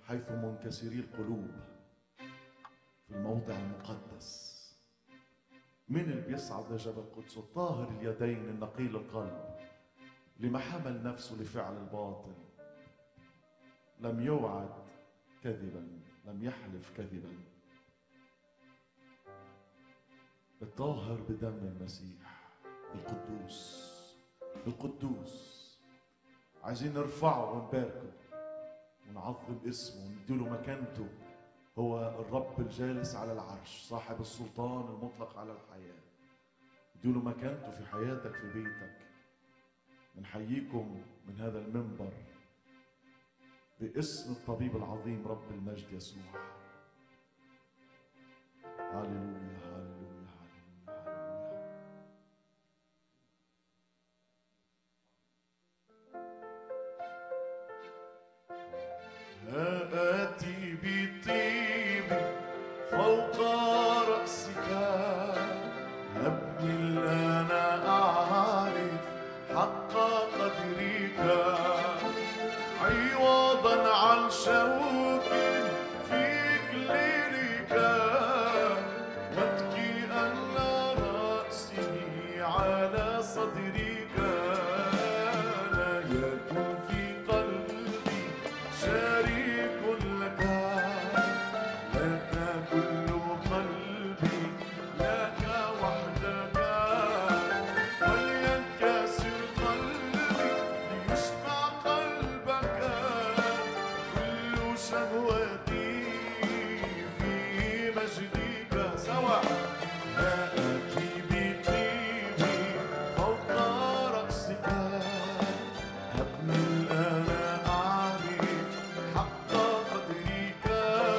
حيث منكسري القلوب في الموضع المقدس من اللي بيصعد لجبل القدس الطاهر اليدين النقيل القلب لما حمل نفسه لفعل الباطل لم يوعد كذبا لم يحلف كذبا الطاهر بدم المسيح القدوس القدوس عايزين نرفعه ونباركه ونعظم اسمه ونديله مكانته هو الرب الجالس على العرش صاحب السلطان المطلق على الحياة اديله مكانته في حياتك في بيتك بنحييكم من هذا المنبر باسم الطبيب العظيم رب المجد يسوع هاليلويا هاليلويا هاليلويا هاليلويا ها آتي بطيب فوق رأسك أبني الآن أعرف حق قدرك عوضا عن شوك في كليلك واتكئا رأسي على صدرك لا يكن في قلبي شريك لك لك كل قلبي لك وحدك ولينكسر قلبي ليشبع قلبك كل شهوتي في مجدك سوا آتي بطيبي فوق رأسك هبني الآن أعرف حق قدرك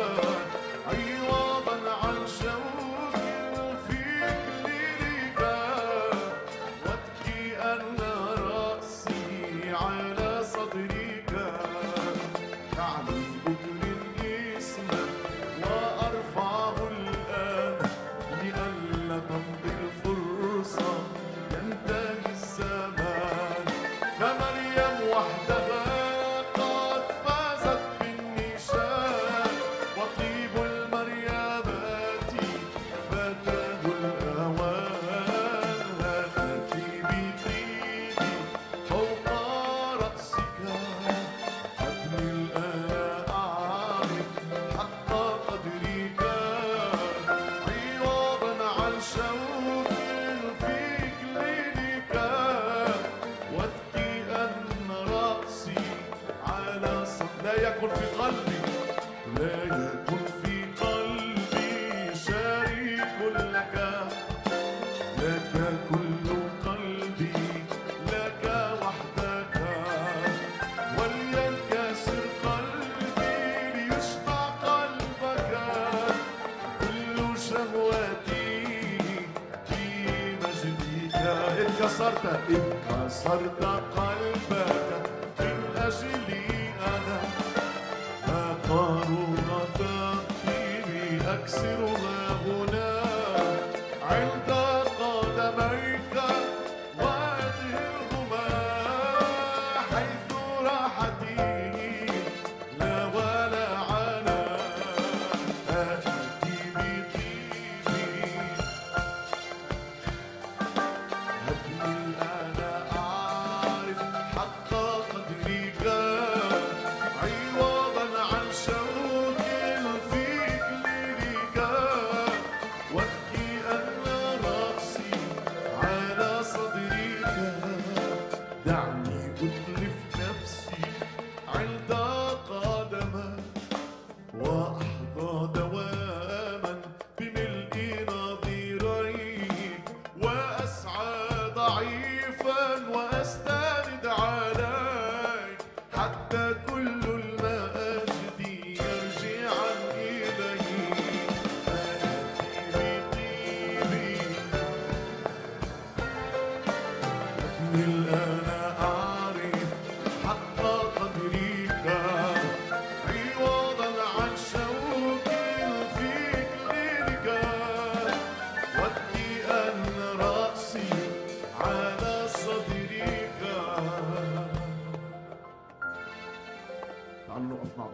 عوضا عن شوق في كليلك وابكي أن رأسي على صدرك دعني أكرم اسمك وأرفعه الآن لئلا تمضي الفرصة ينتهي الزمان فمريم وحدها قد فازت بالنشان وطيب المريمات فتاه الأوان آتي بطيبي فوق رأسك أبني الآن أعرف حق قدرك عوضا عن شوق في كليلك واتكي أن رأسي على صدر لا يكن في قلبي لا يكن في قلبي شريك لك لك كل قلبي لك وحدك ولينكسر قلبي ليشبع قلبك كل شهوتي في مجدك انكسرت انكسرت قلبك من أجلي أنا ما قارورة الطيب أكسرها هنا عند قدميك وأدهرهما حيث راحتي لا ولا عنا آتي بطيبي هبني الآن أعرف حق قدرك عوضا عن شوق في كليلك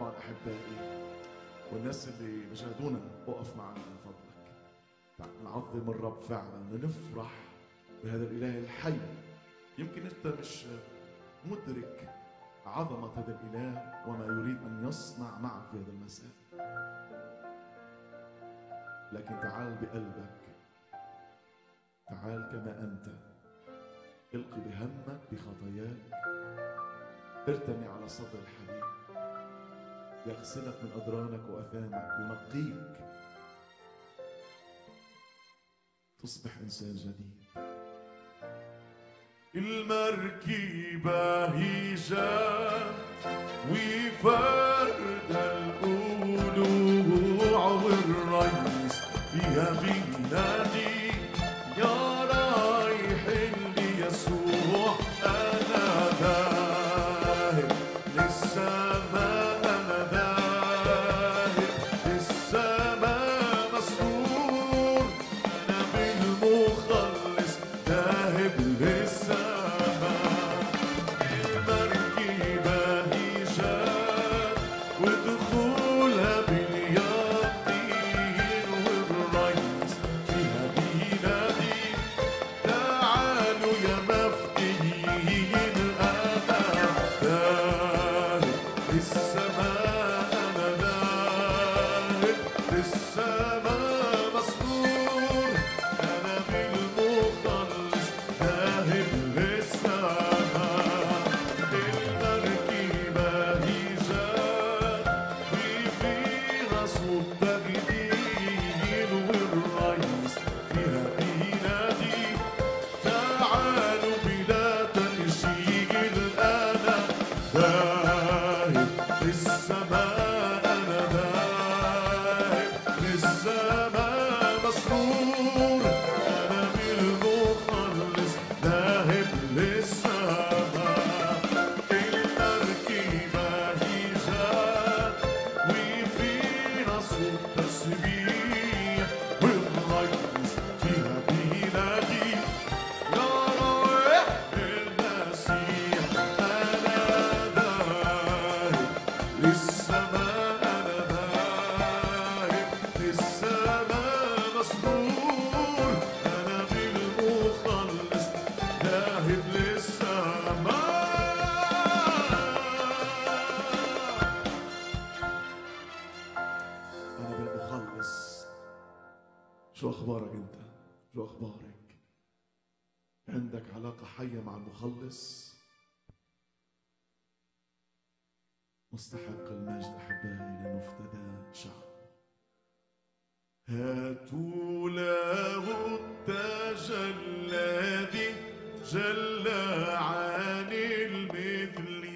طبعا احبائي والناس اللي بشاهدونا وقف معنا من فضلك تعال نعظم الرب فعلا ونفرح بهذا الاله الحي يمكن انت مش مدرك عظمه هذا الاله وما يريد ان يصنع معك في هذا المساء لكن تعال بقلبك تعال كما انت القي بهمك بخطاياك ارتمي على صدر الحبيب يغسلك من أدرانك وأثامك ينقيك تصبح إنسان جديد المركبة هي جات وفرد القلوع والريس فيها بينادي يا رايح ليسوع أنا ذاهب للسماء أنا ذاهب للسماء مسرور أنا بالمخلص ذاهب للسماء المركبة هي جات ودخولها باليقين والريس فيها بينادي تعالوا يا مفتيين أنا ذاهب للسماء أنا ذاهب للسماء مسرور أنا بالمخلص ذاهب للسماء المركبة هي جات وفيها صوت تجديد والريس فيها بينادي تعالوا بلا تنشيل أنا ذاهب للسماء أنا ذاهب للسماء مسرور أنا بالمخلص ذاهب للسماء المركبة هي جات وفيها صوت تسبيح والريس فيها بينادي يا رايح المسيح أنا ذاهب للسماء أنا ذاهب للسماء مسرور أنا بالمخلص ذاهب للسماء أنا بالمخلص شو أخبارك أنت؟ شو أخبارك؟ عندك علاقة حية مع المخلص؟ مستحق المجد أحبائي لأنه افتدى شعب هاتوا له التاج الذي جل عن المثل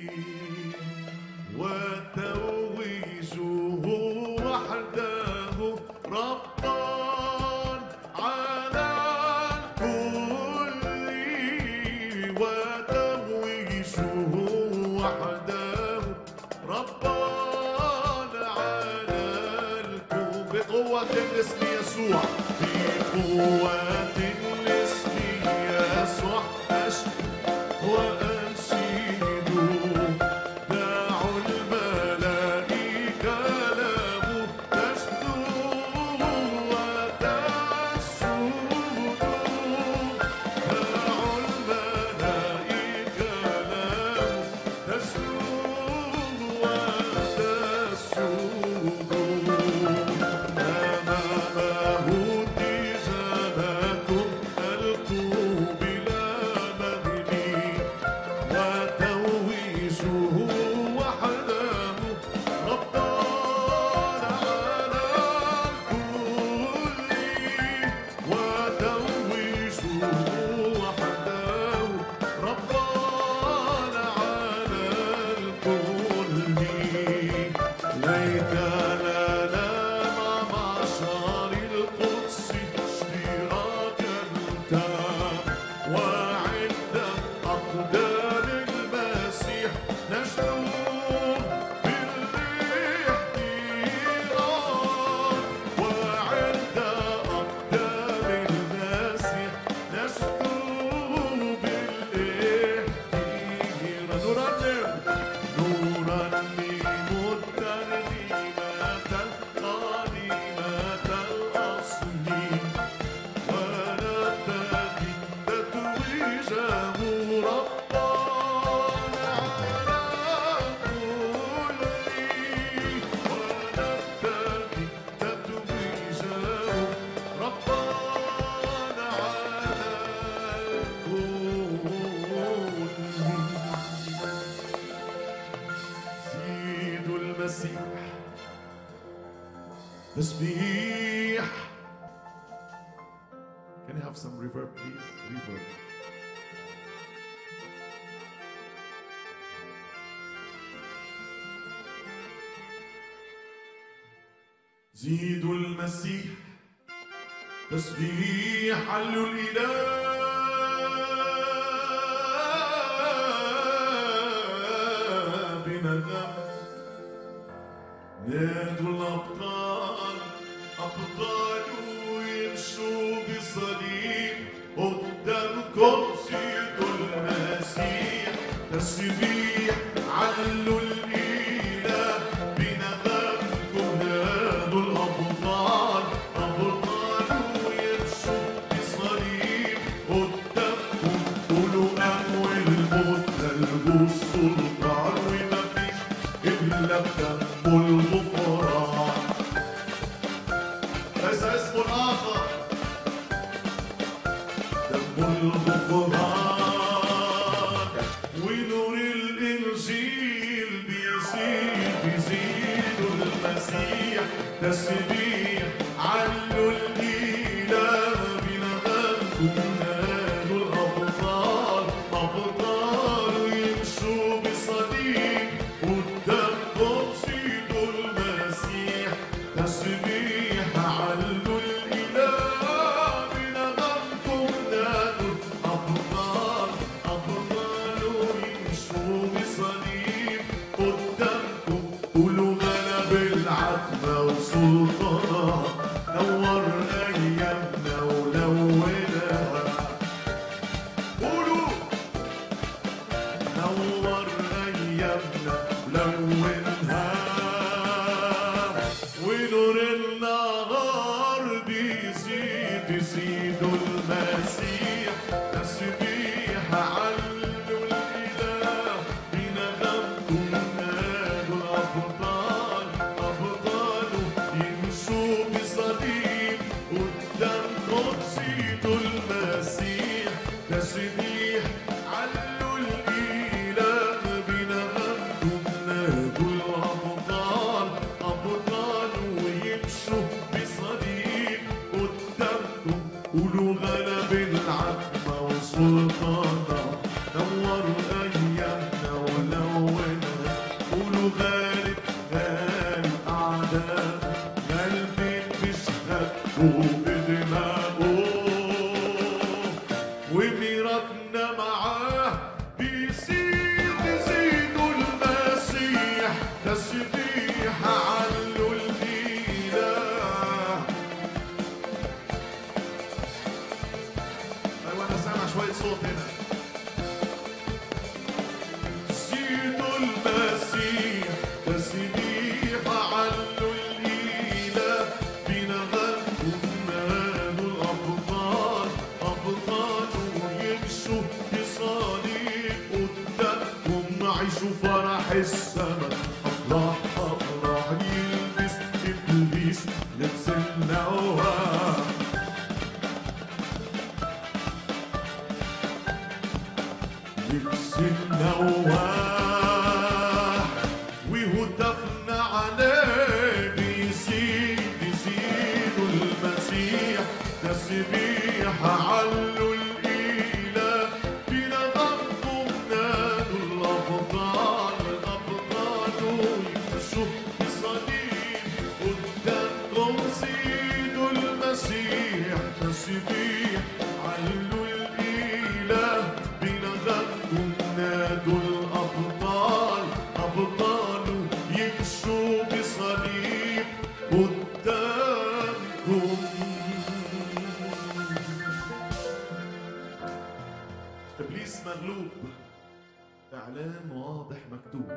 وتويجه وحده ربا على الكل وتويجه وحده ربا على الكل بقوة الاسم يسوع بقوة الاسم يسوع أشهد وأنشدوا دعوا الملائكة له تسجد وتسجد دعوا الملائكة له تسجد وتسجد أمامه تجابكم تسبيح Can you have some reverb please? Reverb. زيدوا المسيح تسبيح علوا الإله بندم نادوا الأبطال أبطال ويمشوا بصليب قدامكم زيدوا المسيح تسبيح علوا الإله بنغمكم نادوا الأبطال أبطال ويمشوا بصليب قدامكم قولوا أموال الموت تلقوا السلطان وما فيش إلا بدم الغفران ليس اسم آخر دم الغفران ونور الإنجيل بيزيد بيزيد المسيح تسبيح علوا الإله بنغمكم نادوا الأبطال أبطال يمشوا بصليب قدامكم زيدوا المسيح تسبيح علوا الإله بنغمكم نادوا أبطال أبطال يمشوا بصليب قدامكم قولوا غلب العتمة وسلطان نور أيامنا ولونها قولوا نور أيامنا ولونها ونور النهار بيزيد يزيد المسيح تسبيح علوا الإله بنغمكم نادوا الأبطال أبطال يمشوا بصليب قدامكم زيدوا المسيح تسبيح علوا الإله بنغمكم نادوا الأبطال أبطال ويمشوا بصليب قدامكم قولوا غلب العتمة وسلطانة نور أيامنا ولونها قولوا غالب غالب أعداء غالبين بشهادته بدماغه وميراثنا معاه بيزيد يزيدوا المسيح تسبيح علوا الإله أيوة أنا سامع شوية صوت هنا زيدوا المسيح تسبيح علوا الإله بنغمكم نادوا الأبطال أبطال ويمشوا بصليب قدامكم عيشوا فرح السماء أفراح أفراح يلبس إبليس لبس النواه لبس النواح وهتفنا عليه بيزيد يزيد المسيح تسبيح علوا الإله بنغمكم نادوا الأبطال الأبطال يمشوا بصليب قدامكم زيدوا المسيح تسبيح علوا الإله بنغمكم نادوا الأبطال أبطال يمشوا بصليب قدامكم إبليس مغلوب إعلان واضح مكتوب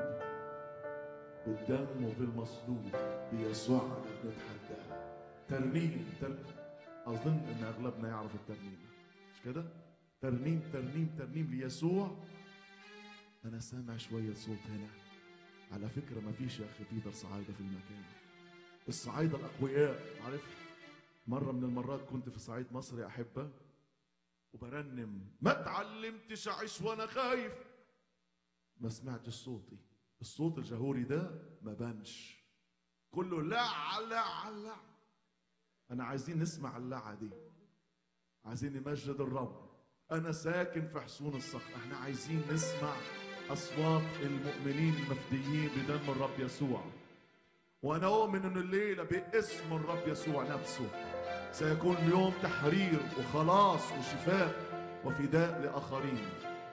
بالدم وبالمصلوب بيسوع بنتحداه ترنيم ترنيم أظن إن أغلبنا يعرف الترنيم مش كده؟ ترنيم ترنيم ترنيم ليسوع أنا سامع شوية صوت هنا على فكرة ما فيش يا أخي بيتر صعايدة في المكان الصعايدة الأقوياء عارف مرة من المرات كنت في صعيد مصر يا أحبة وبرنم ما اتعلمتش أعيش وأنا خايف ما سمعتش صوتي الصوت الجهوري ده ما بانش كله لع لع لع انا عايزين نسمع اللعة دي عايزين نمجد الرب انا ساكن في حصون الصخر احنا عايزين نسمع اصوات المؤمنين المفديين بدم الرب يسوع وانا اؤمن ان الليله باسم الرب يسوع نفسه سيكون يوم تحرير وخلاص وشفاء وفداء لاخرين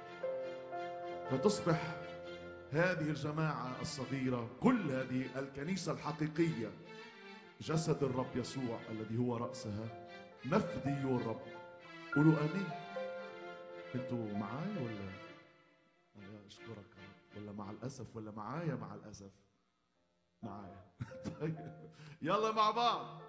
فتصبح هذه الجماعه الصغيره كل هذه الكنيسه الحقيقيه جسد الرب يسوع الذي هو راسها مفدي الرب قولوا امين انتوا معايا ولا يا اشكرك ولا مع الاسف ولا معايا مع الاسف معايا طيب يلا مع بعض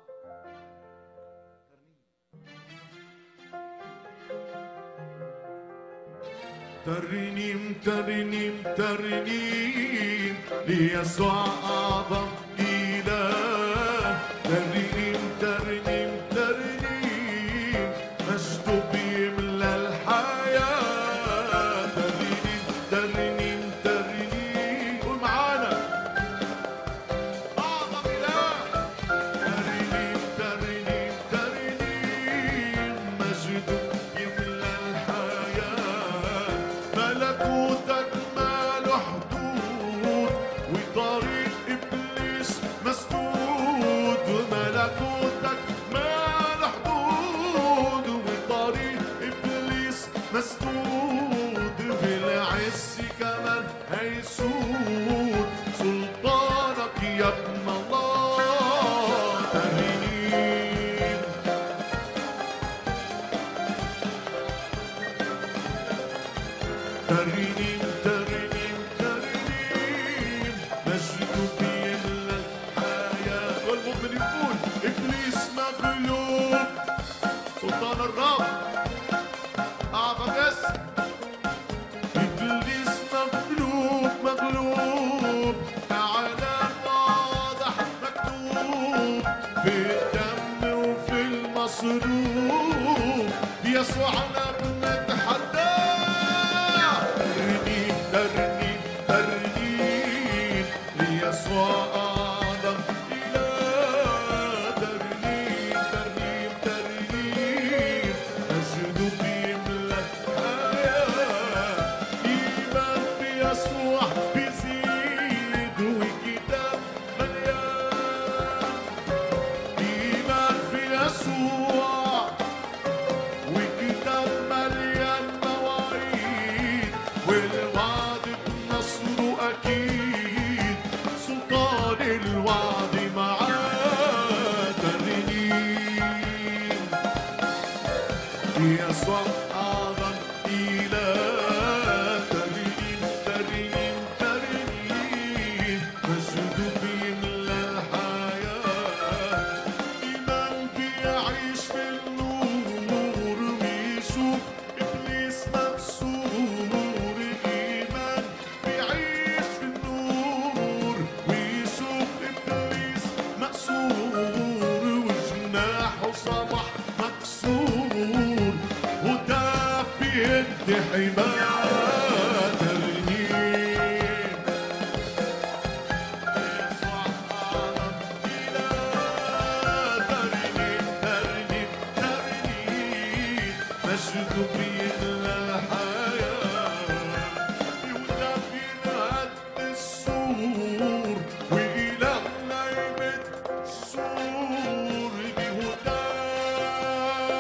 ترنيم ترنيم ترنيم ليسوع أعظم إله ترنيم ترنيم ترنيم مجده بيملى الحياة ترنيم ترنيم ترنيم قول معانا أعظم إله ترنيم ترنيم ترنيم مجده يملى الحياة ملكوتك ما له حدود وطريق إبليس مسدود وملكوتك ما له حدود وطريق إبليس مسدود بالعز كمان هيسود سلطانك يا ابن الله ترنيم ترنيم ترنيم ترنيم مجد بيملى الحياة والمؤمن يقول إبليس مغلوب سلطان الرب أعظم اسم إبليس مغلوب مغلوب إعلان واضح مكتوب في الدم وفي المصروف بيسوعنا بنتحدى ترنيم ترنيم ترنيم ليسوع أعظم إله ترنيم ترنيم ترنيم مجده بيملى الحياة إيمان في يسوع بيزيد وكتاب مليان إيمان في يسوع وكتاب مليان مواعيد والوعد بنصره أكيد سلطان الوعد معاه ترنيم يسوع أعظم إله ترنيم ترنيم ترنيم مجده بيملى الحياة إيمان بيعيش في النور ويشوف إبليس مكسور إيمان بيعيش في النور ويشوف إبليس مكسور وجناحه صبح مكسور وده بيد حماه ترنيم يسوع أعظم إله ترنيم ترنيم ترنيم مجده بيملى الحياة يهدى فينا قد السور وإلهنا يمد السور بهداه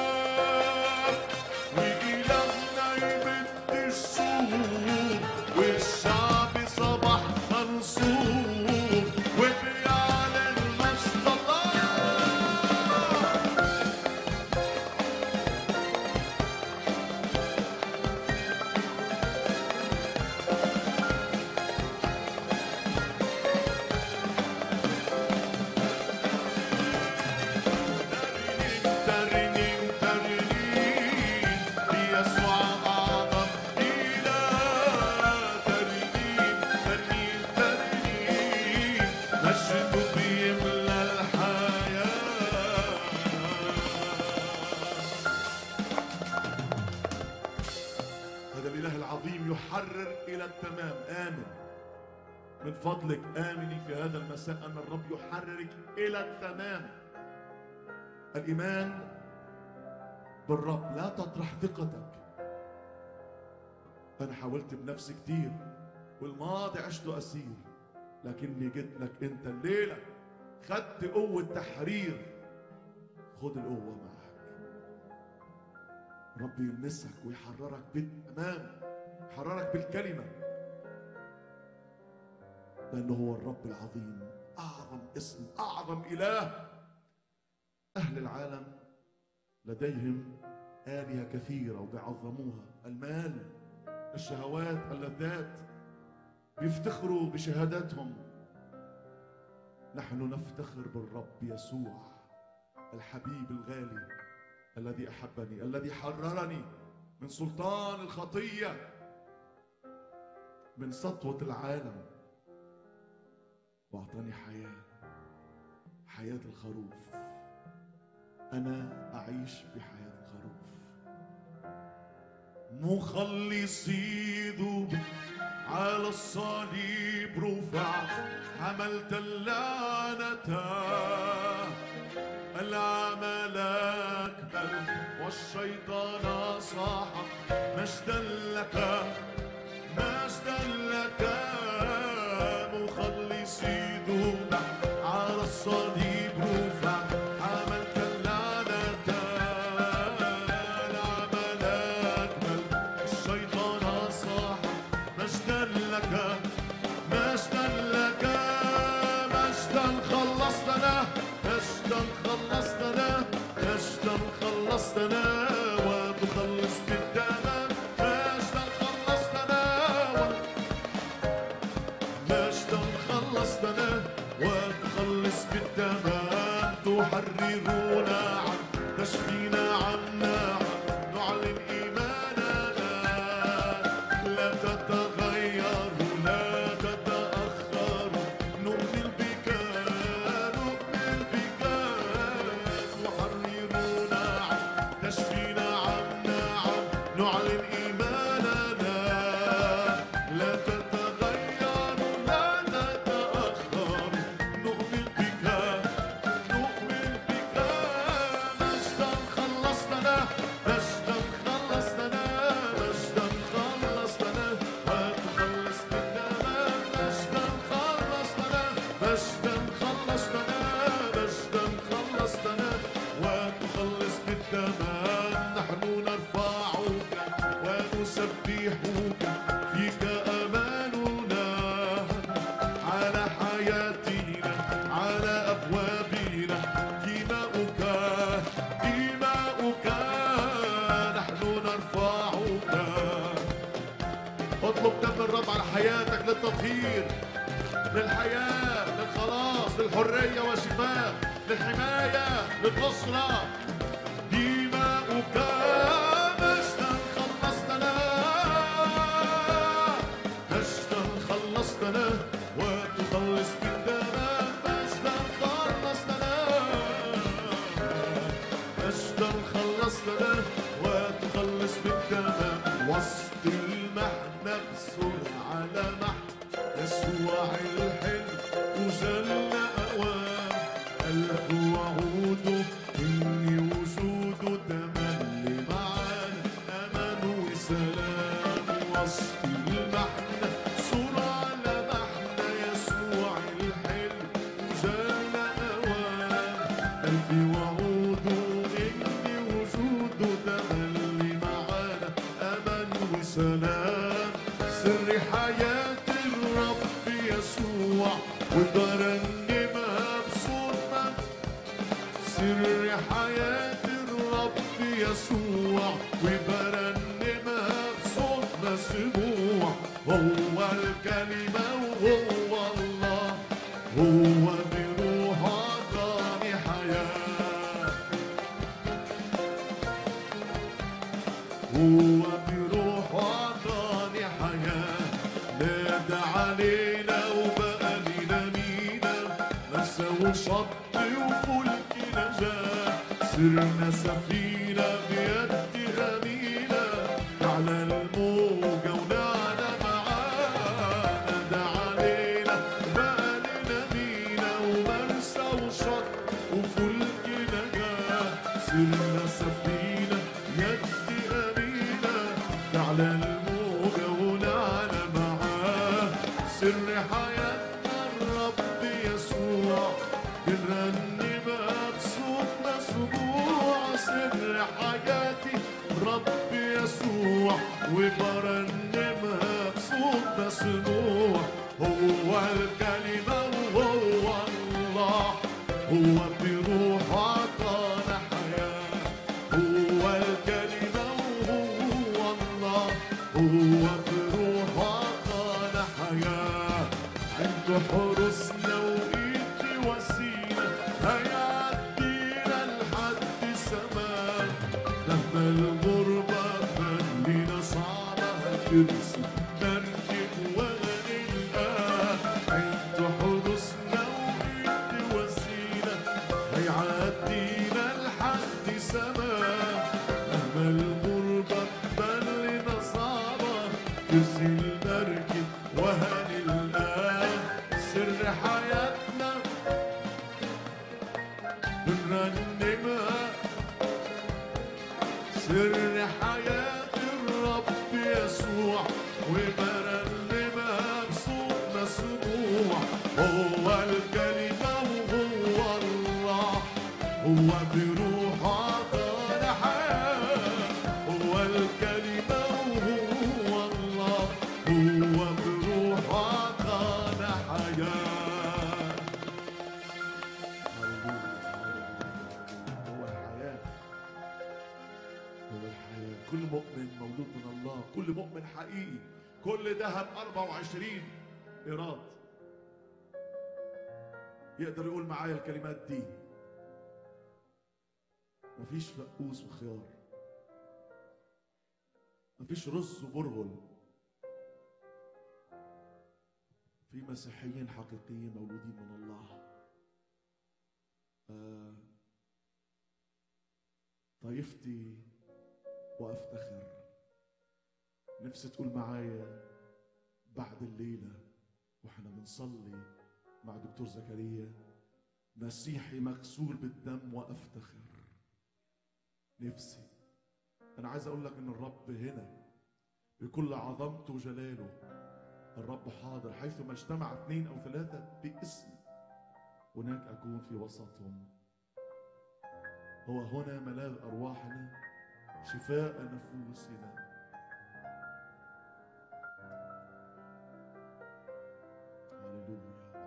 وإلهنا يمد السور والشعب صبح منصور وبيعلن مجد الله من فضلك آمني في هذا المساء أن الرب يحررك إلى التمام الإيمان بالرب لا تطرح ثقتك أنا حاولت بنفسي كتير والماضي عشته أسير لكني جيت لك أنت الليلة خدت قوة تحرير خد القوة معك رب يلمسك ويحررك بالتمام يحررك بالكلمة لأنه هو الرب العظيم أعظم اسم أعظم إله أهل العالم لديهم آلهة كثيرة وبيعظموها المال الشهوات اللذات بيفتخروا بشهاداتهم نحن نفتخر بالرب يسوع الحبيب الغالي الذي احبني الذي حررني من سلطان الخطيه من سطوه العالم واعطاني حياه حياه الخروف انا اعيش بحياه الخروف مخلصي ذوب على الصليب رفع حملت اللعنة العمل أكبر والشيطان صاح مجدا لك مجدا لك مخلصي ذوب على الصليب رفع حملت اللعنة العمل أكمل الشيطان صاح مجدا لك مجدا لك مجدا خلصتنا مجدا خلصتنا مجدا خلصتنا وتخلص بالدم مجدا خلصتنا مجدا خلصتنا وتخلص بالتمام تحررنا عن تشفينا عنا عن نعلن إيماننا لا تتغير لا تتأخر نؤمن بك نؤمن بك تحررنا عن تشفينا عنا عن نعلن إيماننا لا تتغير لا نتأخر نؤمن بك نؤمن بك مجدا خلصتنا مجدا خلصتنا مجدا خلصتنا وتخلص بالتمام مجدا خلصتنا مجدا خلصتنا مجدا خلصتنا وتخلص بالتمام نحن نرفعك ونسبحك فيك أماننا على حياتنا على أبوابنا دماؤك دماؤك نحن نرفعك اطلب دم الرب على حياتك للتطهير للحياة للخلاص للحرية والشفاء للحماية للنصرة دماؤك مجدا خلصتنا مجدا خلصتنا وتخلص بالدماء مجدا خلصتنا مجدا خلصتنا وتخلص بالتمام وسط المحنة بسرعة على محن يسوع الحلم وجل أوام ألف وعود إني وجود تملي معانا أمان وسلام وسط المحنة سرعة على محنة يسوع الحلم وجل أوام ألف وعود إني وجود تملي معانا أمان وسلام سر حياة الرب يسوع وبرنمها بصوتنا سر حياة الرب يسوع وبرنمها بصوت مسموع هو الكلمة وهو الله هو بروح عطاني حياة هو بروح عطاني حياة نادى علينا وبقى لنا مينا نسوا شط وفلك نجاة سرنا سفينة بيد غميلة على الموجة ونعلى معانا نادى علينا وفلك نجاة صرنا سفينة يد أمينة تعلى الموجة ونعلى معاه سر حياتنا الرب يسوع بنرنمها بصوتنا سبوع سر حياتي رب يسوع وبرنمها بصوتنا سبوع هو الكلمة وهو الله هو بروح عطانا حياة هو الكلمة وهو الله هو بروح عطانا حياة عنده حرسنا وإيدي وسيلة هيعدينا لحد سماء مهما الغربة خلينا صعبة هترسم مركب وهنلقاه عنده حرسنا وإيدي وسيلة هيعدينا لحد سماء مهما الغربة تبلنا صعبة ترسل مركب وهنلقاه سر حياتنا بنرنمها سر حياة الرب يسوع وبرنمها بصوتنا سموع هو الكلمة وهو الله هو بروح عطانا حياة هو الكلمة وهو الله هو بروح عطانا حياة هو الحياة هو الحياة كل مؤمن مولود من الله كل مؤمن حقيقي كل ذهب 24 إيراد يقدر يقول معايا الكلمات دي مفيش فقوس وخيار مفيش رز وبرغل في مسيحيين حقيقيين مولودين من الله آه طائفتي وافتخر نفسي تقول معايا بعد الليله واحنا بنصلي مع دكتور زكريا مسيحي مكسور بالدم وافتخر نفسي انا عايز اقول لك ان الرب هنا بكل عظمته وجلاله الرب حاضر حيثما اجتمع اثنين او ثلاثه باسمي هناك اكون في وسطهم هو هنا ملاذ ارواحنا شفاء نفوسنا هللويا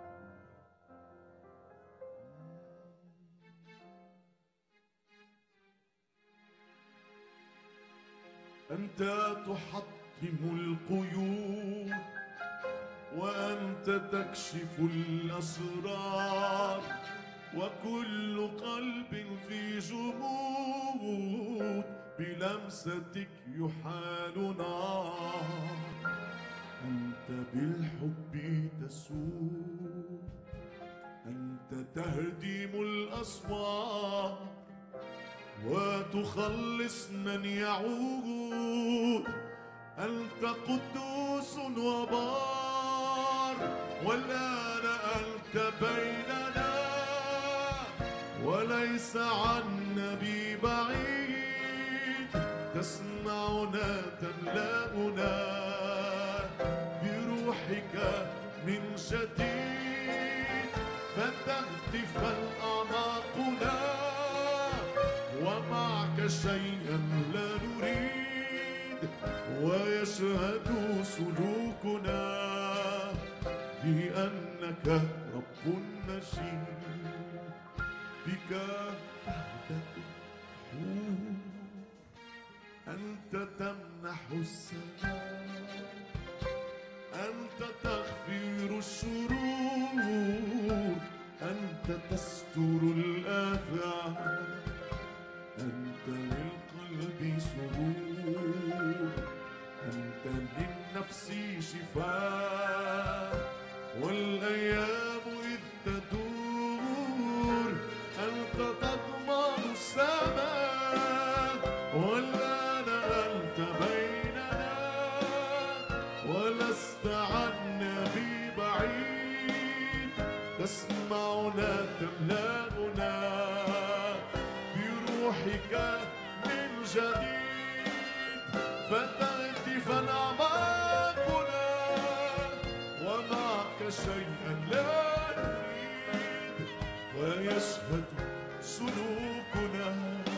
أنت تحطم القيود وأنت تكشف الأسرار وكل قلب في جمود بلمستك يحال نار أنت بالحب تسود أنت تهدم الأسوار وتخلص من يعود أنت قدوس وبار والآن أنت بيننا وليس عنا ببعيد تسمعنا تملأنا بروحك من شديد فتهتف أعماقنا ومعك شيئا لا نريد ويشهد سلوكنا بأنك رب نشيد بك تهدأ الحور أنت تمنح السلام أنت تغفر الشرور أنت تستر الآثام أنت للقلب سرور أنت للنفس شفاء والأيام إذ تدور أنت تضمن السماء والآن أنت بيننا ولست عنا ببعيد تسمعنا تملأنا ويشهد سلوكنا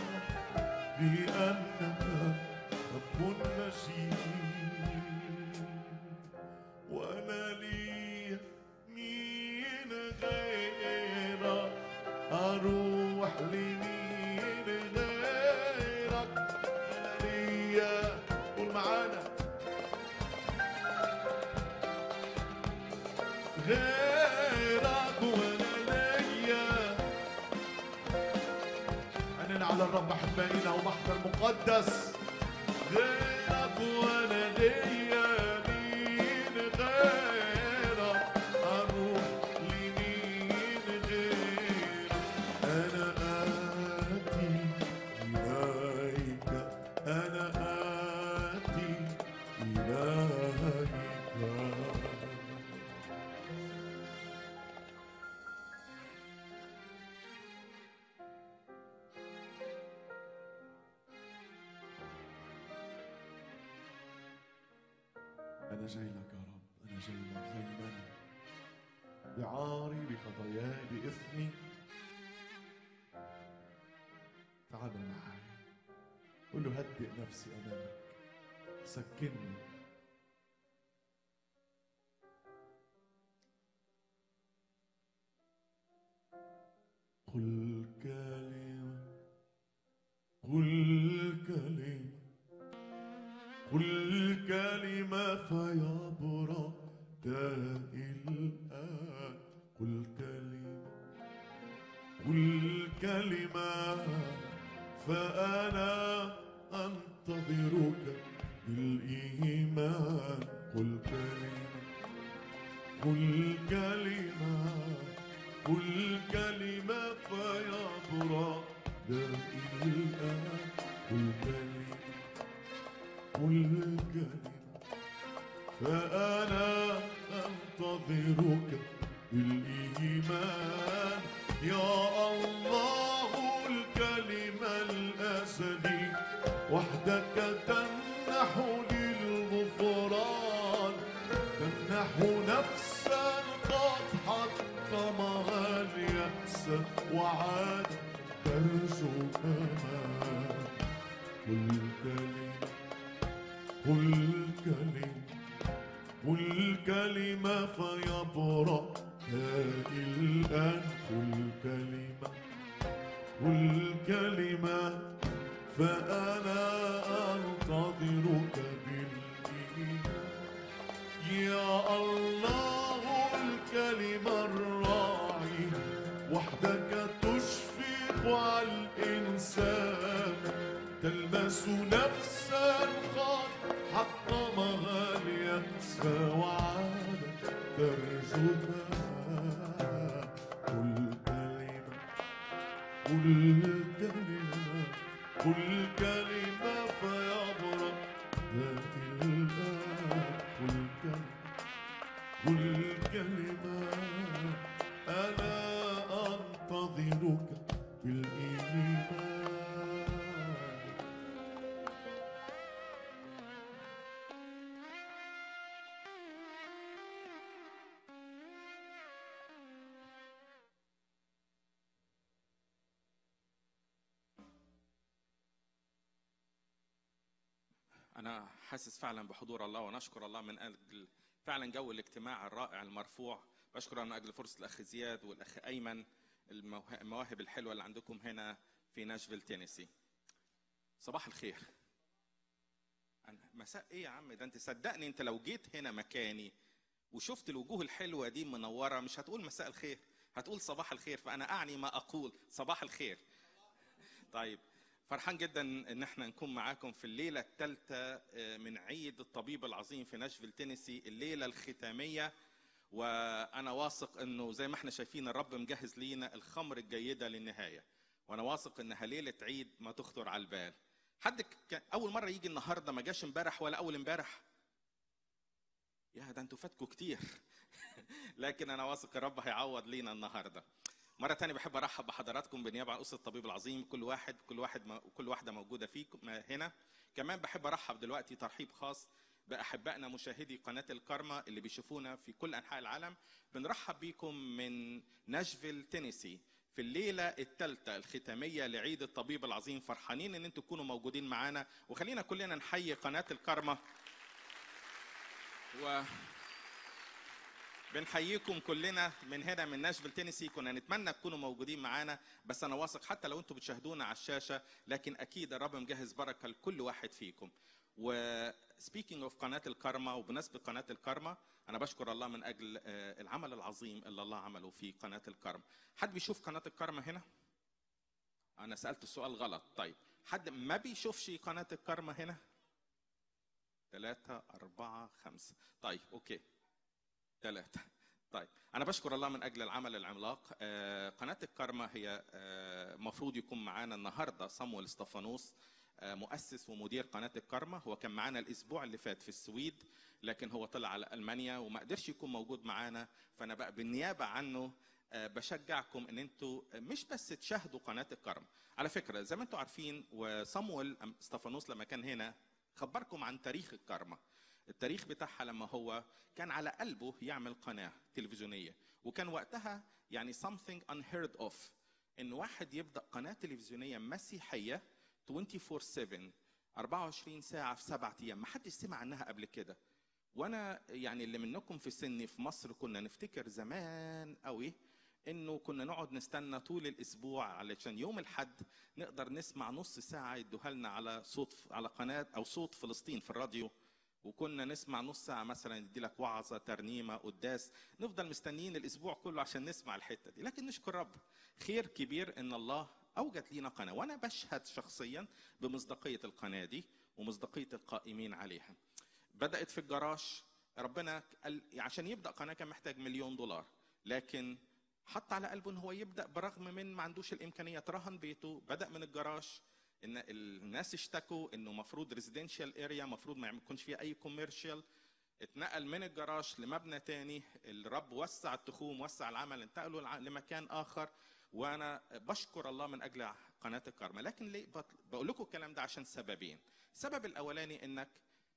بأنك رب مجيد وأنا لي مين غيرك أروح لمين غيرك أنا ليا قول معانا غيرك وانا ليا أنا على الرب أحبائنا ومحضر مقدس غيرك وانا ليا مين غيرك أروح لمين غيرك أنا آتي إليك أنا آتي إليك أنا جاي لك يا رب أنا جاي لك زي ما أنا بعاري بخطاياي بإثمي تعال معي قول له هدئ نفسي أمامك سكنني قل كلمة قل كلمة قل كلمة فيبرأ داء الآن قل كلمة قل كلمة فأنا أنتظرك بالإيمان قل كلمة قل كلمة قل كلمة فيبرأ داء الآن قل كلمة قل كلمة فأنا أنتظرك بالإيمان يا الله الكلمة الأزلي وحدك تمنح للغفران تمنح نفسا قد حطمها اليأس وعاد ترجو أمان قل كلمة قل كلمة قل كلمة فيبرأ داء الآن قل كلمة قل كلمة فأنا أنتظرك بالإيمان يا الله الكلمة الراعي وحدك تشفق على الإنسان تلمس نفسا قد حطمها اليأس وعاد ترجمها قل كلمة قل كلمة قل كلمة فيبرأ داء الآن قل كلمة قل كلمة أنا أنتظرك بالإيمان أنا حاسس فعلا بحضور الله ونشكر الله من أجل فعلا جو الاجتماع الرائع المرفوع بشكر من أجل فرصة الأخ زياد والأخ أيمن الموه- المواهب الحلوة اللي عندكم هنا في ناشفيل تينيسي صباح الخير أنا مساء إيه يا عم ده أنت صدقني أنت لو جيت هنا مكاني وشفت الوجوه الحلوة دي منورة مش هتقول مساء الخير هتقول صباح الخير فأنا أعني ما أقول صباح الخير طيب فرحان جدا ان احنا نكون معاكم في الليله الثالثه من عيد الطبيب العظيم في ناشفيل تينيسي الليله الختاميه وانا واثق انه زي ما احنا شايفين الرب مجهز لينا الخمر الجيده للنهايه وانا واثق انها ليله عيد ما تخطر على البال حد كان اول مره يجي النهارده ما جاش امبارح ولا اول امبارح يا ده انتوا فاتكوا كتير لكن انا واثق الرب هيعوض لينا النهارده مرة تانية بحب أرحب بحضراتكم بالنيابة عن أسرة الطبيب العظيم كل واحد كل واحد كل واحدة موجودة فيكم هنا كمان بحب أرحب دلوقتي ترحيب خاص بأحبائنا مشاهدي قناة الكارما اللي بيشوفونا في كل أنحاء العالم بنرحب بيكم من ناشفيل تينيسي في الليلة الثالثة الختامية لعيد الطبيب العظيم فرحانين ان انتوا تكونوا موجودين معانا وخلينا كلنا نحيي قناة الكرمة و بنحييكم كلنا من هنا من ناشفيل تينيسي كنا نتمنى تكونوا موجودين معانا بس انا واثق حتى لو انتم بتشاهدونا على الشاشه لكن اكيد الرب مجهز بركه لكل واحد فيكم و speaking اوف قناه الكرمه وبمناسبه قناه الكرمه انا بشكر الله من اجل آه، العمل العظيم اللي الله عمله في قناه الكرمه حد بيشوف قناه الكرمه هنا انا سالت السؤال غلط طيب حد ما بيشوفش قناه الكرمه هنا ثلاثة أربعة خمسة طيب أوكي ثلاثة طيب أنا بشكر الله من أجل العمل العملاق آه، قناة الكرمة هي آه، مفروض يكون معانا النهاردة صمويل استفانوس آه، مؤسس ومدير قناة الكرمة هو كان معانا الأسبوع اللي فات في السويد لكن هو طلع على ألمانيا وما قدرش يكون موجود معانا فأنا بقى بالنيابة عنه آه، بشجعكم ان انتوا مش بس تشاهدوا قناه الكرم على فكره زي ما انتوا عارفين وصمويل أم- استفانوس لما كان هنا خبركم عن تاريخ الكرمه التاريخ بتاعها لما هو كان على قلبه يعمل قناه تلفزيونيه وكان وقتها يعني something unheard of ان واحد يبدا قناه تلفزيونيه مسيحيه 24/7 24 ساعه في سبعة ايام ما حدش سمع عنها قبل كده وانا يعني اللي منكم في سني في مصر كنا نفتكر زمان قوي انه كنا نقعد نستنى طول الاسبوع علشان يوم الحد نقدر نسمع نص ساعه يدوها لنا على صوت على قناه او صوت فلسطين في الراديو وكنا نسمع نص ساعه مثلا يدي لك وعظه ترنيمه قداس نفضل مستنيين الاسبوع كله عشان نسمع الحته دي لكن نشكر رب خير كبير ان الله اوجد لينا قناه وانا بشهد شخصيا بمصداقيه القناه دي ومصداقيه القائمين عليها بدات في الجراج ربنا قال عشان يبدا قناه كان محتاج مليون دولار لكن حط على قلبه ان هو يبدا برغم من ما عندوش الامكانيات رهن بيته بدا من الجراج ان الناس اشتكوا انه مفروض ريزيدنشال اريا مفروض ما يكونش فيها اي كوميرشال اتنقل من الجراج لمبنى تاني الرب وسع التخوم وسع العمل انتقلوا لع- لمكان اخر وانا بشكر الله من اجل قناه الكرمه لكن ليه بط- بقول لكم الكلام ده عشان سببين السبب الاولاني انك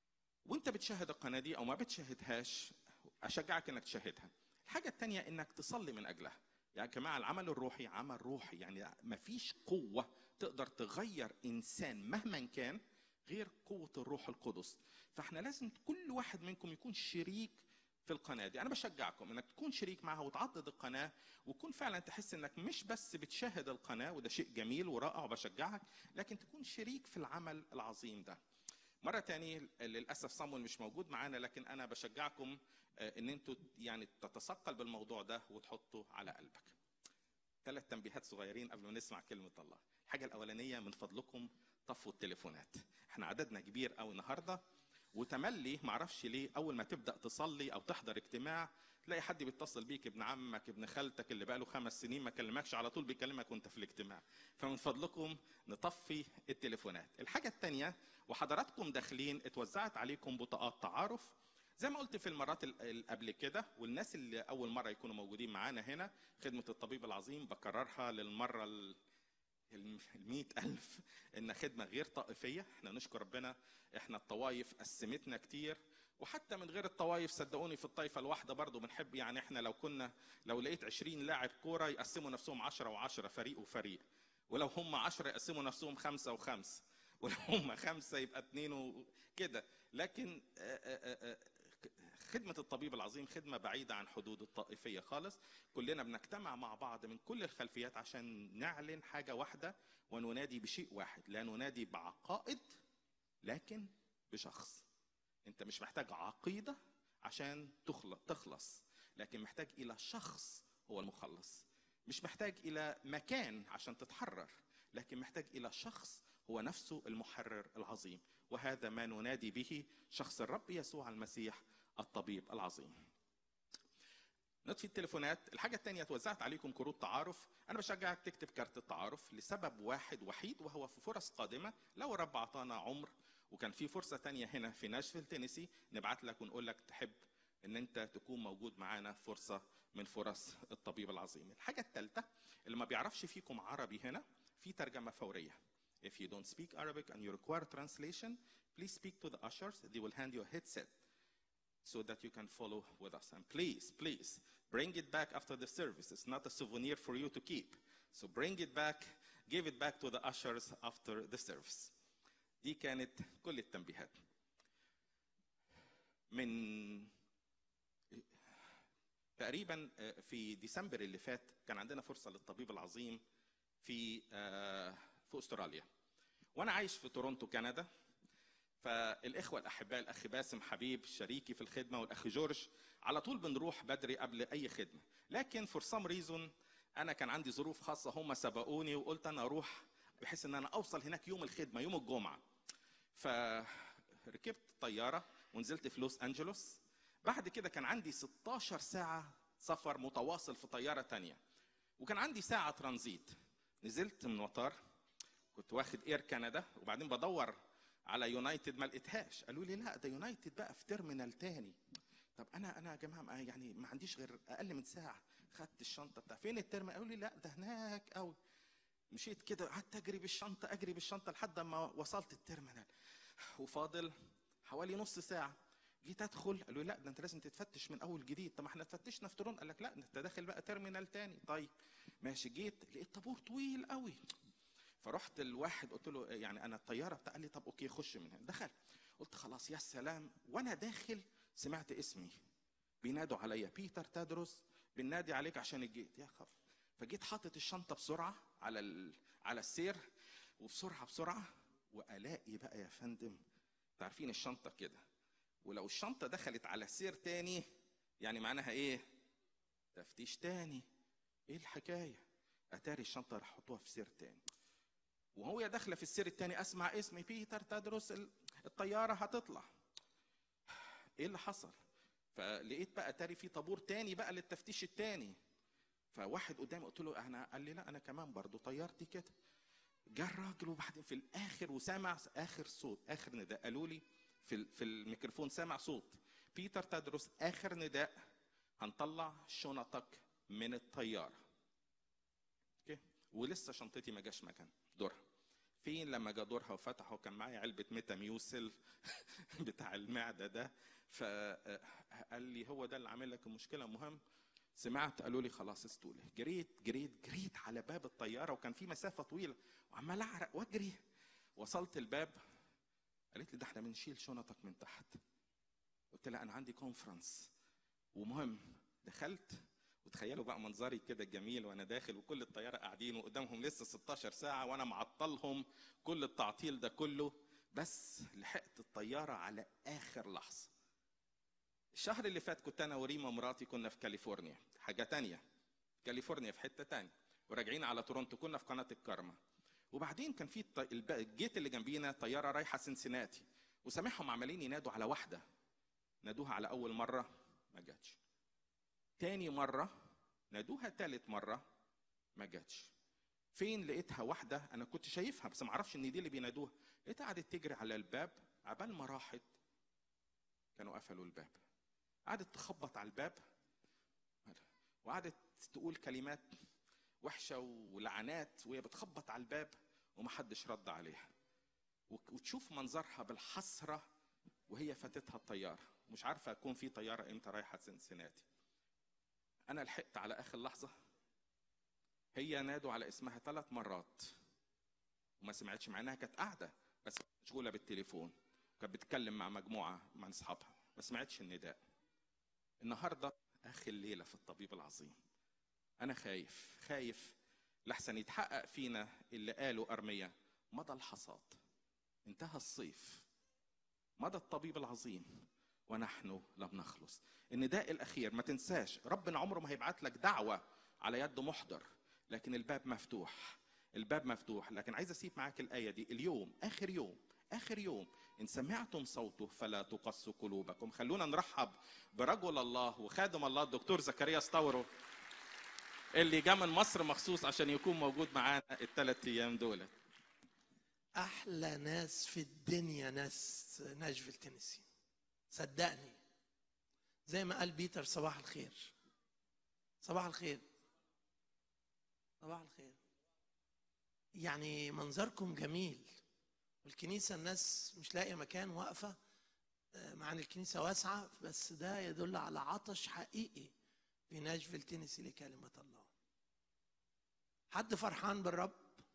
وانت بتشاهد القناه دي او ما بتشاهدهاش اشجعك انك تشاهدها الحاجه الثانيه انك تصلي من اجلها يعني يا جماعه العمل الروحي عمل روحي يعني مفيش قوه تقدر تغير انسان مهما كان غير قوه الروح القدس فاحنا لازم كل واحد منكم يكون شريك في القناه دي انا بشجعكم انك تكون شريك معها وتعضد القناه وتكون فعلا تحس انك مش بس بتشاهد القناه وده شيء جميل ورائع وبشجعك لكن تكون شريك في العمل العظيم ده مرة تاني للأسف صامويل مش موجود معانا لكن أنا بشجعكم آه، إن أنتوا يعني تتثقل بالموضوع ده وتحطه على قلبك. ثلاث تنبيهات صغيرين قبل ما نسمع كلمة الله. الحاجة الأولانية من فضلكم طفوا التليفونات. احنا عددنا كبير قوي النهارده وتملي معرفش ليه أول ما تبدأ تصلي أو تحضر اجتماع تلاقي حد بيتصل بيك ابن عمك ابن خالتك اللي بقاله خمس سنين ما كلمكش على طول بيكلمك وانت في الاجتماع فمن فضلكم نطفي التليفونات الحاجة التانية وحضراتكم داخلين اتوزعت عليكم بطاقات تعارف زي ما قلت في المرات ال- ال- قبل كده والناس اللي اول مره يكونوا موجودين معانا هنا خدمه الطبيب العظيم بكررها للمره ال المئة ألف إن خدمة غير طائفية إحنا نشكر ربنا إحنا الطوائف قسمتنا كتير وحتى من غير الطوائف صدقوني في الطائفة الواحدة برضو بنحب يعني إحنا لو كنا لو لقيت عشرين لاعب كورة يقسموا نفسهم عشرة وعشرة فريق وفريق ولو هم عشرة يقسموا نفسهم خمسة وخمسة ولو هم خمسة يبقى اتنين وكده لكن آه، آه، آه، خدمة الطبيب العظيم خدمة بعيدة عن حدود الطائفية خالص كلنا بنجتمع مع بعض من كل الخلفيات عشان نعلن حاجة واحدة وننادي بشيء واحد لا ننادي بعقائد لكن بشخص انت مش محتاج عقيدة عشان تخلص تخلص لكن محتاج إلى شخص هو المخلص مش محتاج إلى مكان عشان تتحرر لكن محتاج إلى شخص هو نفسه المحرر العظيم وهذا ما ننادي به شخص الرب يسوع المسيح الطبيب العظيم نطفي التليفونات الحاجة الثانية توزعت عليكم كروت تعارف أنا بشجعك تكتب كارت التعارف لسبب واحد وحيد وهو في فرص قادمة لو الرب أعطانا عمر وكان في فرصة تانية هنا في ناشفيل تينيسي نبعت لك ونقول لك تحب ان انت تكون موجود معانا في فرصة من فرص الطبيب العظيم الحاجة الثالثة اللي ما بيعرفش فيكم عربي هنا في ترجمة فورية If you don't speak Arabic and you require translation, please speak to the ushers. They will hand you a headset so that you can follow with us. And please, please, bring it back after the service. It's not a souvenir for you to keep. So bring it back, give it back to the ushers after the service. دي كانت كل التنبيهات. من تقريبا في ديسمبر اللي فات كان عندنا فرصه للطبيب العظيم في في استراليا. وانا عايش في تورونتو كندا فالاخوه الاحباء الاخ باسم حبيب شريكي في الخدمه والاخ جورج على طول بنروح بدري قبل اي خدمه لكن فور سام ريزون انا كان عندي ظروف خاصه هم سبقوني وقلت انا اروح بحيث ان انا اوصل هناك يوم الخدمه يوم الجمعه فركبت طياره ونزلت في لوس انجلوس بعد كده كان عندي 16 ساعه سفر متواصل في طياره تانية وكان عندي ساعه ترانزيت نزلت من مطار كنت واخد اير كندا وبعدين بدور على يونايتد ما لقيتهاش قالوا لي لا ده يونايتد بقى في تيرمينال تاني طب انا انا يا جماعه يعني ما عنديش غير اقل من ساعه خدت الشنطه بتاع فين الترمينال قالوا لي لا ده هناك قوي مشيت كده قعدت اجري بالشنطه اجري بالشنطه لحد ما وصلت الترمينال وفاضل حوالي نص ساعه جيت ادخل قالوا لي لا ده انت لازم تتفتش من اول جديد طب ما احنا اتفتشنا في تورون قال لك لا انت داخل بقى ترمينال تاني طيب ماشي جيت لقيت طابور طويل قوي فرحت الواحد قلت له يعني انا الطياره بتاع قال لي طب اوكي خش من هنا دخل قلت خلاص يا سلام وانا داخل سمعت اسمي بينادوا عليا بيتر تدرس بنادي عليك عشان جيت يا خف فجيت حاطط الشنطه بسرعه على ال... على السير وبسرعه بسرعه والاقي بقى يا فندم عارفين الشنطه كده ولو الشنطه دخلت على سير تاني يعني معناها ايه تفتيش تاني ايه الحكايه اتاري الشنطه راح احطوها في سير تاني وهو داخله في السير التاني اسمع اسمي بيتر تدرس الطياره هتطلع ايه اللي حصل فلقيت بقى تاري في طابور تاني بقى للتفتيش التاني فواحد قدامي قلت له انا قال لي لا انا كمان برضو طيارتي كده جه الراجل وبعدين في الاخر وسامع اخر صوت اخر نداء قالوا لي في في الميكروفون سامع صوت بيتر تدرس اخر نداء هنطلع شنطك من الطياره اوكي ولسه شنطتي ما جاش مكان دورها فين لما جا دورها وفتحوا كان معايا علبه ميتاميوسل بتاع المعده ده فقال لي هو ده اللي عامل لك المشكله المهم سمعت قالوا لي خلاص استولي جريت جريت جريت على باب الطياره وكان في مسافه طويله وعمال اعرق واجري وصلت الباب قالت لي ده احنا بنشيل شنطك من تحت قلت لها انا عندي كونفرنس ومهم دخلت وتخيلوا بقى منظري كده جميل وانا داخل وكل الطياره قاعدين وقدامهم لسه 16 ساعه وانا معطلهم كل التعطيل ده كله بس لحقت الطياره على اخر لحظه الشهر اللي فات كنت انا وريما مراتي كنا في كاليفورنيا حاجه تانية كاليفورنيا في حته تانية وراجعين على تورونتو كنا في قناه الكرمه وبعدين كان في الجيت اللي جنبينا طياره رايحه سنسناتي وسامعهم عمالين ينادوا على واحده نادوها على اول مره ما جاتش تاني مرة نادوها تالت مرة ما جاتش فين لقيتها واحدة أنا كنت شايفها بس ما أعرفش إن دي اللي بينادوها لقيتها قعدت تجري على الباب عبال ما راحت كانوا قفلوا الباب قعدت تخبط على الباب وقعدت تقول كلمات وحشة ولعنات وهي بتخبط على الباب ومحدش رد عليها وتشوف منظرها بالحسرة وهي فاتتها الطيارة مش عارفة أكون في طيارة إمتى رايحة سنسناتي انا لحقت على اخر لحظه هي نادوا على اسمها ثلاث مرات وما سمعتش مع انها كانت قاعده بس مشغوله بالتليفون كانت بتتكلم مع مجموعه من اصحابها ما سمعتش النداء النهارده اخر ليله في الطبيب العظيم انا خايف خايف لحسن يتحقق فينا اللي قاله ارميا مضى الحصاد انتهى الصيف مضى الطبيب العظيم ونحن لم نخلص النداء الاخير ما تنساش ربنا عمره ما هيبعت لك دعوه على يد محضر لكن الباب مفتوح الباب مفتوح لكن عايز اسيب معاك الايه دي اليوم اخر يوم اخر يوم ان سمعتم صوته فلا تقصوا قلوبكم خلونا نرحب برجل الله وخادم الله الدكتور زكريا ستورو اللي جاء من مصر مخصوص عشان يكون موجود معانا الثلاث ايام دول احلى ناس في الدنيا ناس ناشفيل تينيسي صدقني زي ما قال بيتر صباح الخير صباح الخير صباح الخير يعني منظركم جميل والكنيسة الناس مش لاقية مكان واقفة مع ان الكنيسة واسعة بس ده يدل على عطش حقيقي في ناشفيل تينيسي لكلمة الله حد فرحان بالرب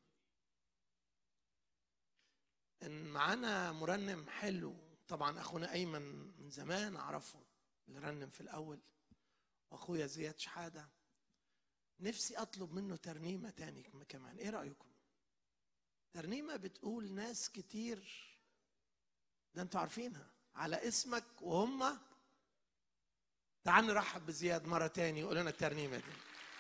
ان معانا مرنم حلو طبعا اخونا ايمن من زمان اعرفه اللي رنم في الاول واخويا زياد شحاده نفسي اطلب منه ترنيمه تاني كمان ايه رايكم ترنيمه بتقول ناس كتير ده انتوا عارفينها على اسمك وهم تعال نرحب بزياد مره تاني يقول لنا الترنيمه دي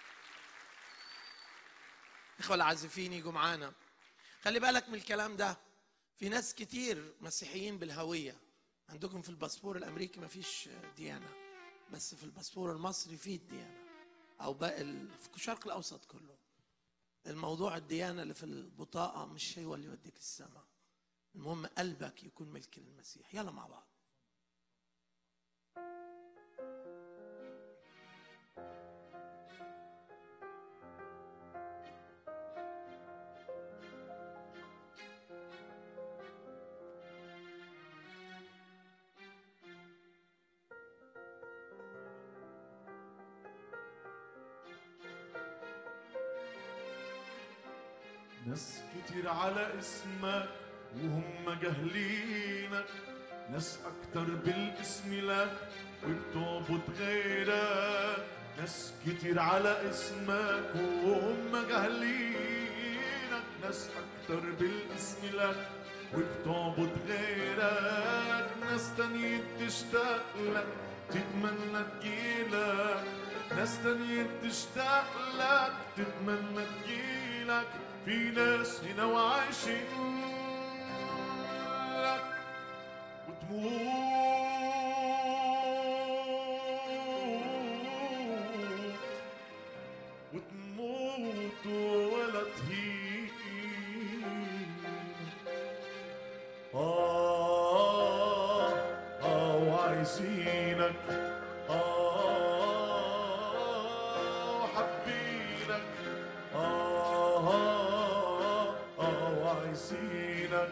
اخوة العازفين يجوا معانا خلي بالك من الكلام ده في ناس كتير مسيحيين بالهوية عندكم في الباسبور الأمريكي مفيش ديانة بس في الباسبور المصري فيه الديانة أو باقي ال- في الشرق الأوسط كله الموضوع الديانة اللي في البطاقة مش هو اللي يوديك السماء المهم قلبك يكون ملك للمسيح يلا مع بعض ناس كتير على اسمك وهم جاهلينك ناس اكتر بالاسم لك وبتعبد غيرك ناس كتير على اسمك وهم جاهلينك ناس اكتر بالاسم لك وبتعبد غيرك ناس تانية تشتاق لك تتمنى تجيلك ناس تانية تشتاق لك تتمنى تجيلك في ناس هنا وعايشين لك وتموت وتموت ولا تهين آه آه وعايزينك آه حابينك آه آه آه وعايزينك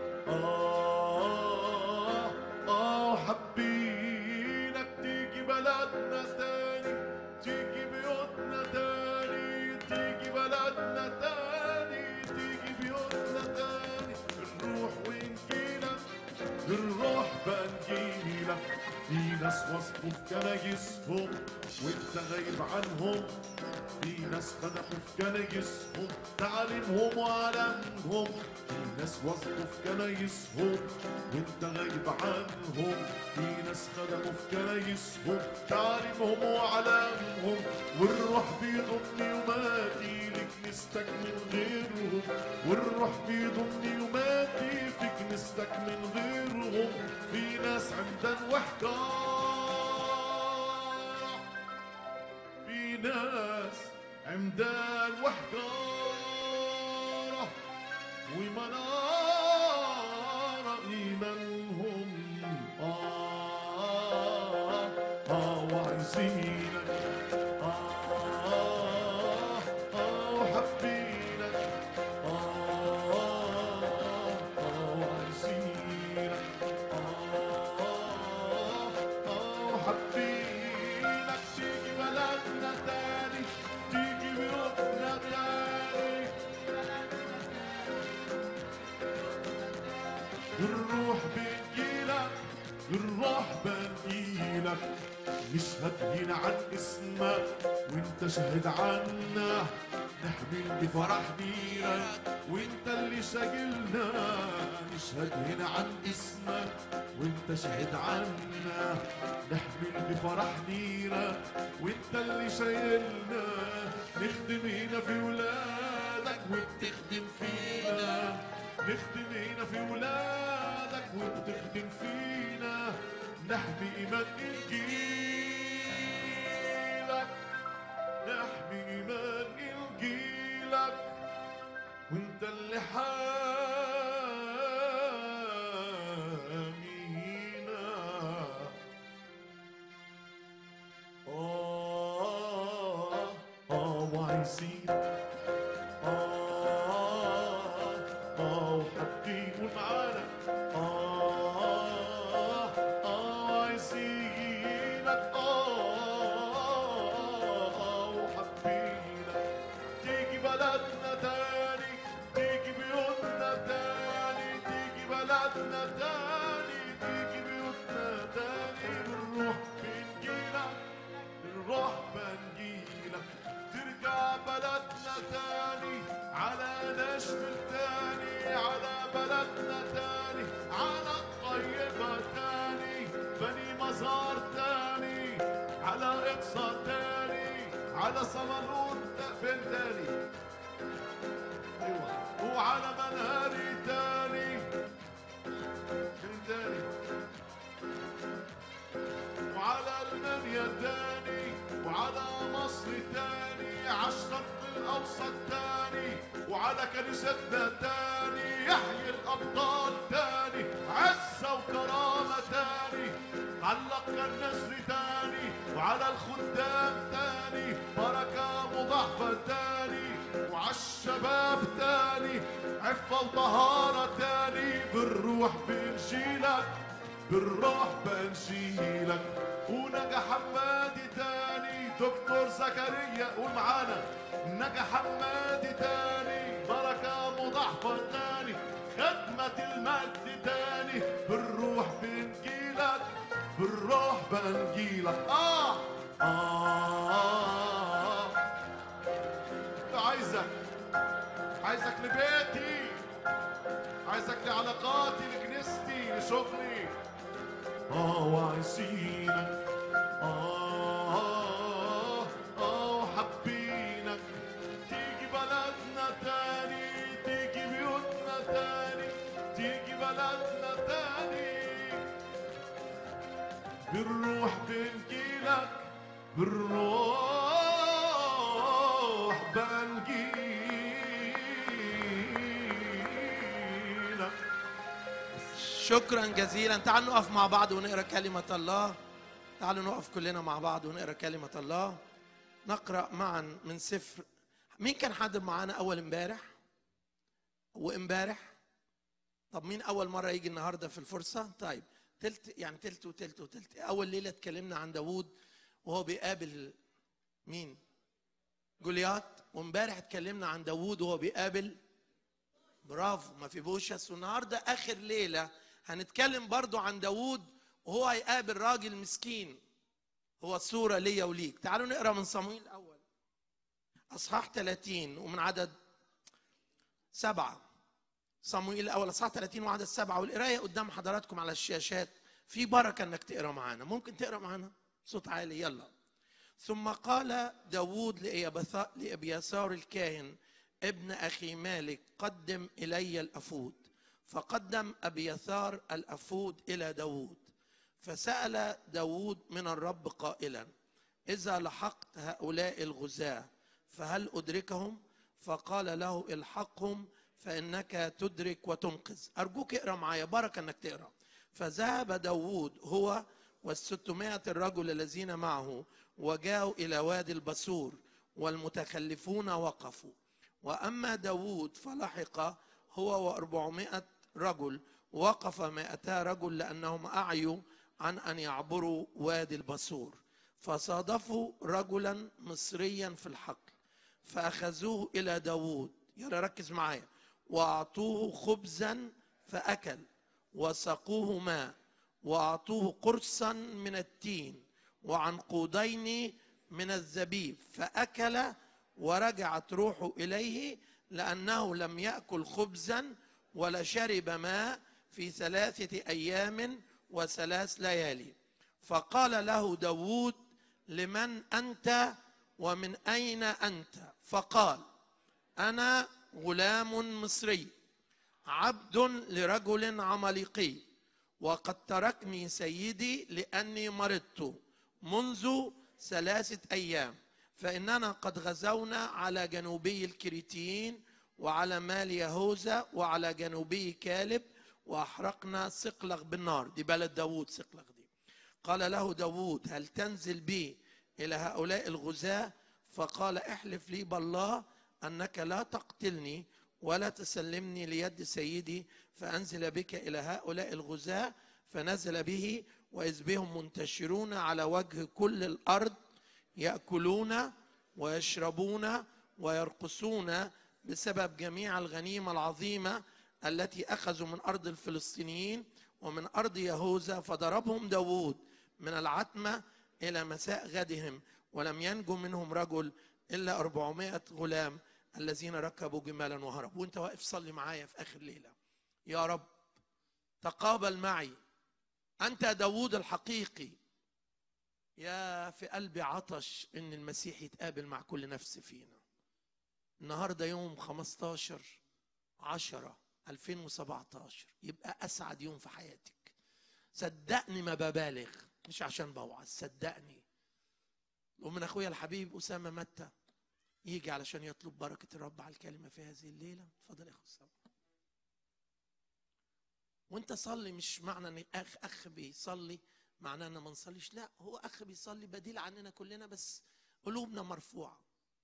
آه آه حابينك تيجي بلدنا تاني تيجي بيوتنا تاني تيجي بلدنا تاني تيجي بيوتنا تاني نروح ونجيلك نروح بقى نجيلك في ناس وصفوا في كنايسهم وانت غايب عنهم في ناس خدموا في كنايسهم تعليمهم وعلمهم في ناس وصفوا في كنايسهم وانت غايب عنهم في ناس خدموا في كنايسهم تعليمهم وعلمهم والروح بيضمني وماتي لكنيستك من غيرهم والروح بيضمني وماتي في كنيستك من غيرهم في ناس عمدان وحجار في ناس عمدان وحجارة ومنارة إيمانهم آه آه وعايزينك آه آه وحابينك آه آه وعايزينك آه آه وحابينك تيجي بلدنا تاني تيجي بيوتنا تاني الروح بتجيلك الروح بنجيلك نشهد هنا عن اسمك وانت شاهد عنا نحمل بفرح نيرك وانت اللي شاغلنا نشهد هنا عن اسمك وانت شاهد عنا نحمل بفرح نيرك وانت اللي شايلنا نخدم هنا في ولادك وبتخدم فينا نخدم هنا في ولادك وبتخدم فينا نحمي إيمان إنجيلك نحمي إيمان إنجيلك وانت اللي حامينا آه آه وعايزين آه آه وحابين معانا آه آه عايزينك آه آه وحابينك تيجي بلد وعلى صمنون فين تاني ايوه وعلى منهاري تاني فين تاني وعلى المنيا تاني وعلى مصر تاني عالشرق الاوسط تاني وعلى كنيستنا تاني يحيي الابطال تاني عزه وكرامه تاني علقنا النسر تاني وعلى الخدام تاني بركه مضاعفه تاني وعالشباب تاني عفه وطهاره تاني بالروح بنشيلك بالروح بنشيلك ونجا حمادي تاني دكتور زكريا قول معانا نجا حمادي تاني بركة مضاعفة تاني خدمة المجد تاني بالروح بنجيلك بالروح بنجيلك آه آه عايزك عايزك لبيتي عايزك لعلاقاتي لكنيستي لشغلي اه وعايزينك اه اه حابينك تيجي بلدنا تاني تيجي بيوتنا تاني تيجي بلدنا تاني بالروح بنجيلك بالروح بنجيلك شكرا جزيلا تعالوا نقف مع بعض ونقرا كلمة الله تعالوا نقف كلنا مع بعض ونقرا كلمة الله نقرا معا من سفر مين كان حاضر معانا اول امبارح وامبارح طب مين اول مرة يجي النهارده في الفرصة طيب تلت يعني تلت وتلت وتلت اول ليلة اتكلمنا عن داوود وهو بيقابل مين جوليات وامبارح اتكلمنا عن داوود وهو بيقابل برافو ما في بوشس والنهارده اخر ليله هنتكلم برضو عن داوود وهو هيقابل راجل مسكين هو الصوره ليا وليك تعالوا نقرا من صمويل الاول اصحاح 30 ومن عدد سبعة صمويل الاول اصحاح 30 وعدد سبعة والقرايه قدام حضراتكم على الشاشات في بركه انك تقرا معانا ممكن تقرا معانا صوت عالي يلا ثم قال داوود لإيابثا- لأبياسار الكاهن ابن أخي مالك قدم إلي الأفود فقدم أبيثار الأفود إلى داوود فسأل داوود من الرب قائلا إذا لحقت هؤلاء الغزاة فهل أدركهم فقال له الحقهم فإنك تدرك وتنقذ أرجوك اقرأ معايا بركة أنك تقرأ فذهب داوود هو والستمائة الرجل الذين معه وجاءوا إلى وادي البصور والمتخلفون وقفوا وأما داوود فلحق هو وأربعمائة رجل وقف مائتا رجل لأنهم أعيوا عن أن يعبروا وادي البصور فصادفوا رجلا مصريا في الحقل فأخذوه إلى داوود يلا ركز معايا وأعطوه خبزا فأكل وسقوه ماء وأعطوه قرصا من التين وعنقودين من الزبيب فأكل ورجعت روحه إليه لأنه لم يأكل خبزا ولا شرب ماء في ثلاثة أيام وثلاث ليالي فقال له داود لمن أنت ومن أين أنت فقال أنا غلام مصري عبد لرجل عمالقي وقد تركني سيدي لأني مرضت منذ ثلاثة أيام فإننا قد غزونا على جنوبي الكريتيين وعلى مال يهوذا وعلى جنوبي كالب وأحرقنا صقلغ بالنار دي بلد داوود صقلغ دي قال له داوود هل تنزل بي إلى هؤلاء الغزاة فقال احلف لي بالله أنك لا تقتلني ولا تسلمني ليد سيدي فأنزل بك إلى هؤلاء الغزاة فنزل به وإذ بهم منتشرون على وجه كل الأرض يأكلون ويشربون ويرقصون بسبب جميع الغنيمة العظيمة التي أخذوا من أرض الفلسطينيين ومن أرض يهوذا فضربهم داوود من العتمة إلى مساء غدهم ولم ينجو منهم رجل إلا أربعمائة غلام الذين ركبوا جمالا وهربوا وانت واقف صلي معايا في آخر ليلة يا رب تقابل معي أنت داوود الحقيقي يا في قلبي عطش ان المسيح يتقابل مع كل نفس فينا النهارده يوم 15 10 2017 يبقى اسعد يوم في حياتك صدقني ما ببالغ مش عشان بوعظ صدقني ومن اخويا الحبيب اسامه متى يجي علشان يطلب بركه الرب على الكلمه في هذه الليله اتفضل يا اخو اسامه وانت صلي مش معنى ان اخ اخ بيصلي معناه ان ما نصليش لا هو اخ بيصلي بديل عننا كلنا بس قلوبنا مرفوعه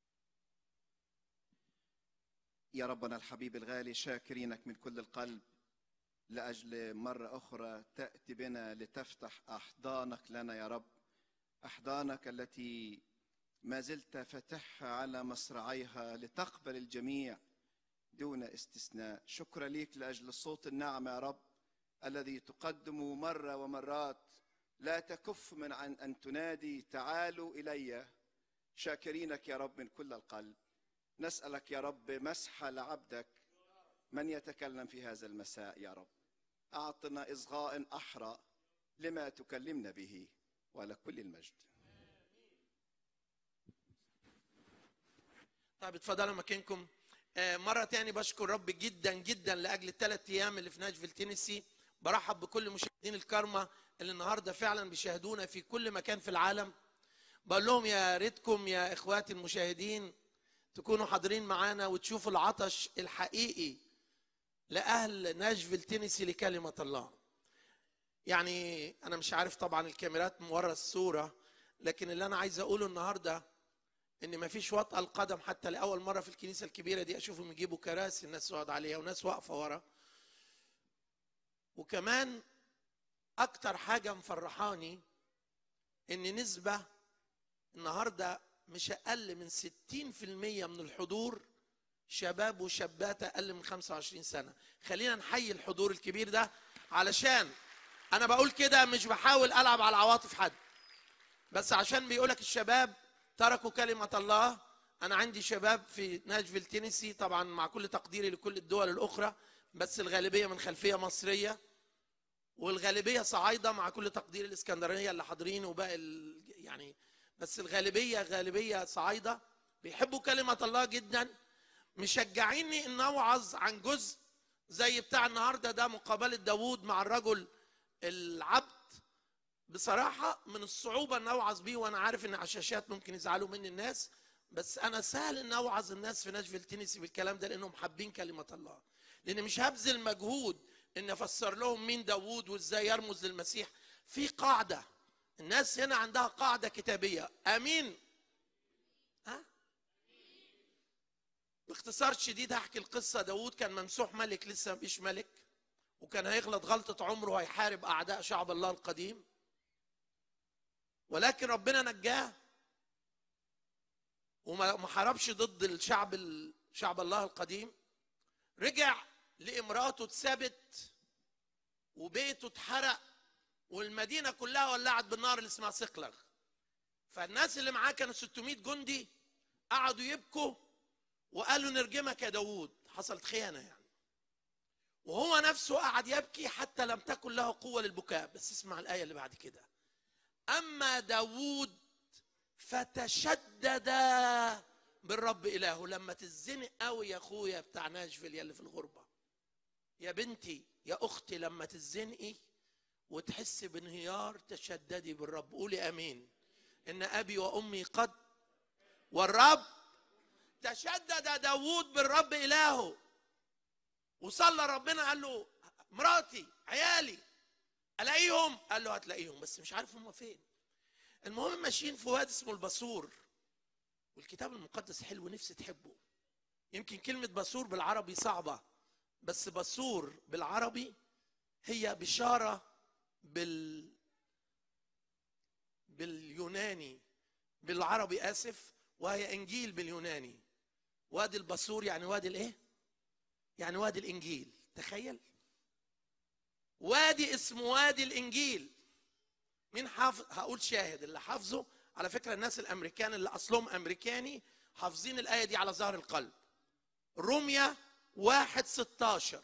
يا ربنا الحبيب الغالي شاكرينك من كل القلب لاجل مره اخرى تاتي بنا لتفتح احضانك لنا يا رب احضانك التي ما زلت فاتحها على مصراعيها لتقبل الجميع دون استثناء شكرا ليك لاجل صوت النعمه يا رب الذي تقدم مره ومرات لا تكف من عن ان تنادي تعالوا الي شاكرينك يا رب من كل القلب نسالك يا رب مسح لعبدك من يتكلم في هذا المساء يا رب اعطنا اصغاء احرى لما تكلمنا به ولكل كل المجد طيب اتفضلوا مكانكم آه، مرة تاني بشكر رب جدا جدا لأجل الثلاث أيام اللي في ناشفيل تينيسي برحب بكل مشاهدين الكارما اللي النهاردة فعلا بيشاهدونا في كل مكان في العالم بقول لهم يا ريتكم يا إخواتي المشاهدين تكونوا حاضرين معانا وتشوفوا العطش الحقيقي لأهل ناشفيل تينيسي لكلمة الله يعني أنا مش عارف طبعا الكاميرات من ورا الصورة لكن اللي أنا عايز أقوله النهارده ان ما فيش وطأة القدم حتى لاول مره في الكنيسه الكبيره دي اشوفهم يجيبوا كراسي الناس تقعد عليها وناس واقفه ورا وكمان اكتر حاجه مفرحاني ان نسبه النهارده مش اقل من 60% من الحضور شباب وشابات اقل من 25 سنه خلينا نحيي الحضور الكبير ده علشان انا بقول كده مش بحاول العب على عواطف حد بس عشان بيقولك الشباب تركوا كلمة الله أنا عندي شباب في ناشفيل تينيسي طبعا مع كل تقديري لكل الدول الأخرى بس الغالبية من خلفية مصرية والغالبية صعايدة مع كل تقدير الإسكندرية اللي حاضرين وباقي ال- يعني بس الغالبية غالبية صعايدة بيحبوا كلمة الله جدا مشجعيني إن أوعظ عن جزء زي بتاع النهاردة ده مقابلة داوود مع الرجل العبد بصراحة من الصعوبة ان اوعظ بيه وانا عارف ان عشاشات ممكن يزعلوا مني الناس بس انا سهل ان اوعظ الناس في ناشفيل تينيسي بالكلام ده لانهم حابين كلمة الله لان مش هبذل مجهود ان افسر لهم مين داوود وازاي يرمز للمسيح في قاعدة الناس هنا عندها قاعدة كتابية امين ها باختصار شديد هحكي القصة داوود كان ممسوح ملك لسه مش ملك وكان هيغلط غلطة عمره وهيحارب أعداء شعب الله القديم ولكن ربنا نجاه وما ما حاربش ضد الشعب ال- شعب الله القديم رجع لامراته اتثبت وبيته اتحرق والمدينه كلها ولعت بالنار اللي اسمها صقلغ فالناس اللي معاه كانوا 600 جندي قعدوا يبكوا وقالوا نرجمك يا داوود حصلت خيانه يعني وهو نفسه قعد يبكي حتى لم تكن له قوه للبكاء بس اسمع الايه اللي بعد كده أما داوود فتشدد بالرب إلهه لما تزنق قوي يا أخويا بتاع ناشفيل يا اللي في الغربة يا بنتي يا أختي لما تزنقي وتحس بانهيار تشددي بالرب قولي أمين إن أبي وأمي قد والرب تشدد داوود بالرب إلهه وصلى ربنا قال له مراتي عيالي الاقيهم قال له هتلاقيهم بس مش عارف هم فين المهم ماشيين في واد اسمه الباسور والكتاب المقدس حلو نفسي تحبه يمكن كلمة باسور بالعربي صعبة بس باسور بالعربي هي بشارة بال باليوناني بالعربي آسف وهي إنجيل باليوناني وادي الباسور يعني وادي الإيه؟ يعني وادي الإنجيل تخيل وادي اسمه وادي الانجيل مين حافظ هقول شاهد اللي حافظه على فكره الناس الامريكان اللي اصلهم امريكاني حافظين الايه دي على ظهر القلب روميا واحد 16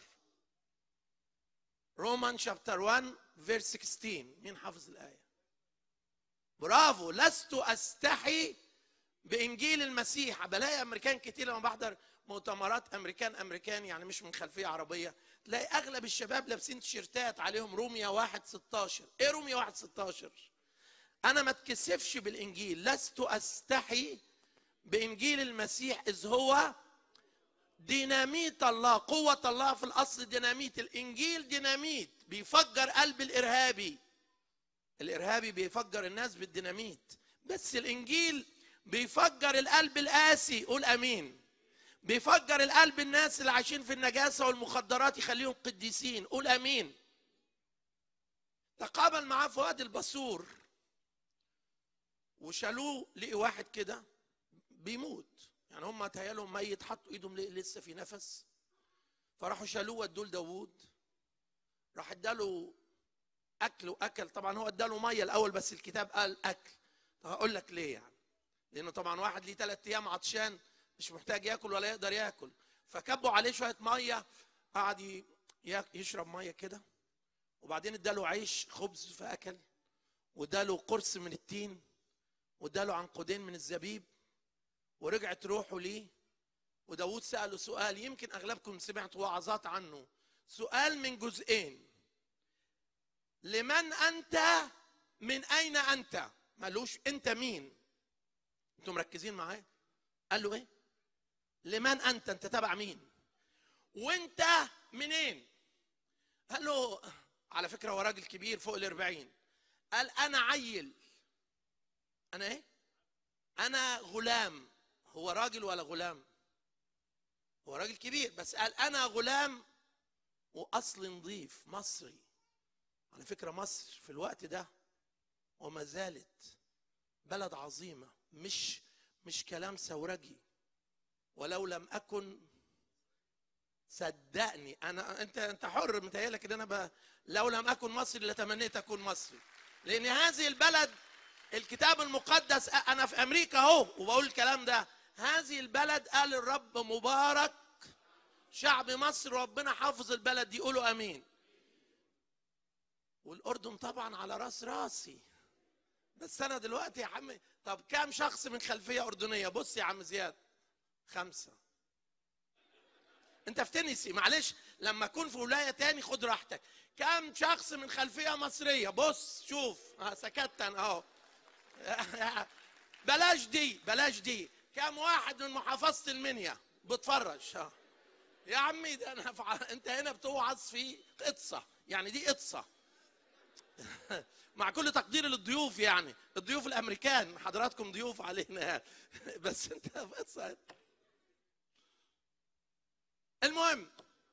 رومان شابتر 1 فيرس 16 مين حافظ الايه برافو لست استحي بانجيل المسيح بلاقي امريكان كتير لما بحضر مؤتمرات امريكان امريكان يعني مش من خلفيه عربيه تلاقي اغلب الشباب لابسين تيشيرتات عليهم روميا 1 16 ايه روميا 1 16 انا ما اتكسفش بالانجيل لست استحي بانجيل المسيح اذ هو ديناميت الله قوة الله في الأصل ديناميت الإنجيل ديناميت بيفجر قلب الإرهابي الإرهابي بيفجر الناس بالديناميت بس الإنجيل بيفجر القلب القاسي قول أمين بيفجر القلب الناس اللي عايشين في النجاسة والمخدرات يخليهم قديسين قول أمين تقابل معاه في وادي البصور وشالوه لقي واحد كده بيموت يعني هم تهيالهم ميت حطوا ايدهم ليه لسه في نفس فراحوا شالوه ودوه لداوود راح اداله اكل واكل طبعا هو اداله ميه الاول بس الكتاب قال اكل طب هقول لك ليه يعني لانه طبعا واحد ليه ثلاث ايام عطشان مش محتاج ياكل ولا يقدر ياكل فكبوا عليه شويه ميه قعد ي- ياك- يشرب ميه كده وبعدين اداله عيش خبز فاكل واداله قرص من التين واداله عنقودين من الزبيب ورجعت روحه ليه وداود سأله سؤال يمكن أغلبكم سمعت وعظات عنه سؤال من جزئين لمن أنت من أين أنت مالوش أنت مين أنتم مركزين معايا قال له إيه لمن أنت أنت تبع مين وأنت منين قال له على فكرة هو راجل كبير فوق الأربعين قال أنا عيل أنا إيه أنا غلام هو راجل ولا غلام هو راجل كبير بس قال انا غلام واصل نظيف مصري على فكره مصر في الوقت ده وما زالت بلد عظيمه مش مش كلام ثورجي ولو لم اكن صدقني انا انت انت حر متهيألك ان انا ب... لو لم اكن مصري لتمنيت اكون مصري لان هذه البلد الكتاب المقدس انا في امريكا اهو وبقول الكلام ده هذه البلد قال الرب مبارك شعب مصر ربنا حافظ البلد دي قولوا امين والاردن طبعا على راس راسي بس انا دلوقتي يا عم طب كام شخص من خلفيه اردنيه بص يا عم زياد خمسه انت في تينيسي معلش لما اكون في ولايه تاني خد راحتك كام شخص من خلفيه مصريه بص شوف اه سكت انا اهو بلاش دي بلاش دي كم واحد من محافظة المنيا بتفرج ها يا عمي ده انا فع... انت هنا بتوعظ في قصة يعني دي قصة مع كل تقديري للضيوف يعني الضيوف الامريكان حضراتكم ضيوف علينا بس انت في قصة المهم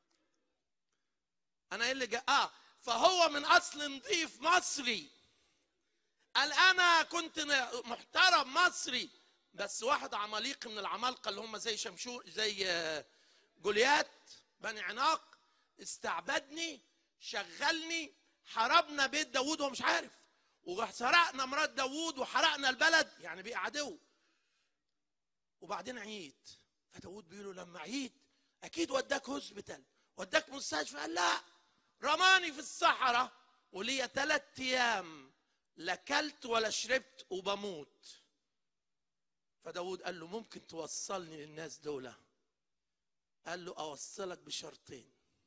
انا ايه اللي جا اه فهو من اصل نظيف مصري قال انا كنت محترم مصري بس واحد عماليق من العمالقه اللي هم زي شمشور زي جوليات بني عناق استعبدني شغلني حربنا بيت داوود وهو مش عارف وسرقنا مرات داوود وحرقنا البلد يعني بقى عدو وبعدين عييت فداوود بيقول له لما عييت اكيد وداك هوسبيتال وداك مستشفى قال لا رماني في الصحراء وليا ثلاث ايام لا كلت ولا شربت وبموت فداود قال له ممكن توصلني للناس دول قال له اوصلك بشرطين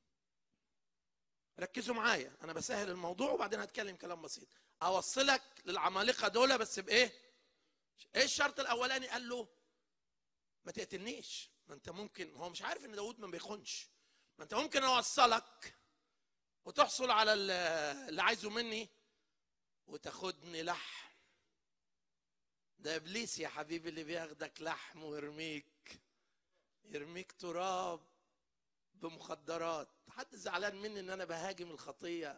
ركزوا معايا انا بسهل الموضوع وبعدين هتكلم كلام بسيط اوصلك للعمالقه دول بس بايه ايه الشرط الاولاني قال له ما تقتلنيش ما انت ممكن هو مش عارف ان داود ما بيخونش ما انت ممكن اوصلك وتحصل على اللي عايزه مني وتاخدني لحم ده ابليس يا حبيبي اللي بياخدك لحم ويرميك يرميك تراب بمخدرات حد زعلان مني ان انا بهاجم الخطيه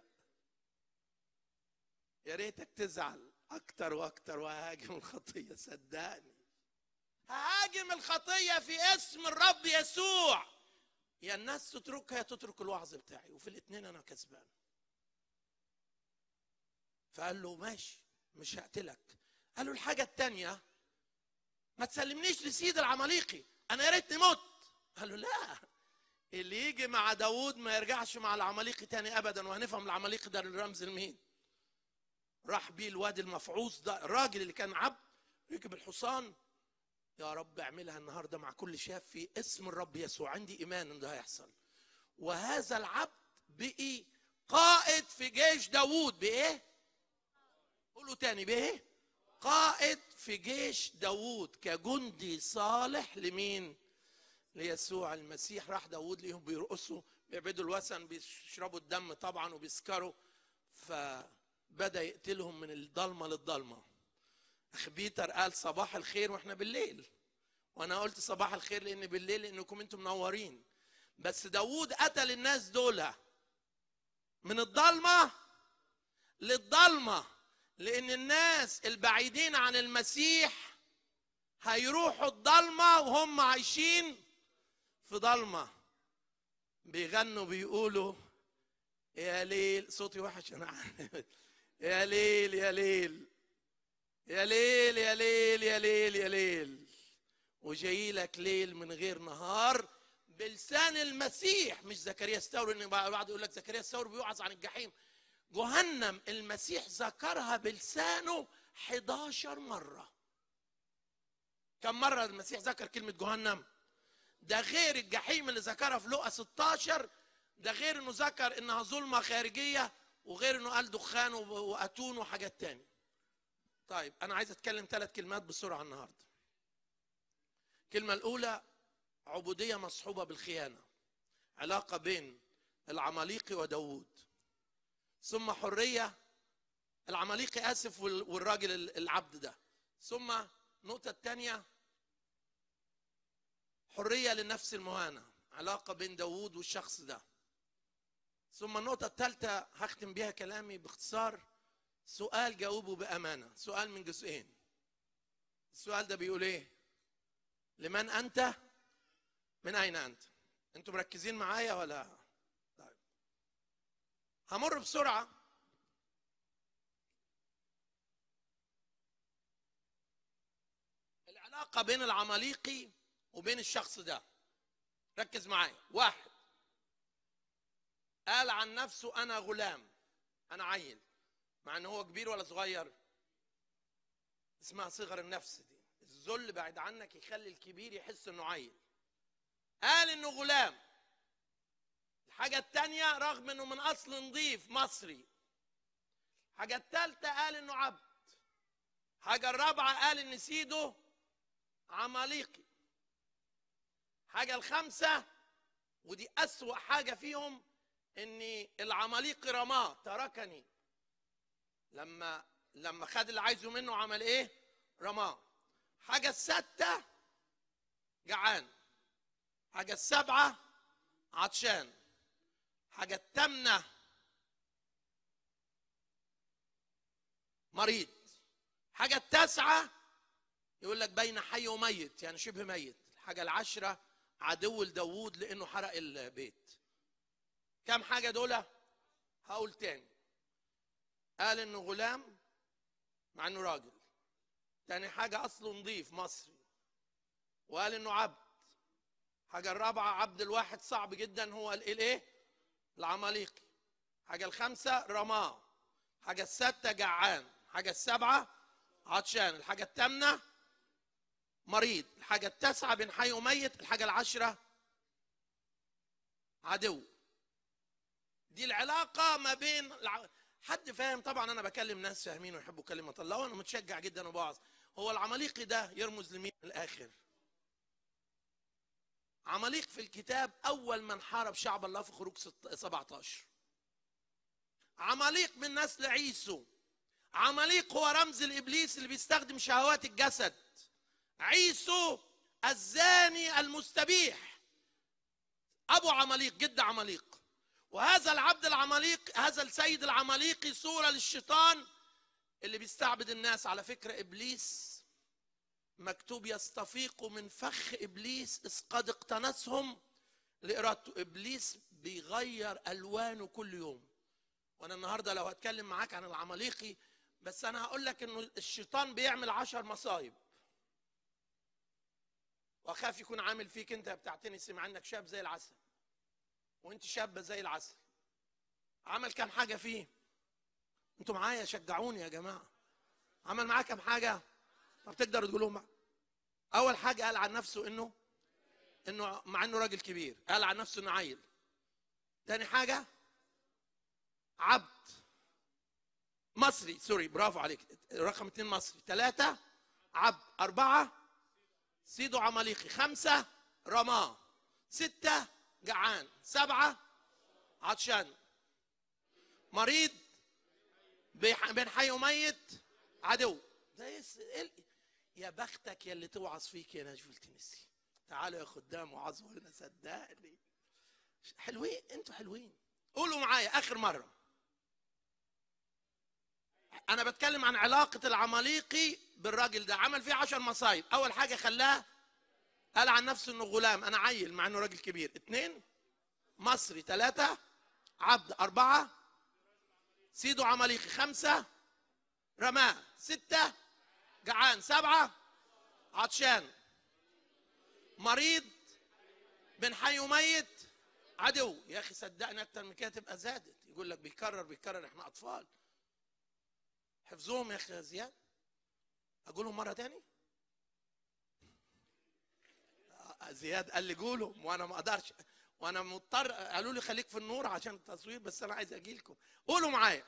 يا ريتك تزعل اكتر واكتر وهاجم الخطيه صدقني هاجم الخطيه في اسم الرب يسوع يا الناس تتركها يا تترك الوعظ بتاعي وفي الاثنين انا كسبان فقال له ماشي مش هقتلك قال له الحاجة التانية ما تسلمنيش لسيد العماليقي أنا يا ريتني مت قال له لا اللي يجي مع داوود ما يرجعش مع العماليقي تاني أبدا وهنفهم العماليقي ده الرمز لمين راح بيه الوادي المفعوص ده الراجل اللي كان عبد ركب الحصان يا رب اعملها النهارده مع كل شاب في اسم الرب يسوع عندي ايمان ان ده هيحصل وهذا العبد بقي قائد في جيش داوود بايه قولوا تاني بايه قائد في جيش داوود كجندي صالح لمين ليسوع المسيح راح داوود ليهم بيرقصوا بيعبدوا الوثن بيشربوا الدم طبعا وبيسكروا فبدا يقتلهم من الضلمه للضلمه اخ بيتر قال صباح الخير واحنا بالليل وانا قلت صباح الخير لان بالليل لانكم انتم منورين بس داوود قتل الناس دول من الضلمه للضلمه لان الناس البعيدين عن المسيح هيروحوا الضلمه وهم عايشين في ضلمه بيغنوا بيقولوا يا ليل صوتي وحش انا عارف. يا ليل يا ليل يا ليل يا ليل يا ليل يا ليل وجاي لك ليل من غير نهار بلسان المسيح مش زكريا الثوري ان بعض يقول لك زكريا الثوري بيوعظ عن الجحيم جهنم المسيح ذكرها بلسانه 11 مره كم مره المسيح ذكر كلمه جهنم ده غير الجحيم اللي ذكرها في لقا 16 ده غير انه ذكر انها ظلمه خارجيه وغير انه قال دخان واتون وحاجات تاني طيب انا عايز اتكلم ثلاث كلمات بسرعه النهارده الكلمه الاولى عبوديه مصحوبه بالخيانه علاقه بين العماليقي وداوود ثم حريه العماليقي اسف والراجل العبد ده ثم النقطه الثانيه حريه للنفس المهانه علاقه بين داوود والشخص ده ثم النقطه الثالثه هختم بيها كلامي باختصار سؤال جاوبه بامانه سؤال من جزئين السؤال ده بيقول ايه لمن انت من اين انت انتوا مركزين معايا ولا طيب همر بسرعه العلاقه بين العماليقي وبين الشخص ده ركز معايا واحد قال عن نفسه انا غلام انا عيل مع ان هو كبير ولا صغير اسمها صغر النفس دي الذل بعد عنك يخلي الكبير يحس انه عيل قال انه غلام الحاجة التانية رغم انه من اصل نظيف مصري الحاجة التالتة قال انه عبد الحاجة الرابعة قال ان سيده عماليقي حاجة الخامسة ودي أسوأ حاجة فيهم إن العماليقي رماه تركني لما لما خد اللي عايزه منه عمل إيه؟ رماه حاجة الستة جعان حاجة السبعة عطشان حاجة التامنة مريض حاجة التاسعة يقول لك بين حي وميت يعني شبه ميت الحاجة العشرة عدو لداوود لأنه حرق البيت كم حاجة دول هقول تاني قال إنه غلام مع إنه راجل تاني حاجة أصله نظيف مصري وقال إنه عبد حاجة الرابعة عبد الواحد صعب جدا هو الإيه؟ العماليقي حاجة الخامسة رماه حاجة الستة جعان حاجة السبعة عطشان الحاجة الثامنة مريض الحاجة التاسعة بين حي وميت الحاجة العشرة عدو دي العلاقة ما بين الع... حد فاهم طبعا أنا بكلم ناس فاهمين ويحبوا كلمة الله وأنا متشجع جدا وبوعظ هو العماليقي ده يرمز لمين الآخر عماليق في الكتاب أول من حارب شعب الله في خروج 17 عماليق من نسل عيسو عماليق هو رمز الإبليس اللي بيستخدم شهوات الجسد عيسو الزاني المستبيح ابو عماليق جد عماليق وهذا العبد العماليق هذا السيد العماليقي صوره للشيطان اللي بيستعبد الناس على فكره ابليس مكتوب يستفيق من فخ ابليس اذ قد اقتنسهم لارادته ابليس بيغير الوانه كل يوم وانا النهارده لو هتكلم معاك عن العماليقي بس انا هقول لك انه الشيطان بيعمل عشر مصايب واخاف يكون عامل فيك انت بتعتني سمع انك شاب زي العسل وانت شابه زي العسل عمل كام حاجه فيه انتوا معايا شجعوني يا جماعه عمل معاه كام حاجه طب تقدروا تقولوهم معايا؟ اول حاجه قال عن نفسه انه انه مع انه راجل كبير قال عن نفسه انه عيل تاني حاجه عبد مصري سوري برافو عليك رقم اتنين مصري ثلاثة عبد أربعة سيدو عماليقي خمسة رماه ستة جعان سبعة عطشان مريض بيح- بين حي وميت عدو ده يس... إيه- يا بختك يا اللي توعظ فيك يا نجف التنسي تعالوا يا خدام وعظوا هنا صدقني حلوين انتوا حلوين قولوا معايا اخر مره انا بتكلم عن علاقه العماليقي بالراجل ده عمل فيه عشر مصايب اول حاجه خلاه قال عن نفسه انه غلام انا عيل مع انه راجل كبير اثنين مصري ثلاثة عبد أربعة سيدو عماليقي خمسة رماه ستة جعان سبعة عطشان مريض بين حي وميت عدو يا اخي صدقني اكتر من كده تبقى زادت يقول لك بيكرر بيكرر احنا اطفال حفظوهم يا اخي يا زياد اقولهم مره تاني آه، زياد قال لي قولهم وانا ما اقدرش وانا مضطر قالوا لي خليك في النور عشان التصوير بس انا عايز اجي لكم قولوا معايا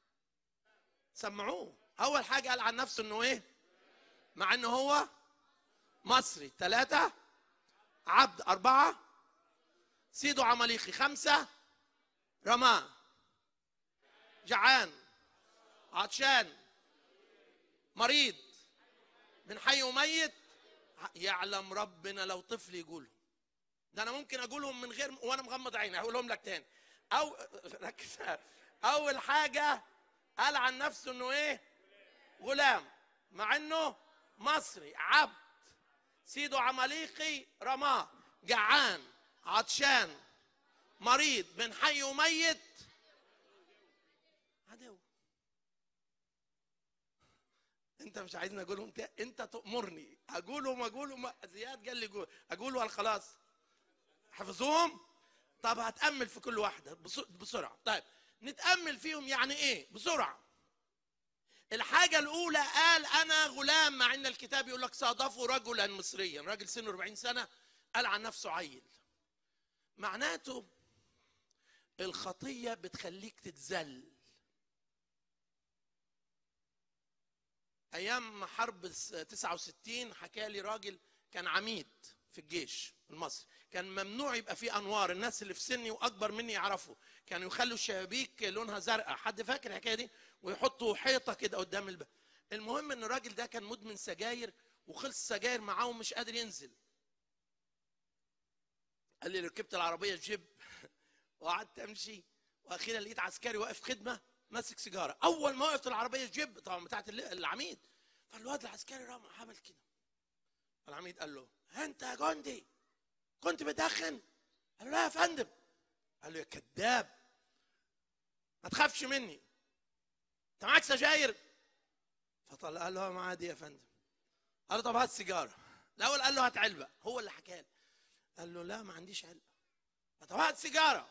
سمعوه اول حاجه قال عن نفسه انه ايه مع انه هو مصري ثلاثة عبد أربعة سيدو عماليقي خمسة رماه جعان عطشان مريض من حي وميت يعلم ربنا لو طفل يقولهم ده انا ممكن اقولهم من غير وانا مغمض عيني هقولهم لك تاني او ركز اول حاجه قال عن نفسه انه ايه غلام مع انه مصري عبد سيدو عماليقي رماه جعان عطشان مريض من حي وميت عدو انت مش عايزني اقولهم تا- انت تأمرني اقولهم اقولهم زياد قال لي قول اقول ولا خلاص حفظوهم طب هتأمل في كل واحدة بس- بسرعة طيب نتأمل فيهم يعني ايه بسرعة الحاجة الأولى قال أنا غلام مع إن الكتاب يقول لك صادفوا رجلا مصريا راجل سنه 40 سنة قال عن نفسه عيل معناته الخطية بتخليك تتذل أيام حرب الس- 69 حكى لي راجل كان عميد في الجيش المصري كان ممنوع يبقى فيه انوار الناس اللي في سني واكبر مني يعرفوا كانوا يخلوا الشبابيك لونها زرقاء حد فاكر الحكايه دي ويحطوا حيطه كده قدام الباب المهم ان الراجل ده كان مدمن سجاير وخلص السجاير معاه ومش قادر ينزل قال لي ركبت العربيه جيب وقعدت امشي واخيرا لقيت عسكري واقف خدمه ماسك سيجاره اول ما وقفت العربيه جيب طبعا بتاعت ال- العميد فالواد العسكري رام عمل كده العميد قال له انت يا جندي كنت بتدخن قال له لا يا فندم قال له يا كذاب ما تخافش مني انت معاك سجاير فطلع قال له ما عادي يا فندم قال له طب هات سيجاره الاول قال له هات علبه هو اللي حكى لي قال له لا ما عنديش علبه طب هات سيجاره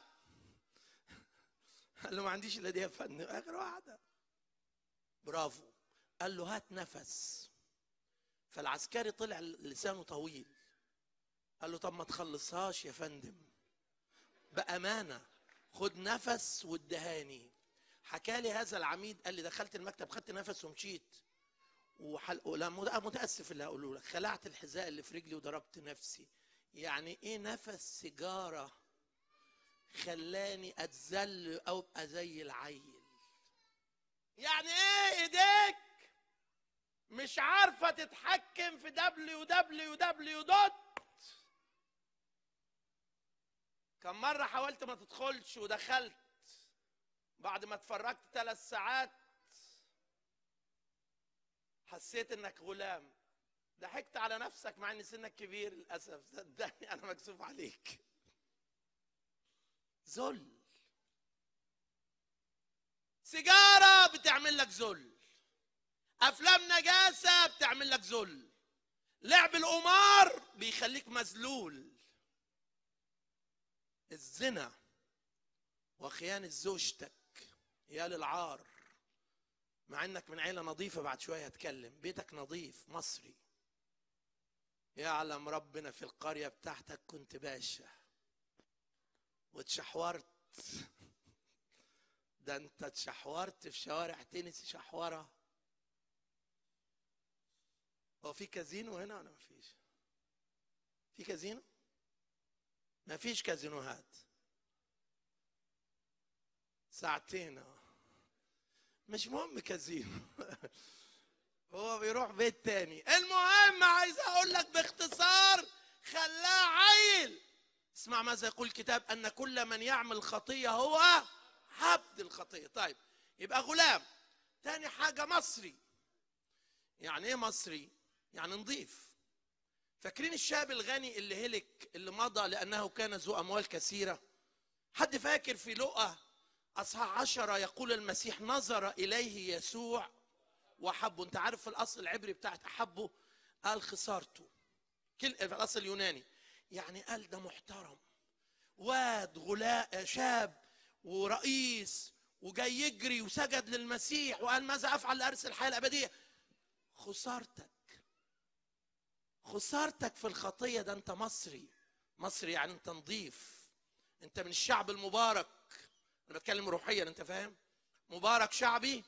قال له ما عنديش الا دي يا فندم اخر واحده برافو قال له هات نفس فالعسكري طلع لسانه طويل قال له طب ما تخلصهاش يا فندم بأمانة خد نفس وادهاني حكى لي هذا العميد قال لي دخلت المكتب خدت نفس ومشيت وحل... لا مت- متاسف اللي هقوله لك خلعت الحذاء اللي في رجلي وضربت نفسي يعني ايه نفس سيجاره خلاني اتذل او ابقى زي العيل يعني ايه ايديك مش عارفه تتحكم في دبليو دبليو دبليو دوت كم مرة حاولت ما تدخلش ودخلت بعد ما اتفرجت ثلاث ساعات حسيت انك غلام ضحكت على نفسك مع ان سنك كبير للاسف صدقني انا مكسوف عليك ذل سيجاره بتعمل لك ذل افلام نجاسه بتعمل لك ذل لعب القمار بيخليك مذلول الزنا وخيانة زوجتك يا للعار مع انك من عيله نظيفه بعد شويه هتكلم بيتك نظيف مصري يعلم ربنا في القريه بتاعتك كنت باشا واتشحورت ده انت اتشحورت في شوارع تنس شحوره هو في كازينو هنا ولا مفيش في كازينو مفيش كازينوهات ساعتين اه مش مهم كازينو هو بيروح بيت تاني المهم عايز اقول لك باختصار خلاه عيل اسمع ماذا يقول الكتاب ان كل من يعمل خطيه هو عبد الخطيه طيب يبقى غلام تاني حاجه مصري يعني ايه مصري يعني نضيف فاكرين الشاب الغني اللي هلك اللي مضى لانه كان ذو اموال كثيره حد فاكر في لقا اصحاح عشرة يقول المسيح نظر اليه يسوع وحبه انت عارف في الاصل العبري بتاعت احبه قال خسارته كل في الاصل اليوناني يعني قال ده محترم واد غلاء شاب ورئيس وجاي يجري وسجد للمسيح وقال ماذا افعل لارث الحياه الابديه خسارتك خسارتك في الخطيه ده انت مصري مصري يعني انت نظيف انت من الشعب المبارك انا بتكلم روحيا انت فاهم مبارك شعبي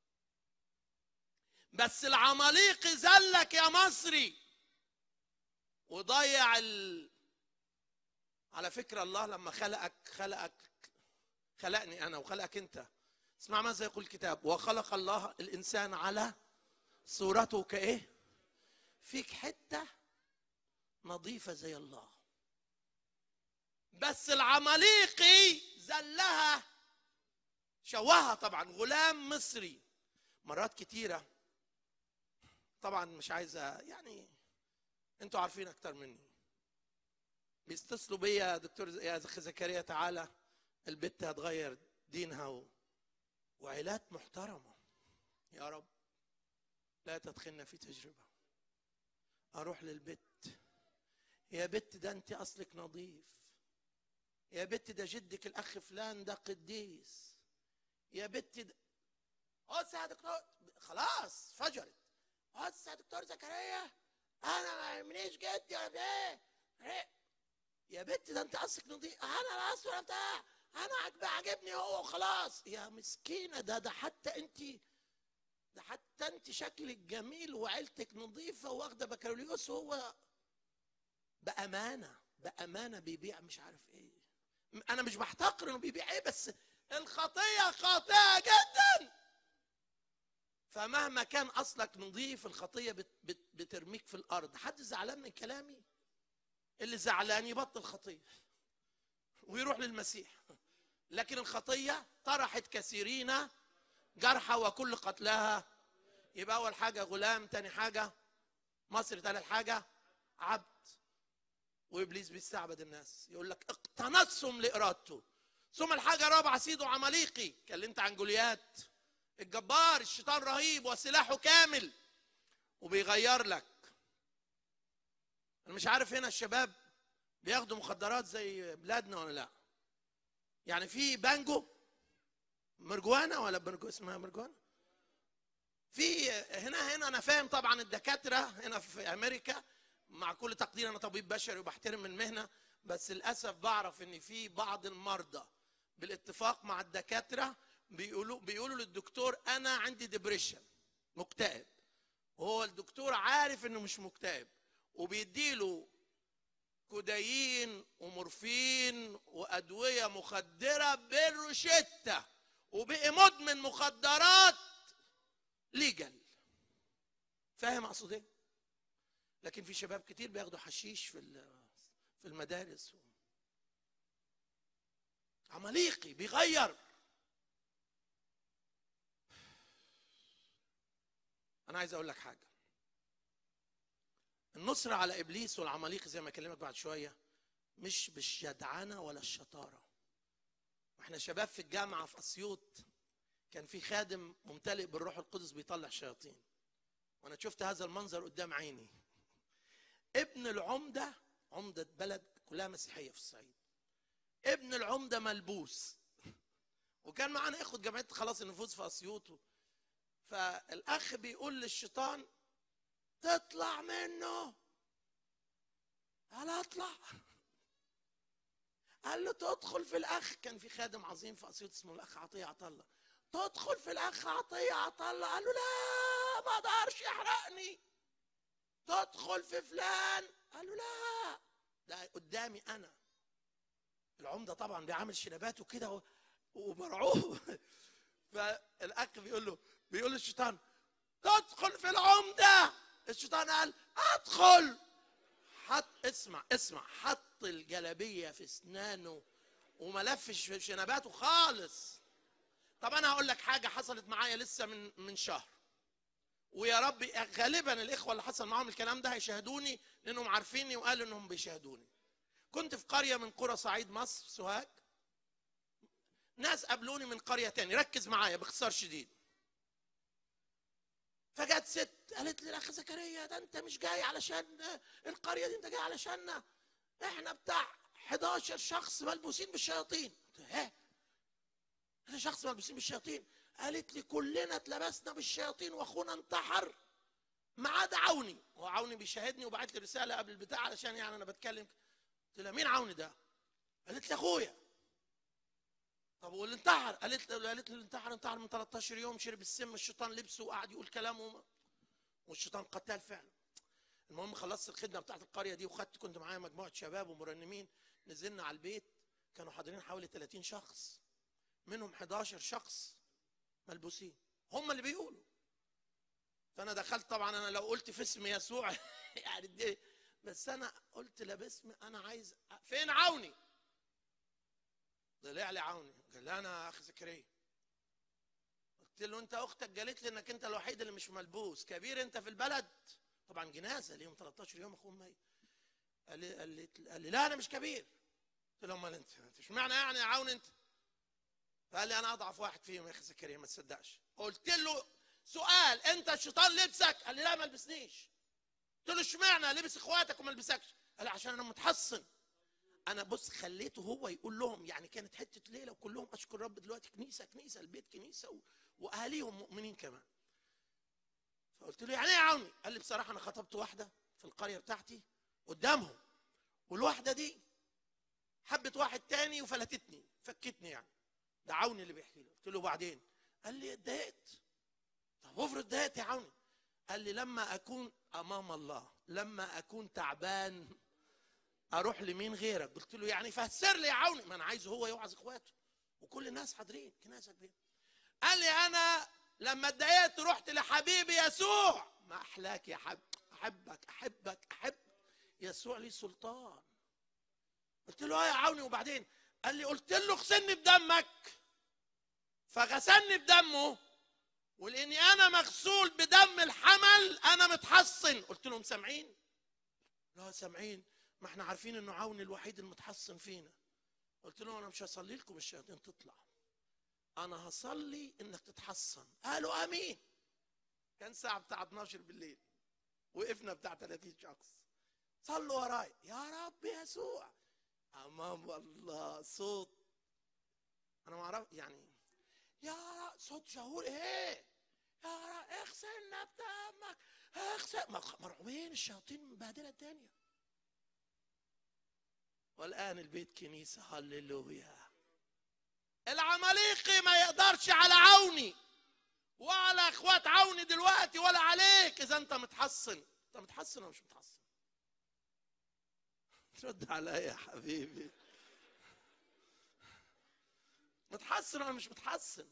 بس العماليق ذلك يا مصري وضيع ال... على فكرة الله لما خلقك خلقك خلقني أنا وخلقك أنت اسمع ماذا يقول الكتاب وخلق الله الإنسان على صورته كإيه فيك حتة نظيفة زي الله بس العماليقي زلها شوهها طبعا غلام مصري مرات كتيرة طبعا مش عايزة يعني انتوا عارفين اكتر مني بيتصلوا بيا يا دكتور يا اخي زكريا تعالى البت هتغير دينها و... وعائلات محترمة يا رب لا تدخلنا في تجربة اروح للبت يا بت ده انت اصلك نظيف يا بت ده جدك الاخ فلان ده قديس يا بت ده قص يا دكتور خلاص فجرت قص يا دكتور زكريا انا ما يهمنيش جدي ولا ايه إيه؟ يا بت ده انت اصلك نظيف انا لا اصل ولا بتاع انا عجب عجبني هو وخلاص يا مسكينه ده ده حتى انت ده حتى انت شكلك جميل وعيلتك نظيفه واخده بكالوريوس وهو بامانه بامانه بيبيع مش عارف ايه انا مش بحتقر انه بيبيع ايه بس الخطيه خاطئه جدا فمهما كان اصلك نظيف الخطيه بت بت بترميك في الارض حد زعلان من كلامي اللي زعلان يبطل خطيه ويروح للمسيح لكن الخطيه طرحت كثيرين جرحى وكل قتلاها يبقى اول حاجه غلام تاني حاجه مصر تالت حاجه عبد وابليس بيستعبد الناس يقول لك اقتنصهم لارادته ثم الحاجه الرابعه سيدو عماليقي اتكلمت عن جوليات الجبار الشيطان رهيب وسلاحه كامل وبيغير لك انا مش عارف هنا الشباب بياخدوا مخدرات زي بلادنا ولا لا يعني في بانجو مرجوانا ولا برجو اسمها مرجوانا في هنا هنا انا فاهم طبعا الدكاتره هنا في امريكا مع كل تقدير انا طبيب بشري وبحترم المهنه بس للاسف بعرف ان في بعض المرضى بالاتفاق مع الدكاتره بيقولوا بيقولوا للدكتور انا عندي ديبريشن مكتئب وهو الدكتور عارف انه مش مكتئب وبيديله كودايين ومورفين وادويه مخدره بالروشته وبقي مدمن مخدرات ليجل فاهم اقصد ايه لكن في شباب كتير بياخدوا حشيش في في المدارس عماليقي بيغير انا عايز اقول لك حاجه النصر على ابليس والعماليق زي ما اكلمك بعد شويه مش بالشدعنه ولا الشطاره واحنا شباب في الجامعه في اسيوط كان في خادم ممتلئ بالروح القدس بيطلع شياطين وانا شفت هذا المنظر قدام عيني ابن العمده عمده بلد كلها مسيحيه في الصعيد ابن العمده ملبوس وكان معانا اخوه جمعيه خلاص النفوس في اسيوط فالاخ بيقول للشيطان تطلع منه قال اطلع قال له تدخل في الاخ كان في خادم عظيم في اسيوط اسمه الاخ عطيه عطله تدخل في الاخ عطيه عطله قال له لا ما اقدرش يحرقني تدخل في فلان قال له لا ده قدامي انا العمده طبعا بيعمل شنباته كده و- ومرعوب فالاخ بيقول له بيقول للشيطان تدخل في العمده الشيطان قال ادخل حط اسمع اسمع حط الجلابيه في اسنانه وما لفش في شنباته خالص طب انا هقول لك حاجه حصلت معايا لسه من من شهر ويا رب غالبا الاخوه اللي حصل معاهم الكلام ده هيشاهدوني لانهم عارفيني وقالوا انهم بيشاهدوني كنت في قريه من قرى صعيد مصر سوهاج ناس قابلوني من قريه تاني ركز معايا باختصار شديد فجت ست قالت لي الاخ زكريا ده انت مش جاي علشان القريه دي انت جاي علشاننا احنا بتاع 11 شخص ملبوسين بالشياطين قلت لها، ايه 11 شخص ملبوسين بالشياطين قالت لي كلنا اتلبسنا بالشياطين واخونا انتحر ما عدا عوني هو عوني بيشاهدني وبعت لي رساله قبل البتاع علشان يعني انا بتكلم قلت لها مين عوني ده قالت لي اخويا طب واللي انتحر قالت لي قالت لي اللي انتحر انتحر من 13 يوم شرب السم الشيطان لبسه وقعد يقول كلامه والشيطان قتال فعلا المهم خلصت الخدمه بتاعت القريه دي وخدت كنت معايا مجموعه شباب ومرنمين نزلنا على البيت كانوا حاضرين حوالي 30 شخص منهم 11 شخص ملبوسين هم اللي بيقولوا فانا دخلت طبعا انا لو قلت في اسم يسوع يعني دي بس انا قلت لا باسم انا عايز فين عوني طلع لي عوني قال لي انا اخ زكريا قلت له انت اختك قالت لي انك انت الوحيد اللي مش ملبوس كبير انت في البلد طبعا جنازه ليهم 13 يوم اخوهم ميت قال لي قال لي قال لي لا انا مش كبير قلت له امال انت انت مش معنى يعني يا عون انت فقال لي انا اضعف واحد فيهم يا اخي زكريا ما تصدقش قلت له سؤال انت الشيطان لبسك قال لي لا ما لبسنيش قلت له اشمعنى لبس اخواتك وما لبسكش قال لي عشان انا متحصن انا بص خليته هو يقول لهم يعني كانت حته ليله وكلهم اشكر رب دلوقتي كنيسه كنيسه البيت كنيسه و... واهاليهم مؤمنين كمان فقلت له يعني ايه يا عوني قال لي بصراحه انا خطبت واحده في القريه بتاعتي قدامهم والواحده دي حبت واحد تاني وفلتتني فكتني يعني ده عوني اللي بيحكي له قلت له بعدين قال لي اتضايقت طب افرض اتضايقت يا عوني قال لي لما اكون امام الله لما اكون تعبان اروح لمين غيرك قلت له يعني فسر لي يا عوني ما انا عايزه هو يوعظ اخواته وكل الناس حاضرين كنيسه كبيره قال لي انا لما اتضايقت رحت لحبيبي يسوع ما احلاك يا حب احبك احبك احب يسوع ليه سلطان قلت له اه يا عوني وبعدين قال لي قلت له اغسلني بدمك فغسلني بدمه ولاني انا مغسول بدم الحمل انا متحصن قلت لهم سامعين لا سامعين ما احنا عارفين انه عون الوحيد المتحصن فينا قلت لهم انا مش هصلي لكم الشياطين تطلع انا هصلي انك تتحصن قالوا امين كان ساعه بتاع 12 بالليل وقفنا بتاع 30 شخص صلوا وراي يا رب يسوع امام الله صوت انا ما اعرف يعني يا رب صوت شهور ايه يا رب اغسلنا بدمك اغسل مرعوبين الشياطين مبهدله الدنيا والان البيت كنيسه هللويا العماليقي ما يقدرش على عوني وعلى اخوات عوني دلوقتي ولا عليك اذا انت متحصن انت متحصن ولا مش متحصن ترد عليا يا حبيبي متحصن ولا مش متحصن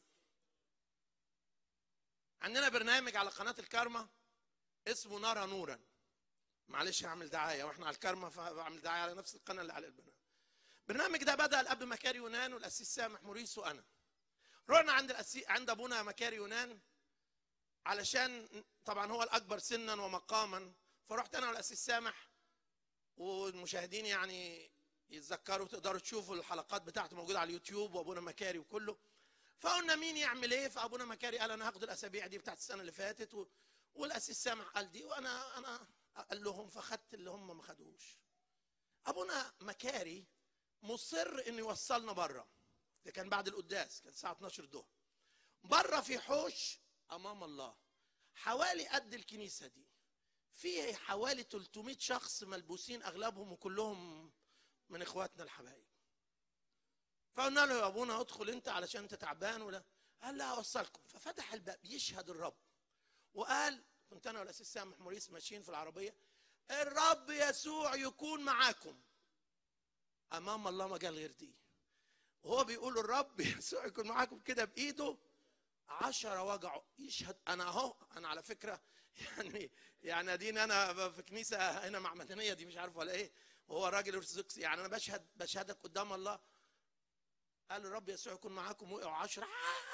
عندنا برنامج على قناة الكارما اسمه نرى نورا معلش هعمل دعاية واحنا على الكارما فبعمل دعاية على نفس القناة اللي على البرنامج البرنامج ده بدأ الأب مكاري يونان والأسيس سامح موريس وأنا رحنا عند الأسي... عند أبونا مكاري يونان علشان طبعا هو الأكبر سنا ومقاما فرحت أنا والأسيس سامح والمشاهدين يعني يتذكروا تقدروا تشوفوا الحلقات بتاعته موجوده على اليوتيوب وابونا مكاري وكله فقلنا مين يعمل ايه فابونا مكاري قال انا هاخد الاسابيع دي بتاعت السنه اللي فاتت و... والاسيس سامح قال دي وانا انا قال لهم فخدت اللي هم ما خدوش ابونا مكاري مصر انه يوصلنا بره ده كان بعد القداس كان الساعه 12 الظهر بره في حوش امام الله حوالي قد الكنيسه دي فيه حوالي 300 شخص ملبوسين اغلبهم وكلهم من اخواتنا الحبايب فقلنا له يا ابونا ادخل انت علشان انت تعبان ولا قال لا اوصلكم ففتح الباب يشهد الرب وقال كنت انا والاسيس سامح موريس ماشيين في العربيه الرب يسوع يكون معاكم امام الله ما قال غير دي وهو بيقول الرب يسوع يكون معاكم كده بايده عشرة وجعوا يشهد انا اهو انا على فكره يعني يعني اديني انا في كنيسه هنا مع مدنيه دي مش عارف ولا ايه وهو راجل ارثوذكسي يعني انا بشهد بشهدك قدام الله قال الرب يسوع يكون معاكم وقعوا عشرة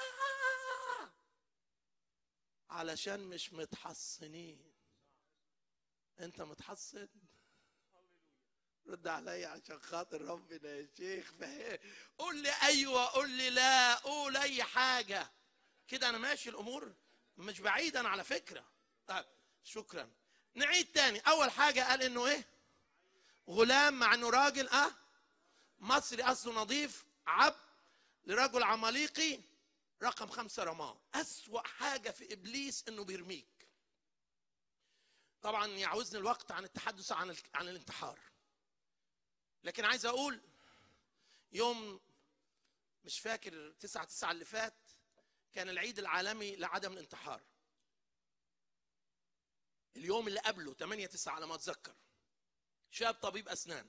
علشان مش متحصنين انت متحصن رد عليا عشان خاطر ربنا يا شيخ فهم قول لي ايوه قول لي لا قول اي حاجه كده انا ماشي الامور مش بعيد انا على فكره طيب شكرا نعيد تاني اول حاجه قال انه ايه غلام مع انه راجل اه مصري اصله نظيف عبد لرجل عماليقي رقم خمسة رماه أسوأ حاجة في إبليس إنه بيرميك طبعا يعوزني الوقت عن التحدث عن عن الانتحار لكن عايز أقول يوم مش فاكر تسعة تسعة اللي فات كان العيد العالمي لعدم الانتحار اليوم اللي قبله 8 9 على ما اتذكر شاب طبيب اسنان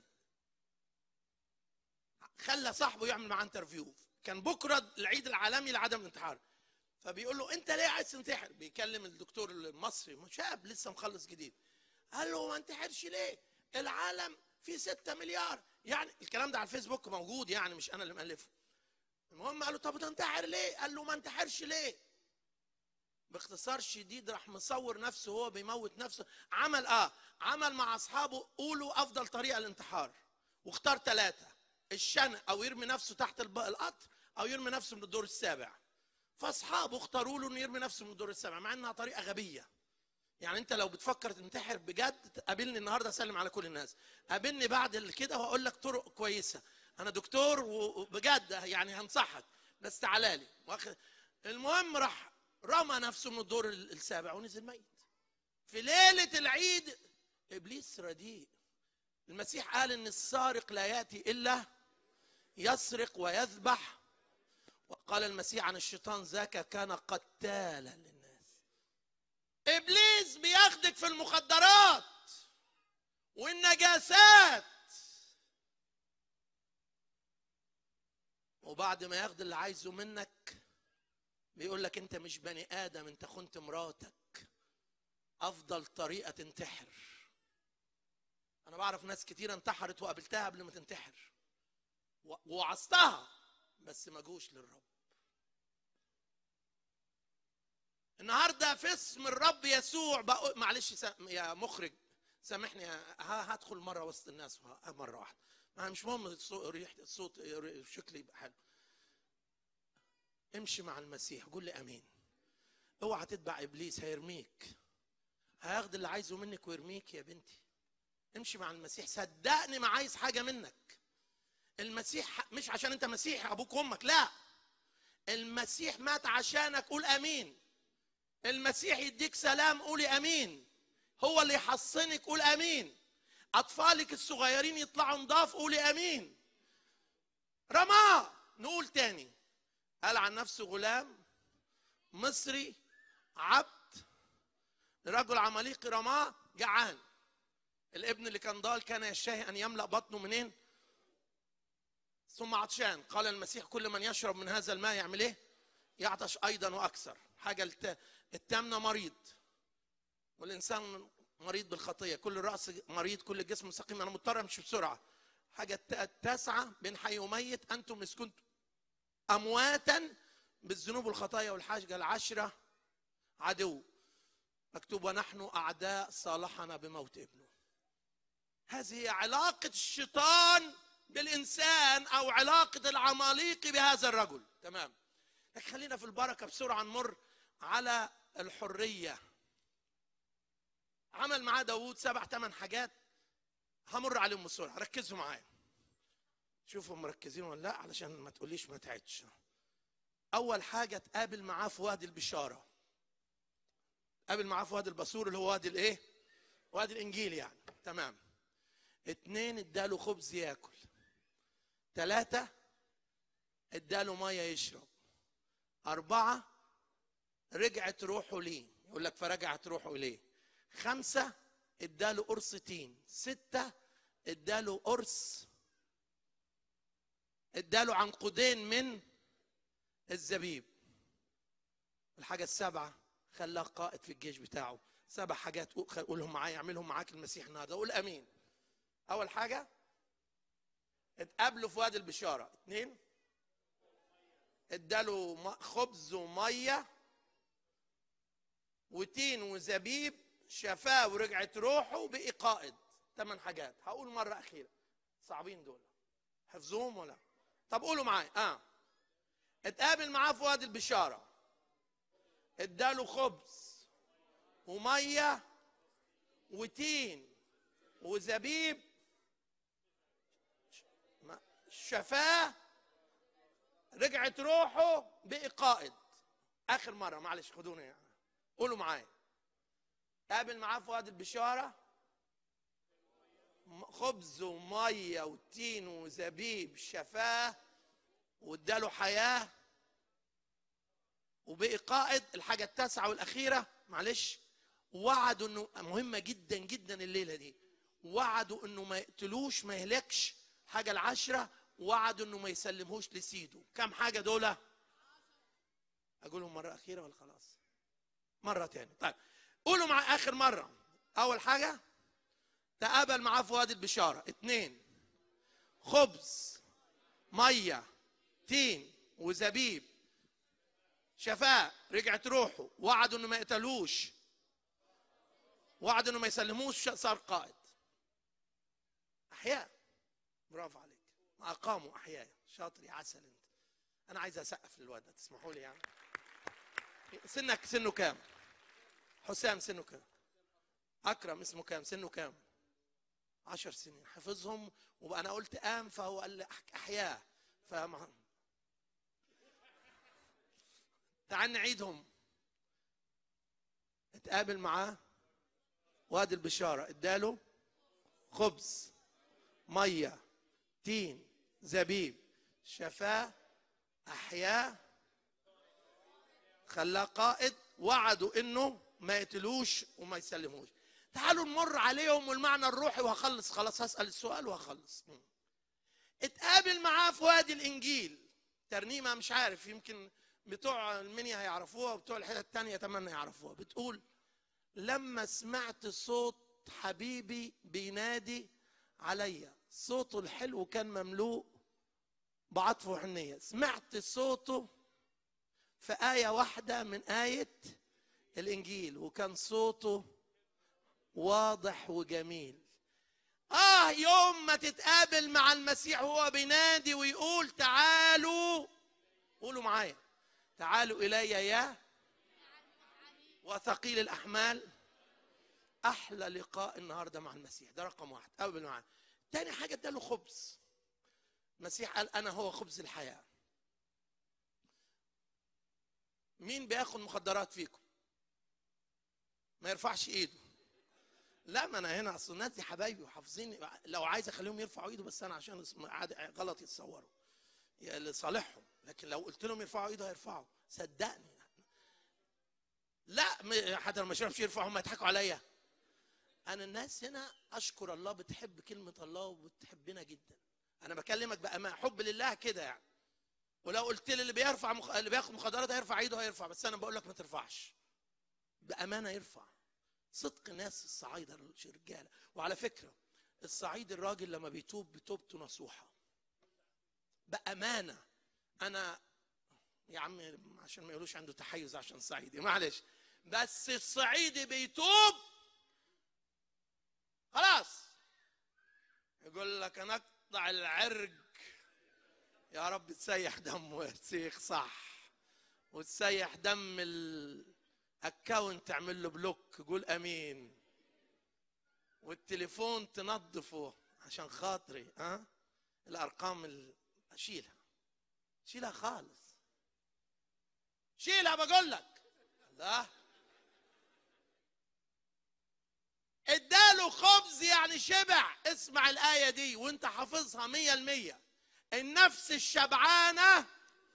خلى صاحبه يعمل معاه انترفيو كان بكره العيد العالمي لعدم الانتحار فبيقول له انت ليه عايز تنتحر بيكلم الدكتور المصري شاب لسه مخلص جديد قال له ما انتحرش ليه العالم فيه 6 مليار يعني الكلام ده على الفيسبوك موجود يعني مش انا اللي مالفه المهم قال له طب تنتحر ليه قال له ما انتحرش ليه باختصار شديد راح مصور نفسه هو بيموت نفسه عمل اه عمل مع اصحابه قولوا افضل طريقه للانتحار واختار ثلاثه الشنق او يرمي نفسه تحت الب- القطر او يرمي نفسه من الدور السابع فاصحابه اختاروا له انه يرمي نفسه من الدور السابع مع انها طريقه غبيه يعني انت لو بتفكر تنتحر بجد قابلني النهارده اسلم على كل الناس قابلني بعد كده وهقول لك طرق كويسه انا دكتور وبجد يعني هنصحك بس تعالى لي واخد المهم راح رمى نفسه من الدور ال- السابع ونزل ميت في ليله العيد ابليس رديء المسيح قال ان السارق لا ياتي الا يسرق ويذبح وقال المسيح عن الشيطان ذاك كان قتالا للناس ابليس بياخدك في المخدرات والنجاسات وبعد ما ياخد اللي عايزه منك بيقول لك انت مش بني ادم انت خنت مراتك افضل طريقه تنتحر انا بعرف ناس كتير انتحرت وقابلتها قبل ما تنتحر و- ووعظتها بس ما جوش للرب النهارده في اسم الرب يسوع بقول معلش سا- يا مخرج سامحني ه- هدخل مره وسط الناس وه- مره واحده ما مش مهم الصو- ريحه الصوت شكلي يبقى حلو امشي مع المسيح قول لي امين اوعى تتبع ابليس هيرميك هياخد اللي عايزه منك ويرميك يا بنتي امشي مع المسيح صدقني ما عايز حاجه منك المسيح مش عشان انت مسيحي ابوك وامك لا المسيح مات عشانك قول امين المسيح يديك سلام قولي امين هو اللي يحصنك قول امين اطفالك الصغيرين يطلعوا نضاف قولي امين رماه نقول تاني قال عن نفسه غلام مصري عبد رجل عماليقي رماه جعان الابن اللي كان ضال كان يشتهي ان يملا بطنه منين ثم عطشان قال المسيح كل من يشرب من هذا الماء يعمل ايه يعطش ايضا واكثر حاجه الت- التامنه مريض والانسان مريض بالخطيه كل الراس مريض كل الجسم سقيم انا مضطر امشي بسرعه حاجه الت- التاسعه بين حي وميت انتم اذ كنتم امواتا بالذنوب والخطايا والحاجه العشره عدو مكتوب ونحن اعداء صالحنا بموت ابنه هذه علاقه الشيطان بالانسان او علاقه العماليق بهذا الرجل تمام لكن خلينا في البركه بسرعه نمر على الحريه عمل معاه داوود سبع ثمان حاجات همر عليهم بسرعه ركزوا معايا شوفوا مركزين ولا لا علشان ما تقوليش ما تعدش اول حاجه تقابل معاه في وادي البشاره قابل معاه في وادي الباسور اللي هو وادي الايه وادي الانجيل يعني تمام اتنين اداله خبز ياكل ثلاثة اداله مية يشرب أربعة رجعت روحه ليه يقول لك فرجعت روحه ليه خمسة اداله قرص تين ستة اداله قرص اداله عنقودين من الزبيب الحاجة السابعة خلاه قائد في الجيش بتاعه سبع حاجات قولهم معايا اعملهم معاك المسيح النهارده قول امين اول حاجة اتقابلوا في وادي البشارة اتنين اداله م- خبز ومية وتين وزبيب شفاه ورجعت روحه وبقي قائد ثمان حاجات هقول مرة أخيرة صعبين دول حفظوهم ولا طب قولوا معايا اه اتقابل معاه في وادي البشارة اداله خبز ومية وتين وزبيب ما- شفاه رجعت روحه بقي قائد اخر مره معلش خدوني يعني. قولوا معايا قابل معاه في وادي البشاره م- خبز وميه وتين وزبيب شفاه واداله حياه وبقي قائد الحاجه التاسعه والاخيره معلش وعدوا انه مهمه جدا جدا الليله دي وعدوا انه ما يقتلوش ما يهلكش حاجه العشره وعدوا انه ما يسلمهوش لسيده كم حاجه دول اقولهم مره اخيره ولا خلاص مره تاني طيب قولوا مع اخر مره اول حاجه تقابل معاه في وادي البشاره اتنين خبز ميه تين وزبيب شفاه رجعت روحه وعدوا انه ما يقتلوش وعدوا انه ما يسلموش صار قائد احياء برافو عليك اقاموا احياء شاطر يا عسل انت انا عايز اسقف للواد ده تسمحوا لي يعني سنك سنه كام حسام سنه كام اكرم اسمه كام سنه كام عشر سنين حفظهم وبقى انا قلت قام فهو قال لي أح- احياء فما تعال نعيدهم اتقابل معاه وادي البشارة اداله خبز مية تين زبيب شفاه أحياه خلاه قائد وعدوا انه ما يقتلوش وما يسلموش تعالوا نمر عليهم والمعنى الروحي وهخلص خلاص هسأل السؤال وهخلص مم. اتقابل معاه في وادي الانجيل ترنيمه مش عارف يمكن بتوع المنيا هيعرفوها وبتوع الحته التانية اتمنى يعرفوها بتقول لما سمعت صوت حبيبي بينادي عليا صوته الحلو كان مملوء بعطف وحنية سمعت صوته في آية واحدة من آية الإنجيل وكان صوته واضح وجميل آه يوم ما تتقابل مع المسيح وهو بينادي ويقول تعالوا قولوا معايا تعالوا إلي يا وثقيل الأحمال أحلى لقاء النهاردة مع المسيح ده رقم واحد قابل معاه تاني حاجة اداله خبز المسيح قال أنا هو خبز الحياة مين بياخد مخدرات فيكم ما يرفعش ايده لا ما انا هنا اصل الناس دي حبايبي وحافظين لو عايز اخليهم يرفعوا ايده بس انا عشان اسم- عاد- غلط يتصوروا يا لصالحهم لكن لو قلت لهم يرفعوا ايده هيرفعوا صدقني لا م- حتى لما يشربش يرفعوا هم يضحكوا عليا انا الناس هنا اشكر الله بتحب كلمه الله وبتحبنا جدا انا بكلمك بامان حب لله كده يعني ولو قلت لي اللي بيرفع مخ... اللي بياخد مخدرات هيرفع ايده هيرفع بس انا بقول لك ما ترفعش بامانه يرفع صدق ناس الصعايده الرجاله وعلى فكره الصعيد الراجل لما بيتوب بتوبته نصوحه بامانه انا يا عم عشان ما يقولوش عنده تحيز عشان صعيدي معلش بس الصعيدي بيتوب خلاص يقول لك انا اقطع العرق يا رب تسيح دمه يا سيخ صح وتسيح دم الاكونت تعمل له بلوك قول امين والتليفون تنظفه عشان خاطري ها أه؟ الارقام ال- اشيلها شيلها خالص شيلها بقول لك لا اداله خبز يعني شبع اسمع الآية دي وانت حافظها مية المية النفس الشبعانة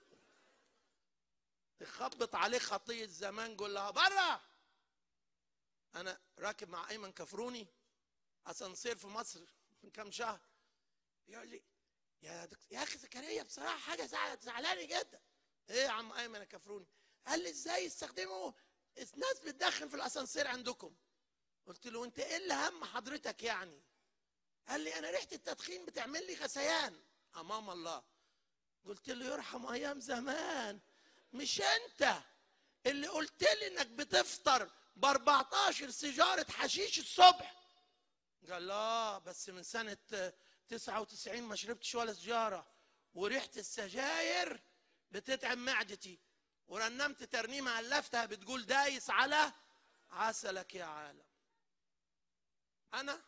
تخبط عليه خطية زمان قول لها برا أنا راكب مع أيمن كفروني أسانسير في مصر من كام شهر يقول لي يا دكتور يا أخي زكريا بصراحة حاجة زعل- زعلاني جدا إيه يا عم أيمن كفروني قال لي إزاي يستخدموا الناس بتدخن في الأسانسير عندكم قلت له انت ايه اللي هم حضرتك يعني قال لي انا ريحه التدخين بتعمل لي غثيان امام الله قلت له يرحم ايام زمان مش انت اللي قلت لي انك بتفطر ب 14 سيجاره حشيش الصبح قال لا بس من سنه 99 ما شربتش ولا سيجاره وريحه السجاير بتتعب معدتي ورنمت ترنيمه الفتها بتقول دايس على عسلك يا عالم انا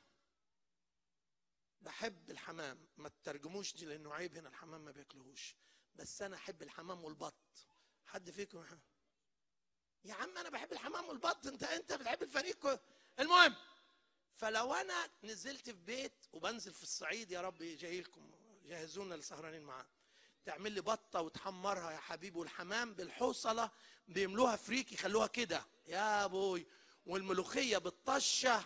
بحب الحمام ما تترجموش دي لانه عيب هنا الحمام ما بياكلوهوش بس انا احب الحمام والبط حد فيكم يح- يا عم انا بحب الحمام والبط انت انت بتحب الفريق كو- المهم فلو انا نزلت في بيت وبنزل في الصعيد يا رب جايلكم جهزونا لسهرانين معاه تعمل لي بطه وتحمرها يا حبيبي والحمام بالحوصله بيملوها فريك يخلوها كده يا ابوي والملوخيه بالطشه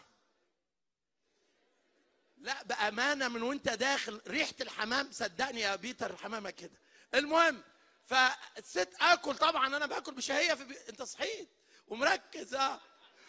لا بامانه من وانت داخل ريحه الحمام صدقني يا بيتر الحمامه كده المهم فالست اكل طبعا انا باكل بشهيه في بي... انت صحيت ومركز اه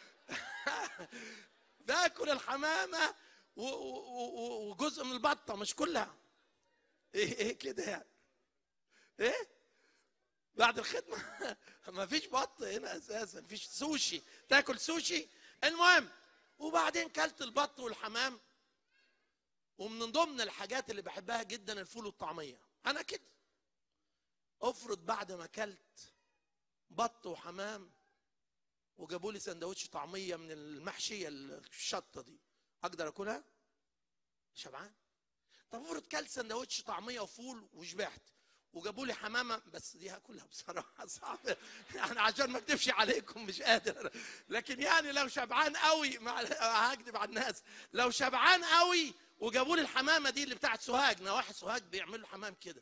باكل الحمامه و... و... و... وجزء من البطه مش كلها ايه ايه كده يعني ايه بعد الخدمه ما فيش بط هنا اساسا فيش سوشي تاكل سوشي المهم وبعدين كلت البط والحمام ومن ضمن الحاجات اللي بحبها جدا الفول والطعميه انا كده افرض بعد ما اكلت بط وحمام وجابوا لي سندوتش طعميه من المحشيه الشطه دي اقدر اكلها شبعان طب افرض كلت سندوتش طعميه وفول وشبعت وجابوا لي حمامه بس دي هاكلها بصراحه صعب يعني عشان ما اكدبش عليكم مش قادر لكن يعني لو شبعان قوي مع هكدب على الناس لو شبعان قوي وجابوا لي الحمامه دي اللي بتاعت سوهاج نواحي سوهاج بيعملوا حمام كده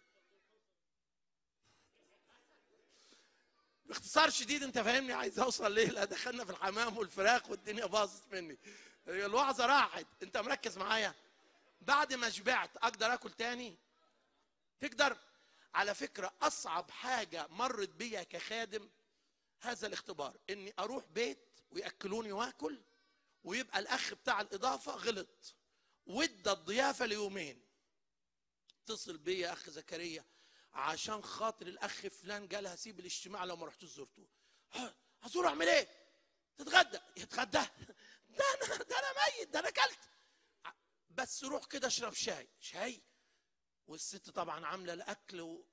باختصار شديد انت فاهمني عايز اوصل ليه لا دخلنا في الحمام والفراخ والدنيا باظت مني الوعظه راحت انت مركز معايا بعد ما شبعت اقدر اكل تاني تقدر على فكره اصعب حاجه مرت بيا كخادم هذا الاختبار اني اروح بيت وياكلوني واكل ويبقى الاخ بتاع الاضافه غلط وادى الضيافه ليومين اتصل بيا اخ زكريا عشان خاطر الاخ فلان قال هسيب الاجتماع لو ما رحتوش زرته ها، هزور اعمل ايه تتغدى يتغدى ده انا ده انا ميت ده انا اكلت ع- بس روح كده اشرب شاي شاي والست طبعا عامله الاكل و...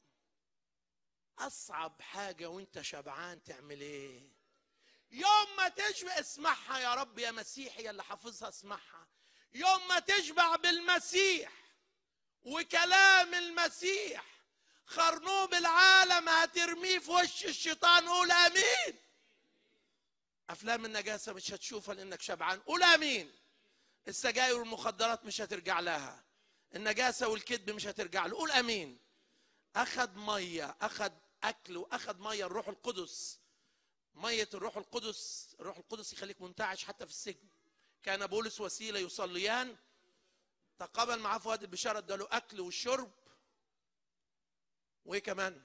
اصعب حاجه وانت شبعان تعمل ايه يوم ما تشبع اسمعها يا رب يا مسيحي يا اللي حافظها اسمعها يوم ما تشبع بالمسيح وكلام المسيح خرنوب العالم هترميه في وش الشيطان قول امين افلام النجاسه مش هتشوفها لانك شبعان قول امين السجاير والمخدرات مش هترجع لها النجاسه والكذب مش هترجع له قول امين اخذ ميه اخذ اكل واخذ ميه الروح القدس ميه الروح القدس الروح القدس يخليك منتعش حتى في السجن كان بولس وسيله يصليان تقابل معاه في وادي البشاره اداله اكل والشرب وايه كمان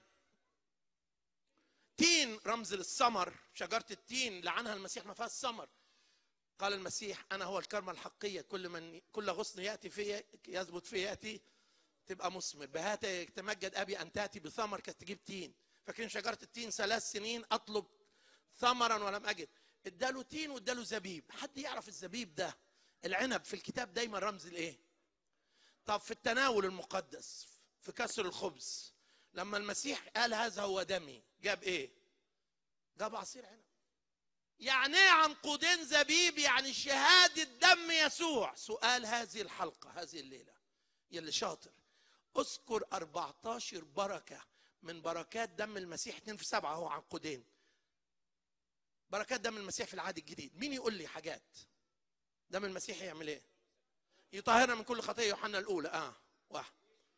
تين رمز للثمر شجره التين لعنها المسيح ما فيهاش ثمر قال المسيح انا هو الكرمه الحقيه كل من كل غصن ياتي في يثبت فيه ياتي تبقى مثمر بهذا يتمجد ابي ان تاتي بثمر كانت تجيب تين فاكرين شجره التين ثلاث سنين اطلب ثمرا ولم اجد اداله تين واداله زبيب حد يعرف الزبيب ده العنب في الكتاب دايما رمز الايه طب في التناول المقدس في كسر الخبز لما المسيح قال هذا هو دمي جاب ايه جاب عصير عنب يعني ايه عنقودين زبيب يعني شهادة دم يسوع سؤال هذه الحلقة هذه الليلة يلي شاطر اذكر 14 بركة من بركات دم المسيح اتنين في سبعة هو عنقودين بركات دم المسيح في العهد الجديد مين يقول لي حاجات دم المسيح يعمل ايه يطهرنا من كل خطيه يوحنا الاولى اه واحد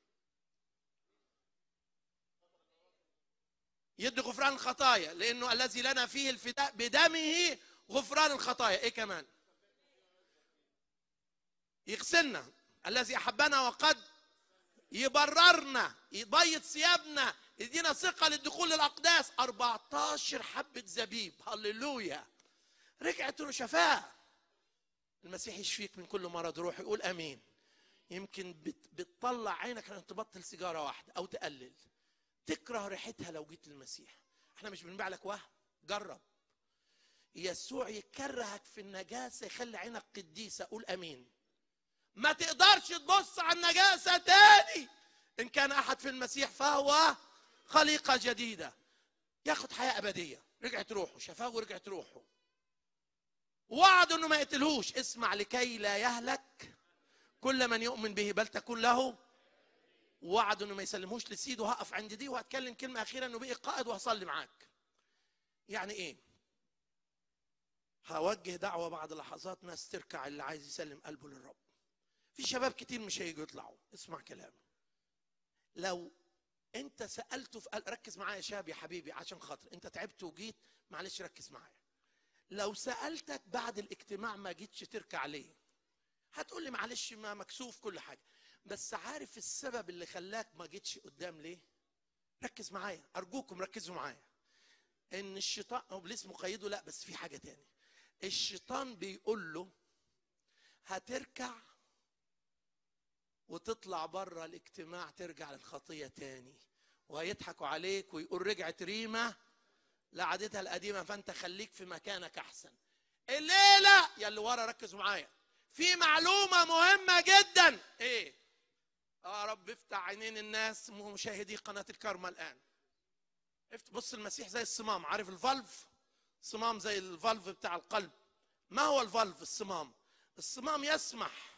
يدي غفران الخطايا لانه الذي لنا فيه الفداء بدمه غفران الخطايا ايه كمان يغسلنا الذي احبنا وقد يبررنا يبيض ثيابنا يدينا ثقه للدخول للاقداس 14 حبه زبيب هللويا رجعت له شفاه المسيح يشفيك من كل مرض روحي قول امين يمكن بت- بتطلع عينك انك تبطل سيجاره واحده او تقلل تكره ريحتها لو جيت للمسيح احنا مش بنبيع لك وهم جرب يسوع يكرهك في النجاسه يخلي عينك قديسه قول امين ما تقدرش تبص على النجاسه تاني ان كان احد في المسيح فهو خليقه جديده ياخد حياه ابديه رجعت روحه شفاه ورجعت روحه وعد انه ما يقتلهوش اسمع لكي لا يهلك كل من يؤمن به بل تكون له وعد انه ما يسلمهوش لسيده وهقف عند دي وهتكلم كلمه اخيره انه بقي قائد وهصلي معاك يعني ايه هوجه دعوه بعد لحظات ناس تركع اللي عايز يسلم قلبه للرب في شباب كتير مش هيجوا يطلعوا اسمع كلامي لو انت سالته في قلب ركز معايا يا شاب يا حبيبي عشان خاطر انت تعبت وجيت معلش ركز معايا لو سالتك بعد الاجتماع ما جيتش تركع ليه هتقول لي معلش ما مكسوف كل حاجه بس عارف السبب اللي خلاك ما جيتش قدام ليه ركز معايا ارجوكم ركزوا معايا ان الشيطان هو ابليس مقيده لا بس في حاجه تاني الشيطان بيقول له هتركع وتطلع بره الاجتماع ترجع للخطيه تاني وهيضحكوا عليك ويقول رجعت ريمه لعادتها القديمه فانت خليك في مكانك احسن الليله يا اللي ورا ركزوا معايا في معلومه مهمه جدا ايه يا رب افتح عينين الناس مشاهدي قناه الكرمة الان افت- بص المسيح زي الصمام عارف الفالف صمام زي الفالف بتاع القلب ما هو الفالف الصمام الصمام يسمح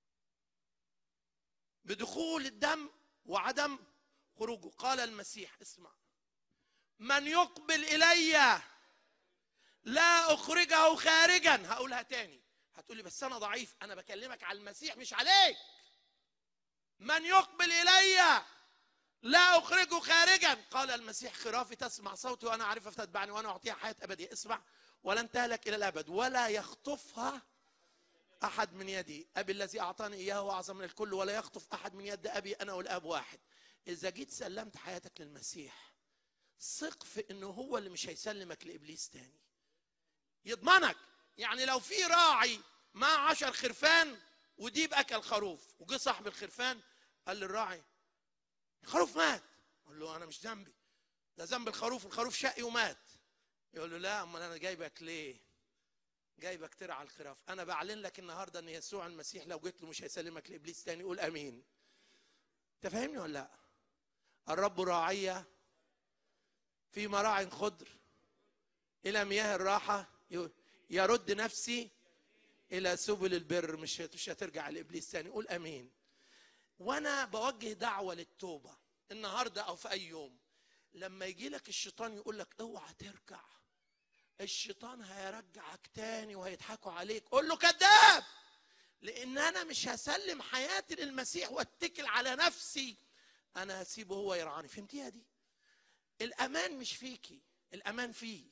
بدخول الدم وعدم خروجه قال المسيح اسمع من يقبل الي لا اخرجه خارجا هقولها تاني هتقولي بس انا ضعيف انا بكلمك على المسيح مش عليك من يقبل الي لا اخرجه خارجا قال المسيح خرافي تسمع صوتي وانا اعرفها فتتبعني وانا اعطيها حياه ابديه اسمع ولن تهلك الى الابد ولا يخطفها احد من يدي ابي الذي اعطاني اياه هو اعظم من الكل ولا يخطف احد من يد ابي انا والاب واحد اذا جيت سلمت حياتك للمسيح ثق في انه هو اللي مش هيسلمك لابليس تاني يضمنك يعني لو في راعي مع عشر خرفان وديب اكل خروف وجه صاحب الخرفان قال للراعي الخروف مات قال له انا مش ذنبي ده ذنب الخروف الخروف شقي ومات يقول له لا امال انا جايبك ليه جايبك ترعى الخراف انا بعلن لك النهارده ان يسوع المسيح لو جيت له مش هيسلمك لابليس تاني قول امين انت فاهمني ولا لا الرب راعية في مراع خضر الى مياه الراحه ي- يرد نفسي الى سبل البر مش مش هترجع لابليس تاني قول امين وانا بوجه دعوه للتوبه النهارده او في اي يوم لما يجي لك الشيطان يقول لك اوعى تركع الشيطان هيرجعك تاني وهيضحكوا عليك قول له كذاب لان انا مش هسلم حياتي للمسيح واتكل على نفسي انا هسيبه هو يرعاني فهمتيها دي الامان مش فيكي الامان فيه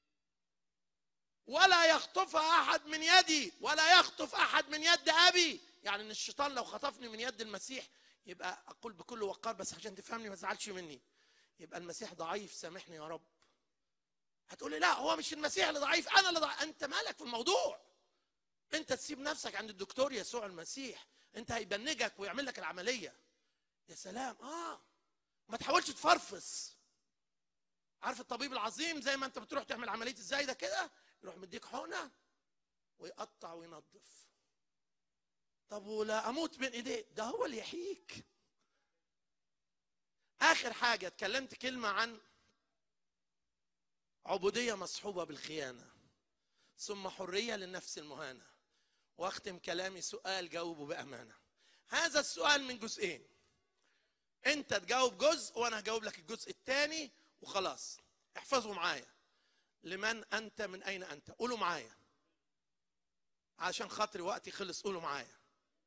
ولا يخطفها احد من يدي ولا يخطف احد من يد ابي يعني ان الشيطان لو خطفني من يد المسيح يبقى اقول بكل وقار بس عشان تفهمني ما تزعلش مني يبقى المسيح ضعيف سامحني يا رب هتقولي لا هو مش المسيح اللي ضعيف انا اللي ضعيف انت مالك في الموضوع انت تسيب نفسك عند الدكتور يسوع المسيح انت هيبنجك ويعمل لك العمليه يا سلام اه ما تحاولش تفرفص عارف الطبيب العظيم زي ما انت بتروح تعمل عمليه الزايده كده يروح مديك حقنه ويقطع وينظف طب ولا اموت بين ايديه ده هو اللي يحييك اخر حاجه اتكلمت كلمه عن عبوديه مصحوبه بالخيانه ثم حريه للنفس المهانه واختم كلامي سؤال جاوبه بامانه هذا السؤال من جزئين انت تجاوب جزء وانا هجاوب لك الجزء الثاني وخلاص احفظوا معايا لمن انت من اين انت قولوا معايا عشان خاطري وقتي خلص قولوا معايا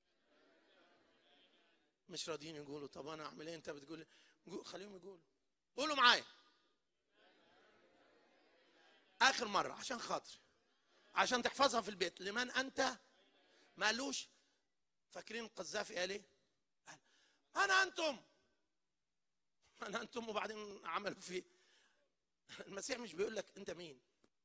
مش راضيين يقولوا طب انا اعمل ايه انت بتقول قول- خليهم يقولوا قولوا معايا اخر مره عشان خاطري عشان تحفظها في البيت لمن انت مالوش فاكرين القذافي قال ايه قال انا انتم انا انتم وبعدين عملوا فيه المسيح مش بيقول لك انت مين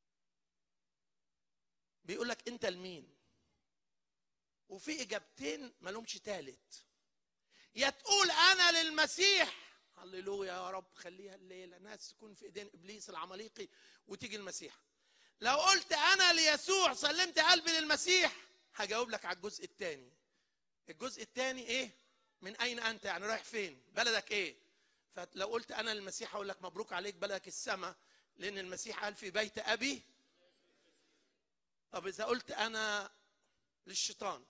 بيقول لك انت المين وفي اجابتين مالهمش تالت يا تقول انا للمسيح هللويا يا رب خليها الليله ناس تكون في ايدين ابليس العماليقي وتيجي المسيح لو قلت انا ليسوع سلمت قلبي للمسيح هجاوب لك على الجزء الثاني الجزء الثاني ايه من اين انت يعني رايح فين بلدك ايه فلو قلت انا للمسيح اقول لك مبروك عليك بلدك السماء لان المسيح قال في بيت ابي طب اذا قلت انا للشيطان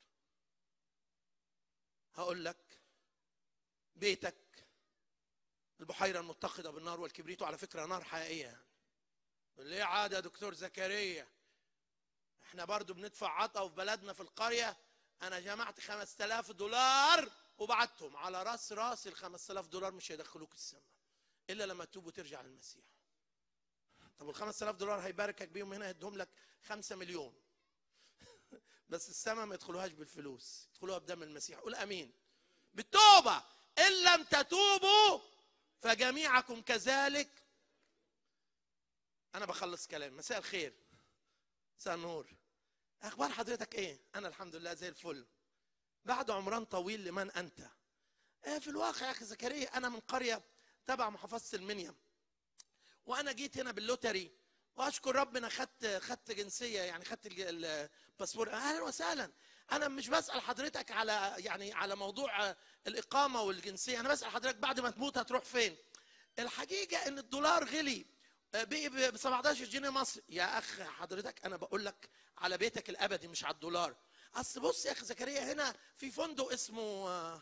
هقول لك بيتك البحيرة المتقدة بالنار والكبريت وعلى فكرة نار حقيقية يعني ليه عاد يا دكتور زكريا احنا برضو بندفع عطا في بلدنا في القرية انا جمعت 5000 دولار وبعتهم على راس راس ال 5000 دولار مش هيدخلوك السماء الا لما تتوب وترجع للمسيح طب ال 5000 دولار هيباركك بيهم هنا يدهم لك 5 مليون بس السماء ما يدخلوهاش بالفلوس يدخلوها بدم المسيح قول امين بالتوبه ان لم تتوبوا فجميعكم كذلك انا بخلص كلام مساء الخير مساء النور اخبار حضرتك ايه انا الحمد لله زي الفل بعد عمران طويل لمن انت آه في الواقع يا اخي زكريا انا من قريه تبع محافظه المنيا وانا جيت هنا باللوتري واشكر ربنا خدت خدت جنسيه يعني خدت الج- الباسبور اهلا وسهلا انا مش بسال حضرتك على يعني على موضوع الاقامه والجنسيه انا بسال حضرتك بعد ما تموت هتروح فين الحقيقه ان الدولار غلي آه، بقي ب 17 جنيه مصري يا اخ حضرتك انا بقول لك على بيتك الابدي مش على الدولار اصل بص يا اخي زكريا هنا في فندق اسمه آه،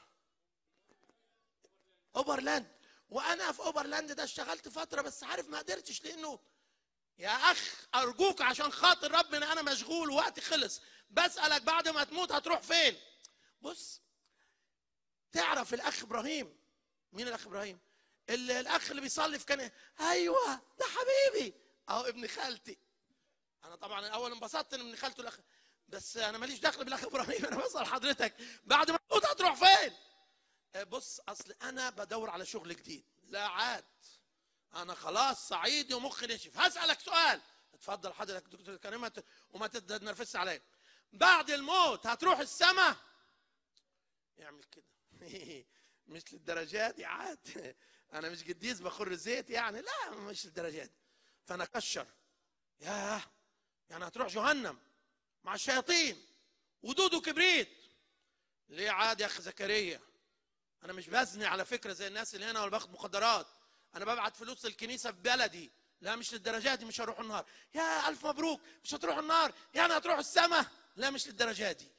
اوبرلاند وانا في اوبرلاند ده اشتغلت فتره بس عارف ما قدرتش لانه يا اخ ارجوك عشان خاطر ربنا انا مشغول وقتي خلص بسالك بعد ما تموت هتروح فين بص تعرف الاخ ابراهيم مين الاخ ابراهيم اللي الاخ اللي بيصلي في كان ايوه ده حبيبي اهو ابن خالتي انا طبعا الاول انبسطت ان ابن خالته الاخ بس انا ماليش دخل بالاخ ابراهيم انا بسال حضرتك بعد ما تموت هتروح فين آه، بص اصل انا بدور على شغل جديد لا عاد انا خلاص صعيدي ومخي نشف هسالك سؤال اتفضل حضرتك دكتور كريم ما ت- وما تتنرفزش عليا بعد الموت هتروح السماء يعمل كده مش للدرجات دي عاد انا مش قديس بخر زيت يعني لا مش للدرجات دي فانا كشر ياه يعني هتروح جهنم مع الشياطين ودود وكبريت ليه عاد يا اخي زكريا انا مش بزني على فكره زي الناس اللي هنا ولا باخد مخدرات انا ببعت فلوس للكنيسه في بلدي لا مش للدرجات دي مش هروح النار يا الف مبروك مش هتروح النار يعني هتروح السماء لا مش للدرجات دي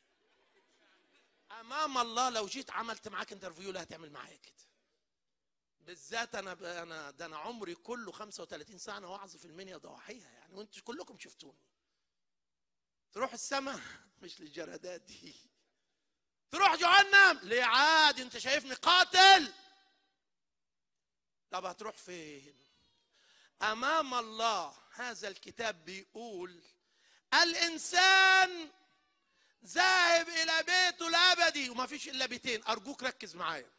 امام الله لو جيت عملت معاك انترفيو لا هتعمل معايا كده بالذات انا ب- انا ده انا عمري كله 35 سنه وعظ في المنيا ضواحيها يعني وانتوا كلكم شفتوني تروح السماء مش للجرادات دي تروح جهنم ليه عادي انت شايفني قاتل طب هتروح فين امام الله هذا الكتاب بيقول الانسان ذاهب الى بيته الابدي وما فيش الا بيتين ارجوك ركز معايا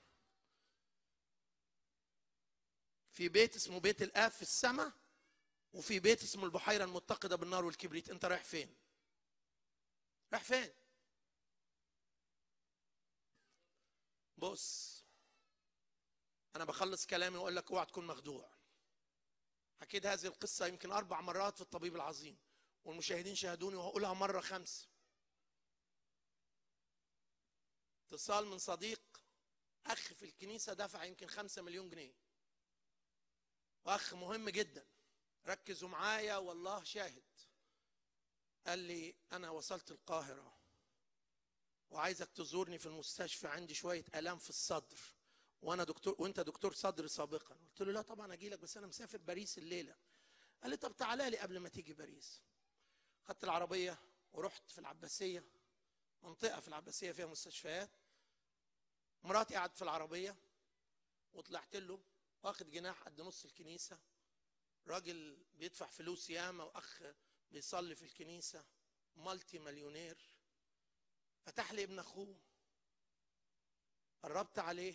في بيت اسمه بيت الاب في السماء وفي بيت اسمه البحيره المتقده بالنار والكبريت انت رايح فين رايح فين بص انا بخلص كلامي واقول لك اوعى تكون مخدوع حكيت هذه القصه يمكن اربع مرات في الطبيب العظيم والمشاهدين شاهدوني وهقولها مره خمس اتصال من صديق اخ في الكنيسه دفع يمكن خمسة مليون جنيه واخ مهم جدا ركزوا معايا والله شاهد قال لي انا وصلت القاهره وعايزك تزورني في المستشفى عندي شويه الام في الصدر وانا دكتور وانت دكتور صدر سابقا قلت له لا طبعا اجي لك بس انا مسافر باريس الليله قال لي طب تعالى لي قبل ما تيجي باريس خدت العربيه ورحت في العباسيه منطقه في العباسيه فيها مستشفيات مراتي قعدت في العربيه وطلعت له واخد جناح قد نص الكنيسه راجل بيدفع فلوس ياما واخ بيصلي في الكنيسه مالتي مليونير فتح لي ابن اخوه قربت عليه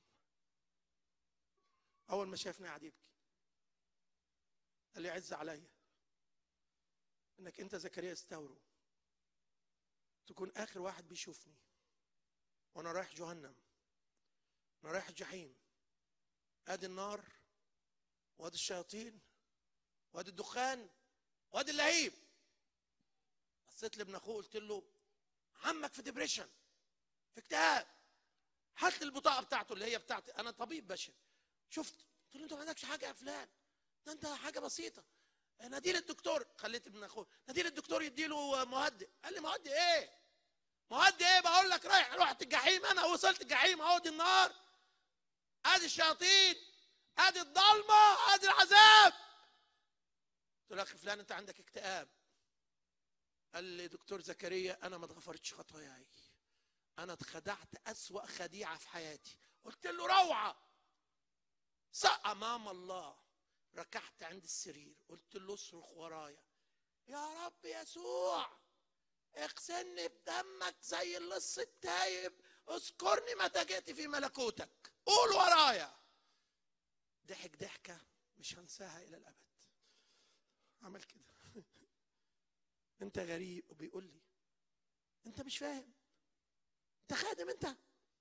اول ما شافني قاعد يبكي قال لي عز عليا انك انت زكريا استورو تكون اخر واحد بيشوفني وانا رايح جهنم انا رايح الجحيم ادي النار وادي الشياطين وادي الدخان وادي اللهيب بصيت لابن اخوه قلت له عمك في ديبريشن في اكتئاب هات لي البطاقه بتاعته اللي هي بتاعتي انا طبيب بشري شفت قلت له انت ما عندكش حاجه يا فلان ده انت حاجه بسيطه نادي الدكتور خليت ابن اخوه نادي الدكتور يديله مهدئ قال لي مهدئ ايه مهدئ ايه بقول لك رايح رحت الجحيم انا وصلت الجحيم اهو دي النار ادي الشياطين ادي الضلمه ادي العذاب قلت له يا اخي فلان انت عندك اكتئاب قال لي دكتور زكريا انا ما اتغفرتش خطاياي انا اتخدعت اسوا خديعه في حياتي قلت له روعه سق امام الله ركعت عند السرير قلت له اصرخ ورايا يا رب يسوع اغسلني بدمك زي اللص التايب اذكرني متى جئت في ملكوتك قول ورايا ضحك ضحكه مش هنساها الى الابد عمل كده انت غريب وبيقول لي انت مش فاهم انت خادم انت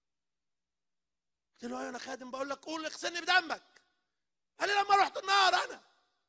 قلت له ايوه انا خادم بقول لك قول اغسلني بدمك قال لي لما رحت النار انا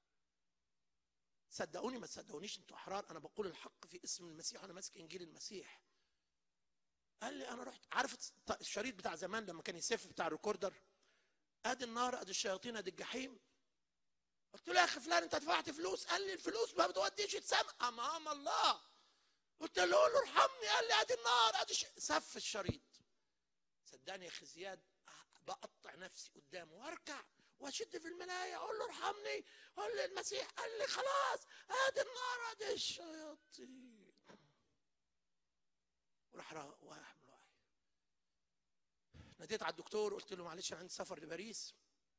صدقوني ما تصدقونيش انتوا احرار انا بقول الحق في اسم المسيح وانا ماسك انجيل المسيح قال لي انا رحت عارف الشريط بتاع زمان لما كان يسف بتاع الريكوردر ادي النار ادي الشياطين ادي الجحيم قلت له يا اخي فلان انت دفعت فلوس قال لي الفلوس ما بتوديش السماء امام الله قلت له قول له ارحمني قال لي ادي النار ادي ش... سف الشريط صدقني يا اخي زياد بقطع نفسي قدامه واركع واشد في الملايه اقول له ارحمني قول لي المسيح قال لي خلاص ادي النار ادي الشياطين وراح واحد ناديت على الدكتور قلت له معلش انا عندي سفر لباريس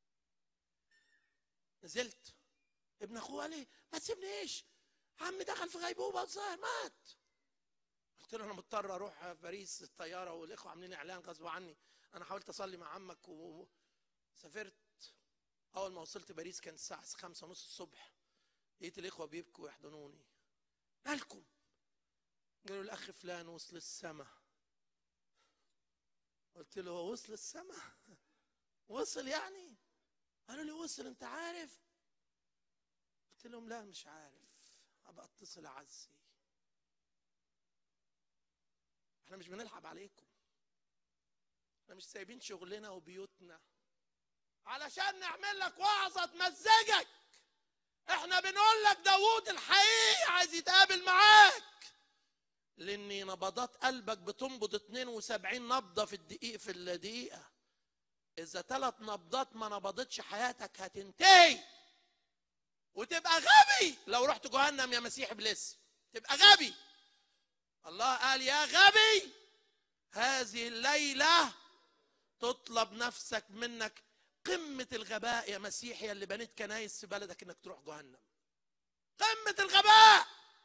نزلت ابن اخوه قال لي ما تسيبنيش عمي دخل في غيبوبه الظاهر مات قلت له انا مضطر اروح باريس الطياره والاخوه عاملين اعلان غصب عني انا حاولت اصلي مع عمك وسافرت اول ما وصلت باريس كان الساعه خمسة ونص الصبح لقيت الاخوه بيبكوا ويحضنوني مالكم قالوا الاخ فلان وصل السما قلت له هو وصل السما وصل يعني قالوا لي وصل انت عارف قلت لهم لا مش عارف ابقى اتصل اعزي احنا مش بنلعب عليكم احنا مش سايبين شغلنا وبيوتنا علشان نعمل لك وعظة تمزجك احنا بنقول لك داوود الحقيقي عايز يتقابل معاك لان نبضات قلبك بتنبض 72 نبضة في الدقيقة في الدقيقة اذا ثلاث نبضات ما نبضتش حياتك هتنتهي وتبقى غبي لو رحت جهنم يا مسيح ابليس تبقى غبي الله قال يا غبي هذه الليلة تطلب نفسك منك قمة الغباء يا مسيحي اللي بنيت كنايس في بلدك انك تروح جهنم قمة الغباء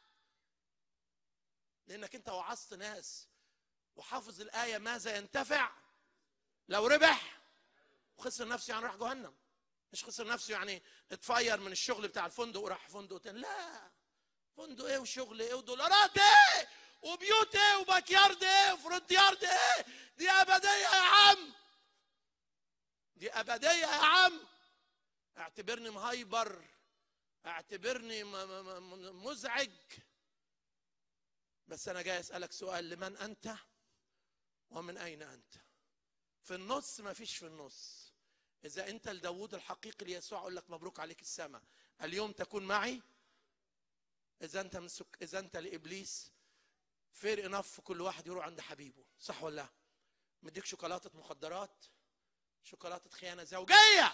لانك انت وعظت ناس وحافظ الآية ماذا ينتفع لو ربح وخسر نفسه يعني راح جهنم مش خسر نفسه يعني اتفير من الشغل بتاع الفندق وراح فندق تاني لا فندق ايه وشغل ايه ودولارات ايه وبيوت ايه وباك يارد ايه وفرونت يارد ايه دي ابديه يا عم دي ابديه يا عم اعتبرني مهيبر اعتبرني مزعج بس انا جاي اسالك سؤال لمن انت ومن اين انت في النص ما فيش في النص اذا انت لداوود الحقيقي ليسوع اقول لك مبروك عليك السماء اليوم تكون معي اذا انت من سك... اذا انت لابليس فير انف كل واحد يروح عند حبيبه صح ولا لا مديك شوكولاته مخدرات شوكولاته خيانه زوجيه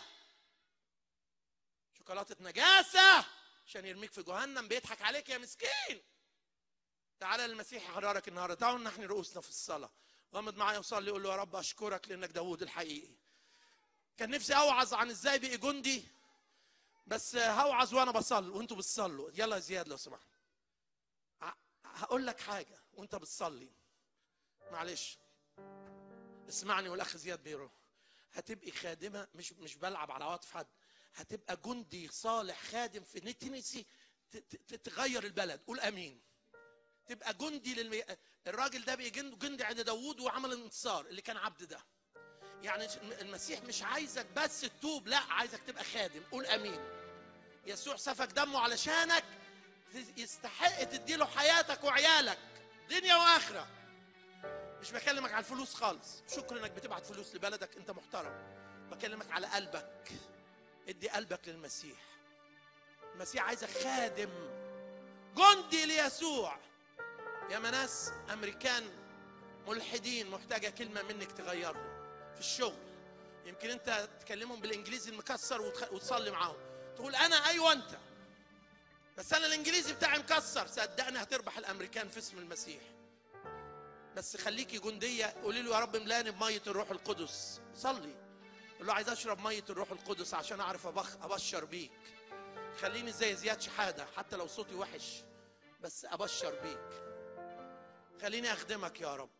شوكولاته نجاسه عشان يرميك في جهنم بيضحك عليك يا مسكين تعالى المسيح يحررك النهارده تعالوا نحن رؤوسنا في الصلاه غمض معايا وصلي قول له يا رب اشكرك لانك داوود الحقيقي كان نفسي اوعظ عن ازاي بقي جندي بس هوعظ وانا بصلي وانتوا بتصلوا يلا يا زياد لو سمحت ه- هقول لك حاجه وانت بتصلي معلش اسمعني والاخ زياد بيرو هتبقي خادمه مش مش بلعب على عواطف حد هتبقى جندي صالح خادم في تينيسي ت- ت- تغير البلد قول امين تبقى جندي للمي... الراجل ده بقى جند- جندي عند داوود وعمل انتصار اللي كان عبد ده يعني المسيح مش عايزك بس تتوب لا عايزك تبقى خادم قول امين يسوع سفك دمه علشانك يستحق تديله حياتك وعيالك دنيا واخره مش بكلمك على الفلوس خالص شكرا انك بتبعت فلوس لبلدك انت محترم بكلمك على قلبك ادي قلبك للمسيح المسيح عايزك خادم جندي ليسوع يا ناس امريكان ملحدين محتاجه كلمه منك تغيرهم في الشغل يمكن انت تكلمهم بالانجليزي المكسر وتخ... وتصلي معاهم تقول انا ايوه انت بس انا الانجليزي بتاعي مكسر صدقني هتربح الامريكان في اسم المسيح بس خليكي جنديه قولي له يا رب املاني بميه الروح القدس صلي قول له عايز اشرب ميه الروح القدس عشان اعرف أبخ... ابشر بيك خليني زي زياد شحاده حتى لو صوتي وحش بس ابشر بيك خليني اخدمك يا رب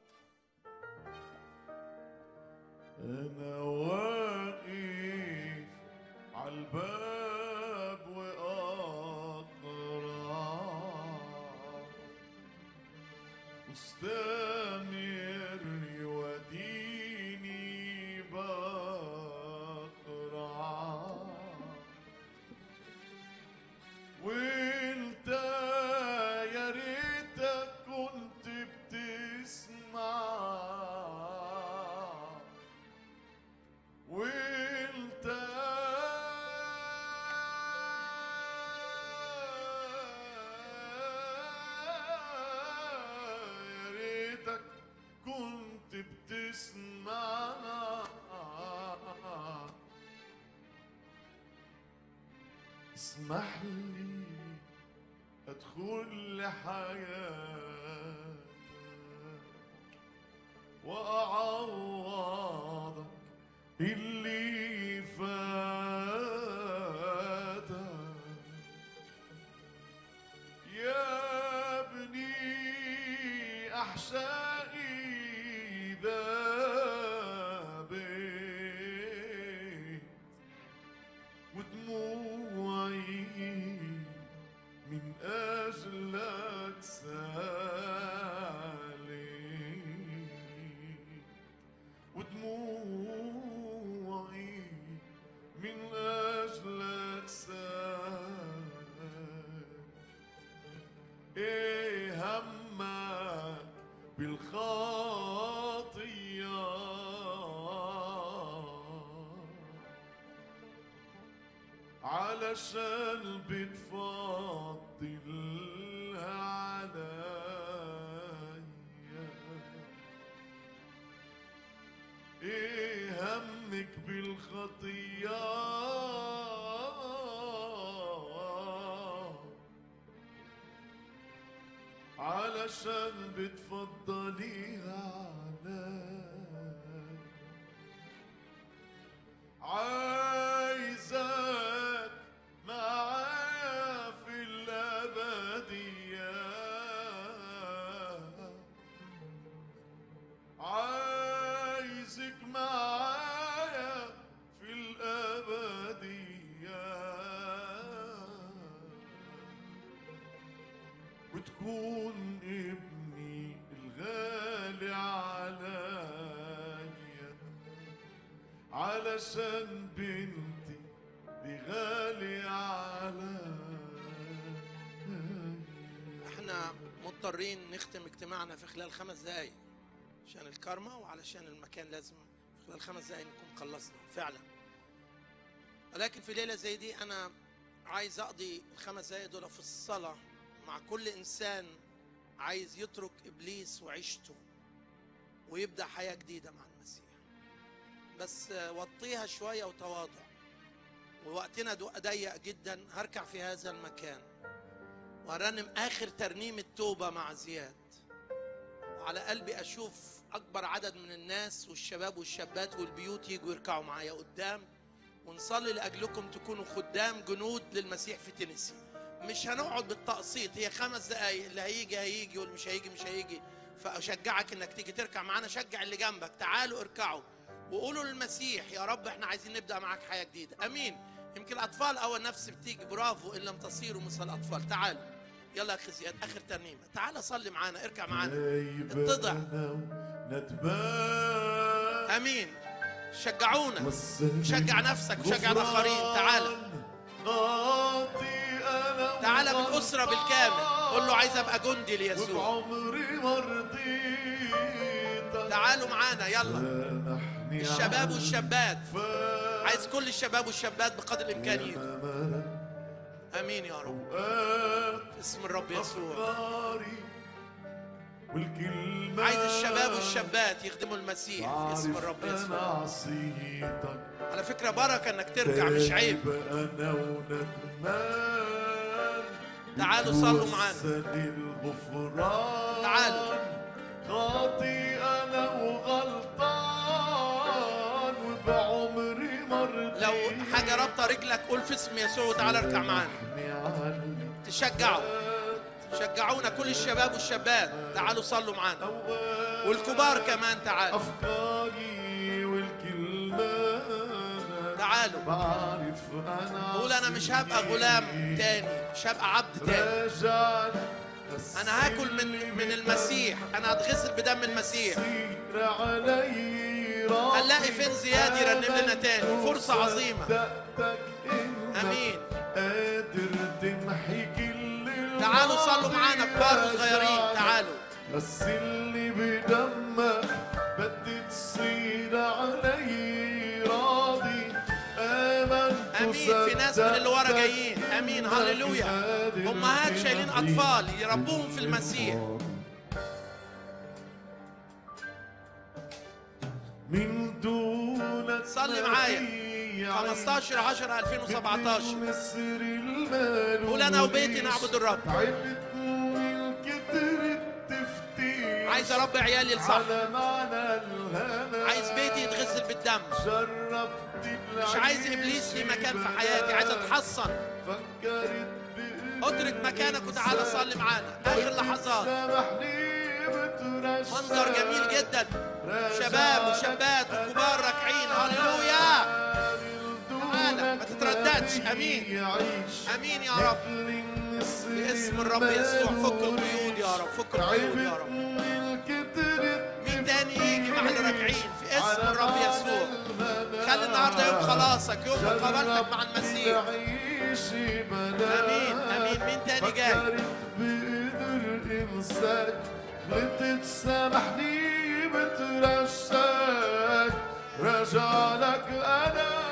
أنا واقف عالباب وأقرع مستمر يوديني بقرع وانت يا ريتك كنت بتسمع وانت يا ريتك كنت بتسمع اسمح لي ادخل لحياتك واعوضك اللي فاتك يا ابني احشائي ذابت ودموعي من اجلك سالت ودموعي من أجلك سال إيه همك بالخطية علشان بتفضلها عليا ايه همك بالخطية علشان بتفضليها علي عايزك معايا في الأبدية عايزك معايا في الأبدية وتكون ابني الغالي عليا علشان بنتي دي غالية عليا احنا مضطرين نختم اجتماعنا في خلال خمس دقايق عشان الكارما وعلشان المكان لازم في خلال خمس دقايق نكون خلصنا فعلا ولكن في ليله زي دي انا عايز اقضي الخمس دقايق دول في الصلاه مع كل انسان عايز يترك ابليس وعيشته ويبدا حياه جديده مع المسيح بس آه، وطيها شويه وتواضع ووقتنا دو- ضيق جدا هركع في هذا المكان وارنم اخر ترنيمه توبه مع زياد وعلى قلبي اشوف اكبر عدد من الناس والشباب والشابات والبيوت يجوا يركعوا معايا قدام ونصلي لاجلكم تكونوا خدام جنود للمسيح في تينيسي مش هنقعد بالتقسيط هي خمس دقايق اللي هيجي هيجي واللي مش هيجي مش هيجي فاشجعك انك تيجي تركع معانا شجع اللي جنبك تعالوا اركعوا وقولوا للمسيح يا رب احنا عايزين نبدا معاك حياه جديده امين يمكن الاطفال اول نفس بتيجي برافو ان لم تصيروا مثل الاطفال تعالوا يلا يا اخي زياد اخر ترنيمه تعال صلي معانا اركع معانا اتضع ندمان امين شجعونا وصلني شجع نفسك وشجع الاخرين تعال خاطي أنا تعال بالاسره بالكامل قول له عايز ابقى جندي ليسوع وبعمري ما رضيتك تعالوا معانا يلا سامحني الشباب على والشابات الفات عايز كل الشباب والشابات بقدر الامكان يجوا يا مرق امين يا رب أوقات في اسم الرب يسوع أفكاري والكلمة عايز الشباب والشابات يخدموا المسيح في اسم الرب أنا يسوع عصيتك على فكره بركه انك ترجع مش عيب أنا وندمان تعالوا صلوا معانا. بتوصلني الغفران تعالوا. خاطي أنا وغلطان وبعمري ما رضيت لو حاجه رابطه رجلك قول في اسم يسوع وتعالى اركع معانا تشجعوا شجعونا كل الشباب والشابات تعالوا صلوا معانا والكبار كمان تعالوا أفكاري والكلمات تعالوا بعرف أنا قول انا مش هبقى غلام تاني مش هبقى عبد تاني راجعني انا هاكل من من المسيح انا هتغسل بدم المسيح سير علي راضي هنلاقي فين زياد يرنم لنا تاني فرصة عظيمة صدقتك إنك امين قادر تمحي كل تعالوا صلوا معانا كبار وصغيرين الرجال. تعالوا غسلني بدمك بدي تصير علي راضي آمنت امين في ناس من اللي ورا جايين امين هللويا امهات شايلين اطفال يربوهم في المسيح من دونك صلي معايا. 15 10 2017 مصر المال قول انا وبيتي نعبد الرب تعبت من كتر التفتيش عايز اربي عيالي الصح على معنى الهنا عايز بيتي يتغسل بالدم جربت مش عايز ابليس لي مكان في حياتي عايز اتحصن فكرت ادرك مكانك وتعالى صلي معانا اخر لحظات سامحني بترشح منظر جميل جدا شباب وشابات وكبار راكعين هللويا تعالى، ما تترددش. أمين. امين يا رب باسم الرب يسوع فك القيود يا رب فك القيود يا رب مين تاني يجي مع الراكعين في اسم الرب يسوع خلي النهارده يوم خلاصك يوم مقابلتك مع المسيح امين امين مين تاني جاي بقدر انساك غلطت سامحني بترشاك راجع لك انا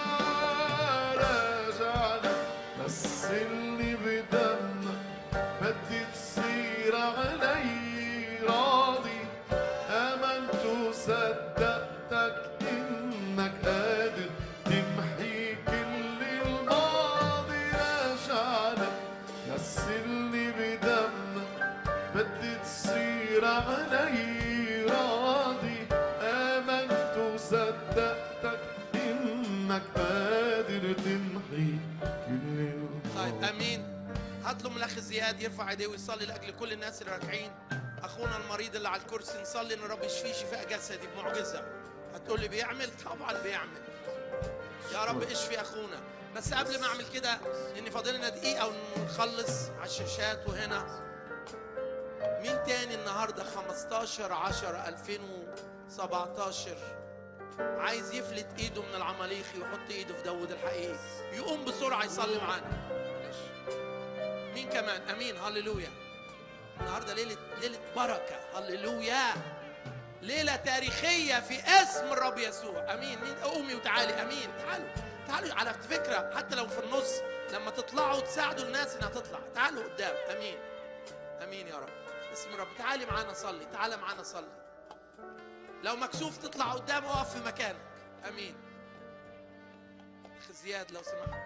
راجع لك غسلني بدمك بدي تصير علي راضي امنت وصدقتك انك قادر تمحي كل الماضي راجع لك غسلني بدمك بدي تصير علي راضي آمنت وصدقتك إنك قادر تمحي كل الماضي طيب امين هطلب من الاخ زياد يرفع ايديه ويصلي لاجل كل الناس اللي راكعين اخونا المريض اللي على الكرسي نصلي ان الرب يشفيه شفاء جسدي بمعجزه هتقول لي بيعمل طبعا بيعمل يا رب اشفي اخونا بس قبل ما اعمل كده لان فاضل لنا دقيقه ونخلص على الشاشات وهنا مين تاني النهارده 15 10 2017 عايز يفلت ايده من العماليخي ويحط ايده في داود الحقيقي يقوم بسرعه يصلي معانا معلش. مين كمان امين هللويا النهارده ليله ليله بركه هللويا ليله تاريخيه في اسم الرب يسوع امين مين قومي وتعالي امين تعالوا تعالوا على فكره حتى لو في النص لما تطلعوا تساعدوا الناس انها تطلع تعالوا قدام امين امين يا رب اسم الرب تعالي معانا صلي تعالى معانا صلي لو مكسوف تطلع قدام اقف في مكانك امين اخ زياد لو سمحت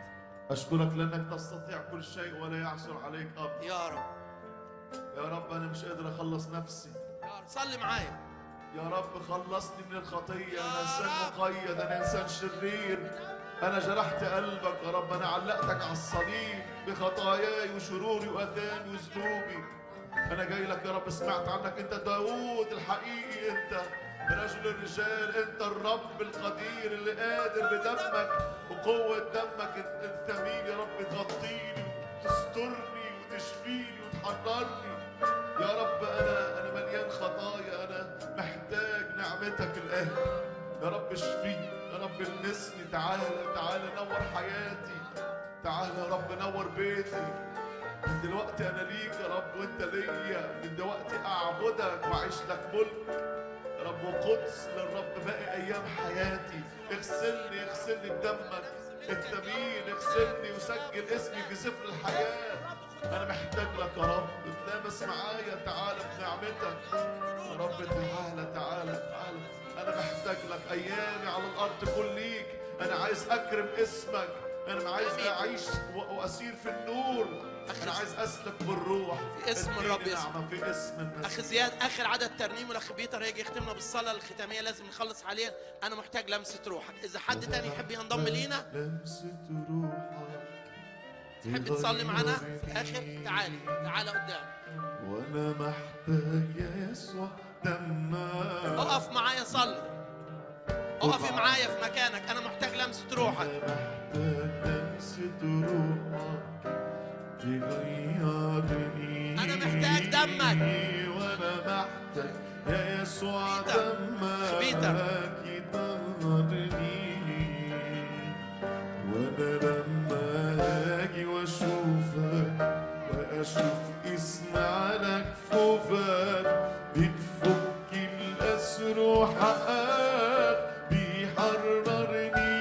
أشكرك لأنك تستطيع كل شيء ولا يعثر عليك أمر يا رب يا رب أنا مش قادر أخلص نفسي يا رب صلي معايا يا رب خلصني من الخطية يا أنا إنسان رب. مقيد أنا إنسان شرير أنا جرحت قلبك يا رب أنا علقتك على الصليب بخطاياي وشروري وأثامي وذنوبي أنا جاي لك يا رب سمعت عنك أنت داوود الحقيقي أنت رجل الرجال أنت الرب القدير اللي قادر بدمك وقوة دمك الثمين يا رب تغطيني وتسترني وتشفيني وتحررني يا رب انا انا مليان خطايا انا محتاج نعمتك الان يا رب اشفيني يا رب المسني تعالى تعالى نور حياتي تعالى يا رب نور بيتي من دلوقتي انا ليك يا رب وانت ليا من دلوقتي اعبدك واعيش لك ملك يا رب وقدس للرب باقي ايام حياتي اغسلني اغسلني بدمك الثمين اغسلني وسجل اسمي في سفر الحياه انا محتاج لك يا رب تلامس معايا تعالى بنعمتك يا رب تعالى تعالى تعالى انا محتاج لك ايامي على الارض تكون ليك انا عايز اكرم اسمك انا عايز آمين. اعيش و- واسير في النور انا عايز اسلك بالروح في اسم اديني الرب يسوع. نعمه في اسم المسيح اخ زياد اخر عدد ترنيم والاخ بيتر هيجي يختمنا بالصلاه الختاميه لازم نخلص عليها انا محتاج لمسه روحك اذا حد تاني يحب ينضم لينا لمسة روحك تحب تصلي معانا في الاخر تعالي تعالى قدام وانا محتاج يا يسوع دمك اقف معايا صلي اقفي معايا في مكانك انا محتاج لمسه روحك أنا محتاج دمك. وأنا محتاج يا يسوع بيتر. دمك بيتر. يطهرني وأنا لما أجي وأشوفك وأشوف اسم على كفوفك بتفك الأسر وحقك بيحررني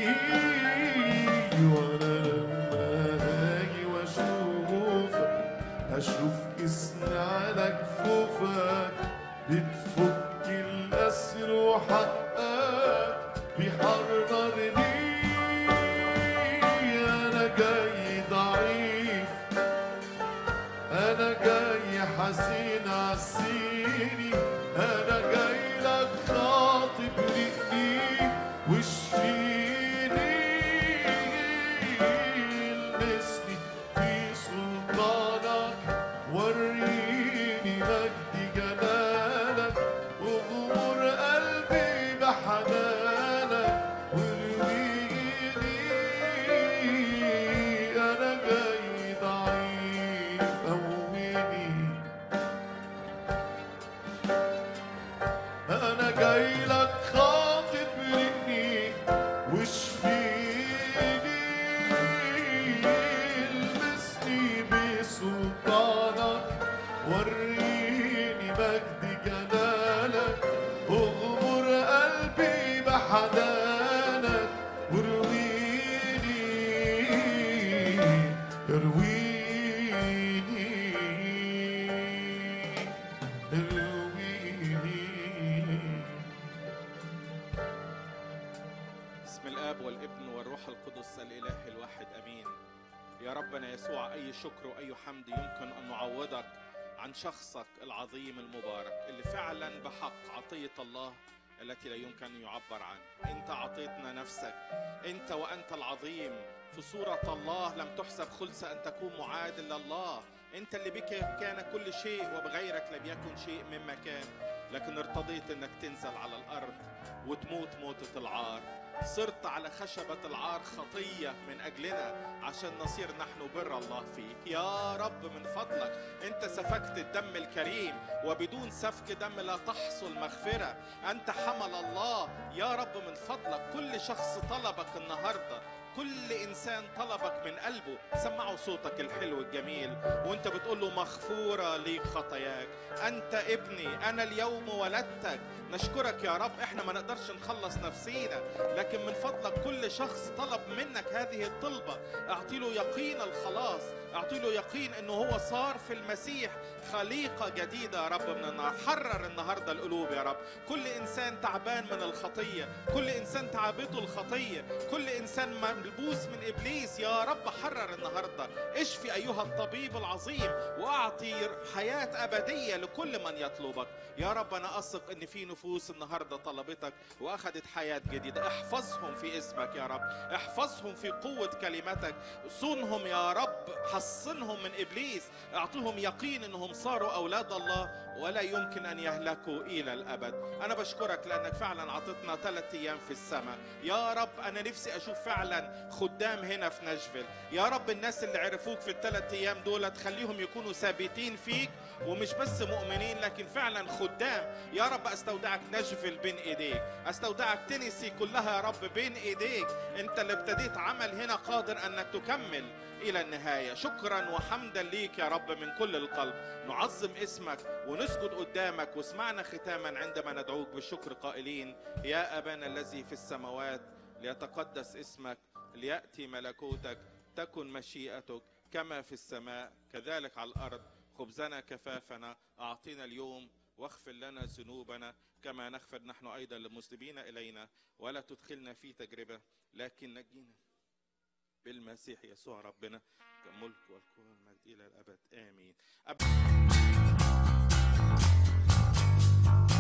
وانا لما اجي واشوفك اشوف اسم على كفوفك بتفك الاسر وحقك بيحررني انا جاي ضعيف انا جاي حزين عالسيني انا جاي لك خاطب رقني واشفيني المسني في سلطانك وريني مجد جلالك وغمر قلبي بحنانك ورويني انا جاي ضعيف قويني انا جاي لك خاطب رقني واشفيني المسني بسلطانك وريني مجد جلالك اغمر قلبي بحنانك ورويني ارويني ارويني بسم الاب والابن والروح القدس الاله الواحد امين يا ربنا يسوع اي شكر واي حمد يمكن ان نعوضك عن شخصك العظيم المبارك اللي فعلا بحق عطيه الله التي لا يمكن ان يعبر عنها انت عطيتنا نفسك انت وانت العظيم في صوره الله لم تحسب خلسه ان تكون معادل لله انت اللي بك كان كل شيء وبغيرك لم يكن شيء مما كان لكن ارتضيت انك تنزل على الارض وتموت موتة العار صرت على خشبة العار خطية من أجلنا عشان نصير نحن بر الله فيك يا رب من فضلك أنت سفكت الدم الكريم وبدون سفك دم لا تحصل مغفرة أنت حمل الله يا رب من فضلك كل شخص طلبك النهاردة كل انسان طلبك من قلبه سمعوا صوتك الحلو الجميل وانت بتقول له مغفوره ليك خطاياك انت ابني انا اليوم ولدتك نشكرك يا رب احنا ما نقدرش نخلص نفسينا لكن من فضلك كل شخص طلب منك هذه الطلبه اعطي له يقين الخلاص اعطي له يقين انه هو صار في المسيح خليقه جديده يا رب من النار حرر النهارده القلوب يا رب كل انسان تعبان من الخطيه كل انسان تعبته الخطيه كل انسان ما ملبوس من ابليس يا رب حرر النهارده اشفي ايها الطبيب العظيم واعطي حياه ابديه لكل من يطلبك يا رب انا اثق ان في نفوس النهارده طلبتك واخذت حياه جديده احفظهم في اسمك يا رب احفظهم في قوه كلمتك صونهم يا رب حصنهم من ابليس اعطيهم يقين انهم صاروا اولاد الله ولا يمكن ان يهلكوا الى الابد انا بشكرك لانك فعلا عطتنا ثلاث ايام في السماء يا رب انا نفسي اشوف فعلا خدام هنا في ناشفيل يا رب الناس اللي عرفوك في الثلاث ايام دول تخليهم يكونوا ثابتين فيك ومش بس مؤمنين لكن فعلا خدام يا رب استودعك ناشفيل بين ايديك استودعك تينيسي كلها يا رب بين ايديك انت اللي ابتديت عمل هنا قادر انك تكمل الى النهايه شكرا وحمدا ليك يا رب من كل القلب نعظم اسمك ونسجد قدامك واسمعنا ختاما عندما ندعوك بالشكر قائلين يا ابانا الذي في السماوات ليتقدس اسمك لياتي ملكوتك تكن مشيئتك كما في السماء كذلك على الارض خبزنا كفافنا اعطينا اليوم واغفر لنا ذنوبنا كما نغفر نحن ايضا للمسلمين الينا ولا تدخلنا في تجربه لكن نجينا بالمسيح يسوع ربنا كملك والقوة والمجد إلى الأبد آمين أب...